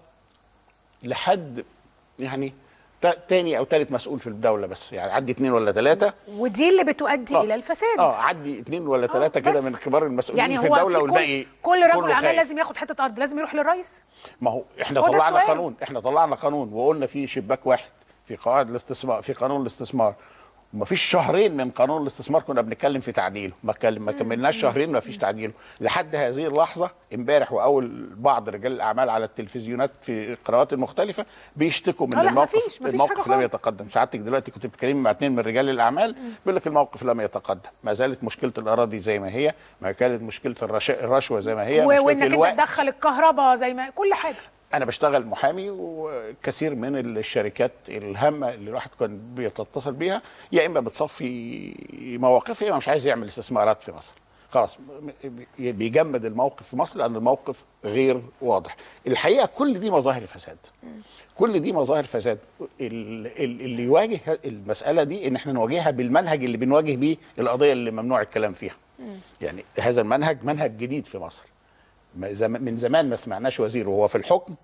لحد يعني تا- تاني او تالت مسؤول في الدوله بس يعني عدي اثنين ولا ثلاثه ودي اللي بتؤدي الى الفساد اه عدي اثنين ولا ثلاثه كده بس. من كبار المسؤولين يعني في هو الدوله في والباقي كل, كل رجل كله اعمال خايف. لازم ياخد حته ارض لازم يروح للرئيس ما هو احنا هو ده طلعنا السؤال. قانون احنا طلعنا قانون وقلنا في شباك واحد في قواعد الاستثمار في قانون الاستثمار وما فيش شهرين من قانون الاستثمار كنا بنتكلم في تعديله ما كل- ما كملناش شهرين ما فيش تعديله لحد هذه اللحظه امبارح واول بعض رجال الاعمال على التلفزيونات في القنوات المختلفه بيشتكوا من آه لا، الموقف مفيش- مفيش الموقف حاجة لم خالص. يتقدم سعادتك دلوقتي كنت بتتكلمي مع اثنين من رجال الاعمال بيقول لك الموقف لم يتقدم ما زالت مشكله الاراضي زي ما هي ما كانت مشكله الرش- الرشوه زي ما هي و- مشكلة وانك انت الوقت. تدخل الكهرباء زي ما كل حاجه انا بشتغل محامي وكثير من الشركات الهامه اللي الواحد كان بيتصل بيها يا اما بتصفي مواقفها يا اما مش عايز يعمل استثمارات في مصر خلاص م- بيجمد الموقف في مصر لان الموقف غير واضح الحقيقه كل دي مظاهر فساد كل دي مظاهر فساد ال- ال- اللي يواجه المساله دي ان احنا نواجهها بالمنهج اللي بنواجه بيه القضيه اللي ممنوع الكلام فيها يعني هذا المنهج منهج جديد في مصر ما زم- من زمان ما سمعناش وزير وهو في الحكم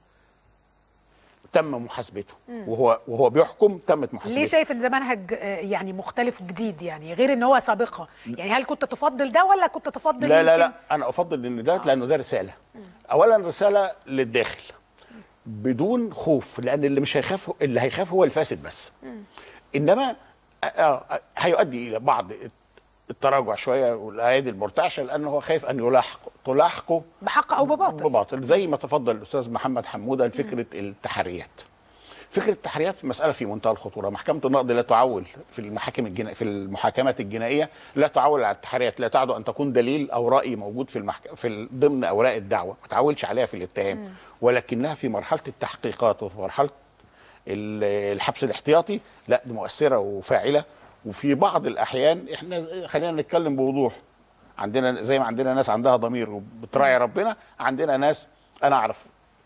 تم محاسبته وهو وهو بيحكم تمت محاسبته ليه شايف ان ده منهج آه، يعني مختلف جديد يعني غير ان هو سابقه يعني هل كنت تفضل ده ولا كنت تفضل لا لا يمكن- لا انا افضل ان ده لانه ده رساله اولا رساله للداخل بدون خوف لان اللي مش هيخاف اللي هيخاف هو الفاسد بس انما آه، آه، هيؤدي الى بعض التراجع شويه والايادي المرتعشه لانه هو خايف ان يلاحق تلاحقه بحق او بباطل بباطل زي ما تفضل الاستاذ محمد حموده فكره التحريات فكره التحريات في مساله في منتهى الخطوره محكمه النقد لا تعول في المحاكم الجنا... في المحاكمات الجنائيه لا تعول على التحريات لا تعد ان تكون دليل او راي موجود في المحك... في ال- ضمن اوراق الدعوه ما تعولش عليها في الاتهام ولكنها في مرحله التحقيقات وفي مرحله ال- الحبس الاحتياطي لا دي مؤثره وفاعله وفي بعض الاحيان احنا خلينا نتكلم بوضوح عندنا زي ما عندنا ناس عندها ضمير وبتراعي ربنا عندنا ناس انا اعرف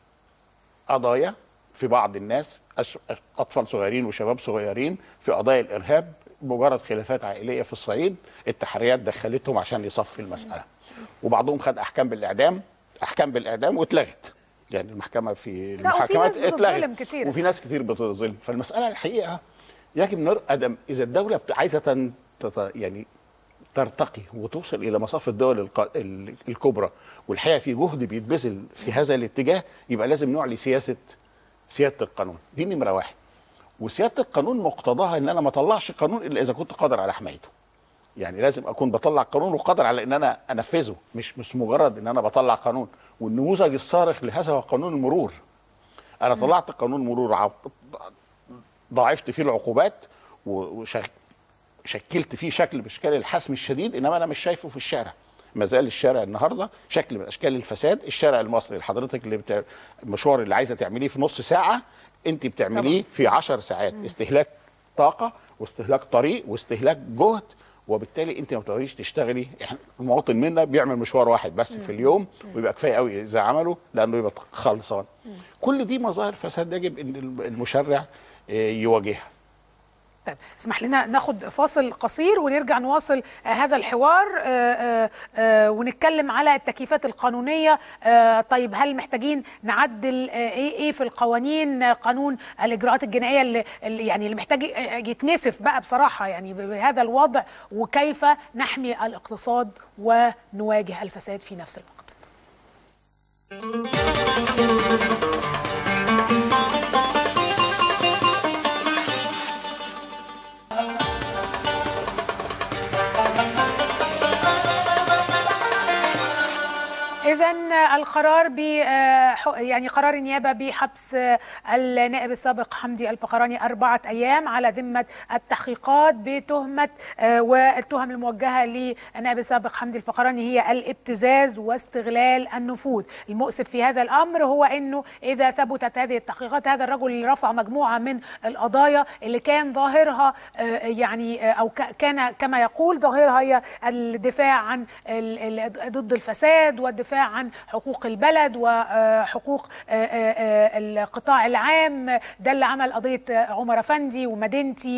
قضايا في بعض الناس أش- أش- اطفال صغيرين وشباب صغيرين في قضايا الارهاب مجرد خلافات عائليه في الصعيد التحريات دخلتهم عشان يصفي المساله وبعضهم خد احكام بالاعدام احكام بالاعدام واتلغت يعني المحكمه في لا، وفي المحاكمات ناس بتتظلم كتير. وفي ناس كتير بتظلم فالمساله الحقيقه يجب نر ادم اذا الدوله بت- عايزه تن... تت... يعني ترتقي وتوصل الى مصاف الدول الق... ال- الكبرى والحقيقه في جهد بيتبذل في هذا الاتجاه يبقى لازم نعلي سياسه سياده القانون دي نمره واحد وسياده القانون مقتضاها ان انا ما اطلعش قانون الا اذا كنت قادر على حمايته يعني لازم اكون بطلع قانون وقادر على ان انا انفذه مش مش مجرد ان انا بطلع قانون والنموذج الصارخ لهذا هو قانون المرور انا طلعت قانون مرور عب- ضاعفت فيه العقوبات وشكلت فيه شكل باشكال الحسم الشديد انما انا مش شايفه في الشارع ما زال الشارع النهارده شكل من اشكال الفساد الشارع المصري اللي حضرتك اللي بتاع المشوار اللي عايزه تعمليه في نص ساعه انت بتعمليه في 10 ساعات استهلاك طاقه واستهلاك طريق واستهلاك جهد وبالتالي انت ما بتقدريش تشتغلي احنا المواطن منا بيعمل مشوار واحد بس في اليوم ويبقى كفايه قوي اذا عمله لانه يبقى خلصان كل دي مظاهر فساد يجب ان المشرع آه، يواجهها طيب اسمح لنا ناخد فاصل قصير ونرجع نواصل آه، هذا الحوار آه، آه، آه، ونتكلم على التكييفات القانونية آه، طيب هل محتاجين نعدل آه، ايه ايه في القوانين آه، قانون الإجراءات الجنائية اللي اللي يعني اللي محتاج آه، يتنسف بقى بصراحة يعني ب- بهذا الوضع وكيف نحمي الاقتصاد ونواجه الفساد في نفس الوقت إذا القرار ب آه، ح- يعني قرار النيابة بحبس آه، النائب السابق حمدي الفخراني أربعة أيام على ذمة التحقيقات بتهمة آه، والتهم الموجهة للنائب السابق حمدي الفخراني هي الابتزاز واستغلال النفوذ المؤسف في هذا الأمر هو أنه إذا ثبتت هذه التحقيقات هذا الرجل اللي رفع مجموعة من القضايا اللي كان ظاهرها آه، يعني آه، أو ك- كان كما يقول ظاهرها هي الدفاع عن ال- ال- ضد الفساد والدفاع عن حقوق البلد وحقوق آه، آه، آه، القطاع العام ده اللي عمل قضية آه، عمر أفندي ومدينتي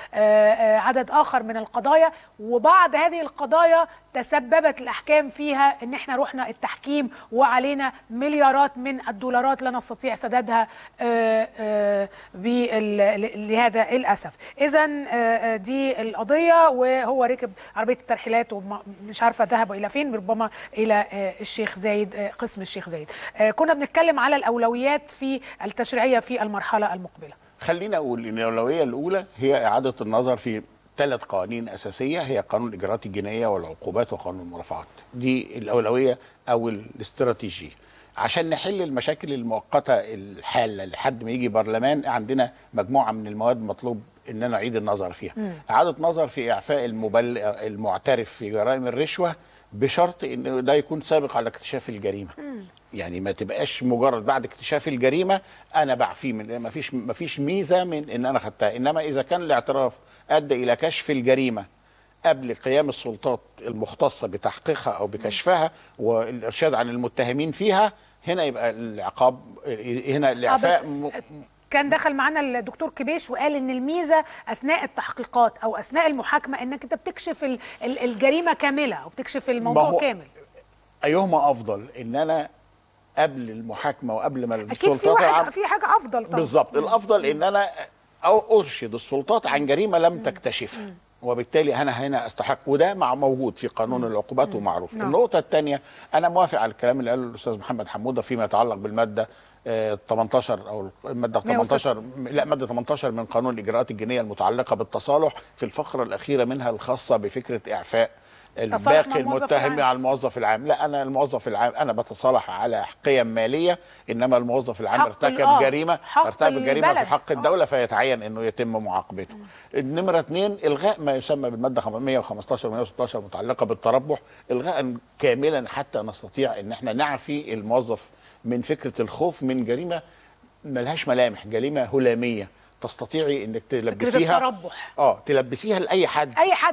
وعدد آخر من القضايا وبعض هذه القضايا تسببت الأحكام فيها إن إحنا رحنا التحكيم وعلينا مليارات من الدولارات لا نستطيع سدادها آه، آه، بال- ل- لهذا الأسف إذا دي القضية وهو ركب عربية الترحيلات ومش عارفة ذهبوا إلى فين ربما إلى آه، الشيخ زايد آه، قسم الشيخ زايد آه، كنا بنتكلم على الأولويات في التشريعية في المرحلة المقبلة خلينا اقول ان الاولويه الاولى هي اعاده النظر في ثلاث قوانين اساسيه هي قانون الاجراءات الجنائيه والعقوبات وقانون المرافعات دي الاولويه او الاستراتيجيه عشان نحل المشاكل المؤقته الحاله لحد ما يجي برلمان عندنا مجموعه من المواد مطلوب ان انا اعيد النظر فيها اعاده نظر في اعفاء المبل... المعترف في جرائم الرشوه بشرط ان ده يكون سابق على اكتشاف الجريمه يعني ما تبقاش مجرد بعد اكتشاف الجريمه انا بعفيه من ما فيش ما فيش ميزه من ان انا خدتها انما اذا كان الاعتراف ادى الى كشف الجريمه قبل قيام السلطات المختصه بتحقيقها او بكشفها والارشاد عن المتهمين فيها هنا يبقى العقاب هنا الاعفاء بس م- كان دخل معانا الدكتور كبيش وقال ان الميزه اثناء التحقيقات او اثناء المحاكمه انك انت بتكشف ال- ال- الجريمه كامله او بتكشف الموضوع هو- كامل ايهما افضل ان انا قبل المحاكمه وقبل ما اكيد في السلطات واحد العامة- في حاجه افضل طبعا بالظبط الافضل ان انا او ارشد السلطات عن جريمه لم تكتشفها وبالتالي انا هنا استحق وده مع موجود في قانون العقوبات ومعروف نعم. النقطه الثانيه انا موافق على الكلام اللي قاله الاستاذ محمد حموده فيما يتعلق بالماده آه، 18 او الماده 18 لا ماده 18 من قانون الاجراءات الجنائيه المتعلقه بالتصالح في الفقره الاخيره منها الخاصه بفكره اعفاء مع الباقي الموظف المتهم العام. على الموظف العام لا انا الموظف العام انا بتصالح على قيم ماليه انما الموظف العام حق ارتكب ال- آه، جريمه حق ارتكب جريمه في البلد. حق آه. الدوله فيتعين انه يتم معاقبته النمره اثنين الغاء ما يسمى بالماده 115 و 116 المتعلقه بالتربح الغاء كاملا حتى نستطيع ان احنا نعفي الموظف من فكره الخوف من جريمه ملهاش ملامح جريمه هلاميه تستطيعي انك فكره تلبسيها التربح اه تلبسيها لاي حد اي حد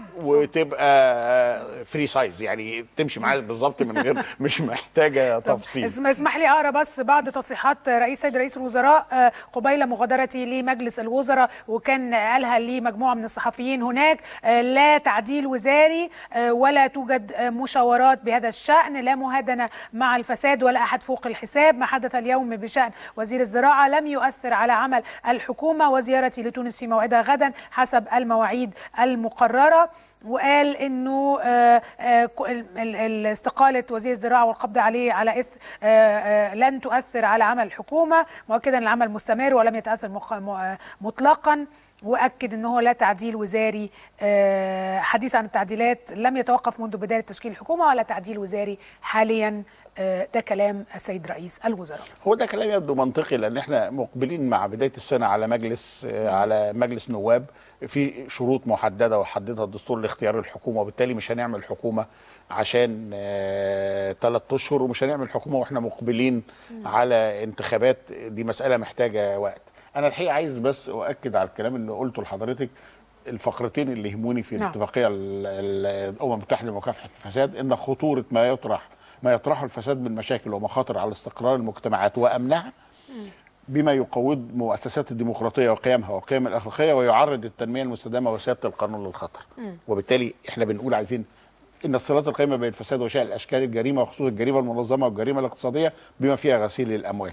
وتبقى فري سايز يعني تمشي معاه بالظبط من غير مش محتاجه تفصيل اسم- اسمح لي اقرا بس بعض تصريحات رئيس سيد رئيس الوزراء آه، قبيل مغادرتي لمجلس الوزراء وكان قالها لمجموعه من الصحفيين هناك آه، لا تعديل وزاري آه، ولا توجد آه، مشاورات بهذا الشان لا مهادنه مع الفساد ولا احد فوق الحساب ما حدث اليوم بشان وزير الزراعه لم يؤثر على عمل الحكومه وزيارتي لتونس في موعدها غدا حسب المواعيد المقرره وقال انه آه، آه، ك- ال- ال- ال- استقاله وزير الزراعه والقبض عليه على اثر آه، آه، لن تؤثر على عمل الحكومه مؤكدا ان العمل مستمر ولم يتاثر مخ- م- آه، مطلقا واكد ان هو لا تعديل وزاري آه، حديث عن التعديلات لم يتوقف منذ بدايه تشكيل الحكومه ولا تعديل وزاري حاليا آه، ده كلام السيد رئيس الوزراء هو ده كلام يبدو منطقي لان احنا مقبلين مع بدايه السنه على مجلس آه، على مجلس نواب في شروط محدده وحددها الدستور لاختيار الحكومه وبالتالي مش هنعمل حكومه عشان ثلاث اشهر ومش هنعمل حكومه واحنا مقبلين على انتخابات دي مساله محتاجه وقت انا الحقيقه عايز بس اؤكد على الكلام اللي قلته لحضرتك الفقرتين اللي يهموني في نعم. الاتفاقيه ال- ال- الامم المتحده لمكافحه الفساد ان خطوره ما يطرح ما يطرحه الفساد من مشاكل ومخاطر على استقرار المجتمعات وامنها بما يقوض مؤسسات الديمقراطيه وقيمها وقيم الاخلاقيه ويعرض التنميه المستدامه وسياده القانون للخطر وبالتالي احنا بنقول عايزين ان الصلات القائمه بين الفساد وشائع الاشكال الجريمه وخصوصا الجريمه المنظمه والجريمه الاقتصاديه بما فيها غسيل الاموال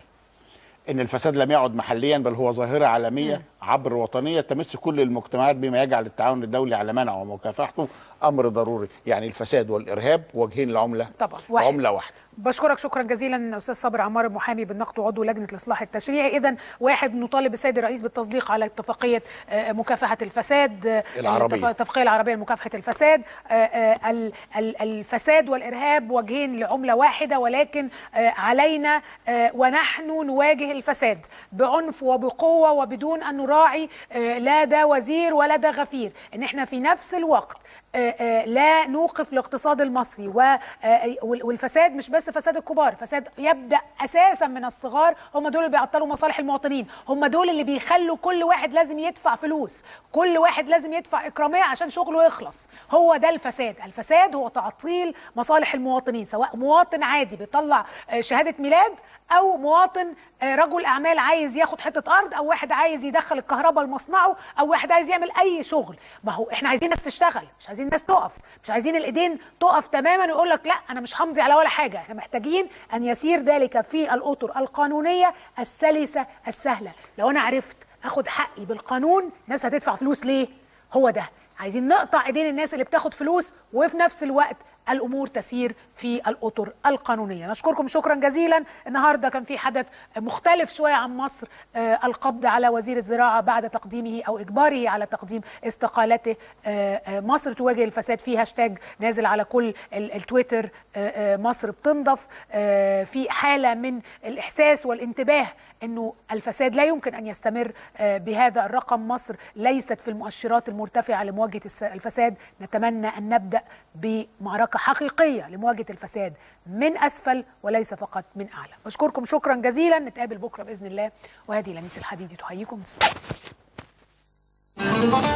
ان الفساد لم يعد محليا بل هو ظاهره عالميه عبر وطنيه تمس كل المجتمعات بما يجعل التعاون الدولي على منعه ومكافحته امر ضروري يعني الفساد والارهاب وجهين لعمله طبعا واحد. عمله واحده بشكرك شكرا جزيلا استاذ صابر عمار المحامي بالنقد وعضو لجنه الاصلاح التشريعي اذا واحد نطالب السيد الرئيس بالتصديق على اتفاقيه آه، مكافحه الفساد آه، العربية. الاتفاق- الاتفاقيه العربيه لمكافحه الفساد آه، آه، ال- ال- الفساد والارهاب وجهين لعمله واحده ولكن آه، علينا آه، ونحن نواجه الفساد بعنف وبقوه وبدون ان نراعي آه، لا ده وزير ولا ده غفير ان احنا في نفس الوقت آه، آه، لا نوقف الاقتصاد المصري و- آه، وال- والفساد مش بس فساد الكبار فساد يبدا اساسا من الصغار هم دول اللي بيعطلوا مصالح المواطنين هم دول اللي بيخلوا كل واحد لازم يدفع فلوس كل واحد لازم يدفع اكراميه عشان شغله يخلص هو ده الفساد الفساد هو تعطيل مصالح المواطنين سواء مواطن عادي بيطلع آه، شهاده ميلاد او مواطن آه، رجل اعمال عايز ياخد حته ارض او واحد عايز يدخل الكهرباء لمصنعه او واحد عايز يعمل اي شغل ما هو احنا عايزين ناس تشتغل مش عايزين ناس تقف مش عايزين الايدين تقف تماما ويقول لك لا انا مش همضي على ولا حاجه احنا محتاجين ان يسير ذلك في الاطر القانونيه السلسه السهله لو انا عرفت اخد حقي بالقانون الناس هتدفع فلوس ليه هو ده عايزين نقطع ايدين الناس اللي بتاخد فلوس وفي نفس الوقت الامور تسير في الاطر القانونيه نشكركم شكرا جزيلا النهارده كان في حدث مختلف شويه عن مصر آه القبض على وزير الزراعه بعد تقديمه او اجباره على تقديم استقالته آه آه مصر تواجه الفساد في هاشتاج نازل على كل ال- التويتر آه آه مصر بتنضف آه في حاله من الاحساس والانتباه انه الفساد لا يمكن ان يستمر آه، بهذا الرقم مصر ليست في المؤشرات المرتفعه لمواجهه الس- الفساد نتمنى ان نبدا بمعركه حقيقيه لمواجهه الفساد من اسفل وليس فقط من اعلى بشكركم شكرا جزيلا نتقابل بكره باذن الله وهذه لميس الحديدي تحييكم بسم الله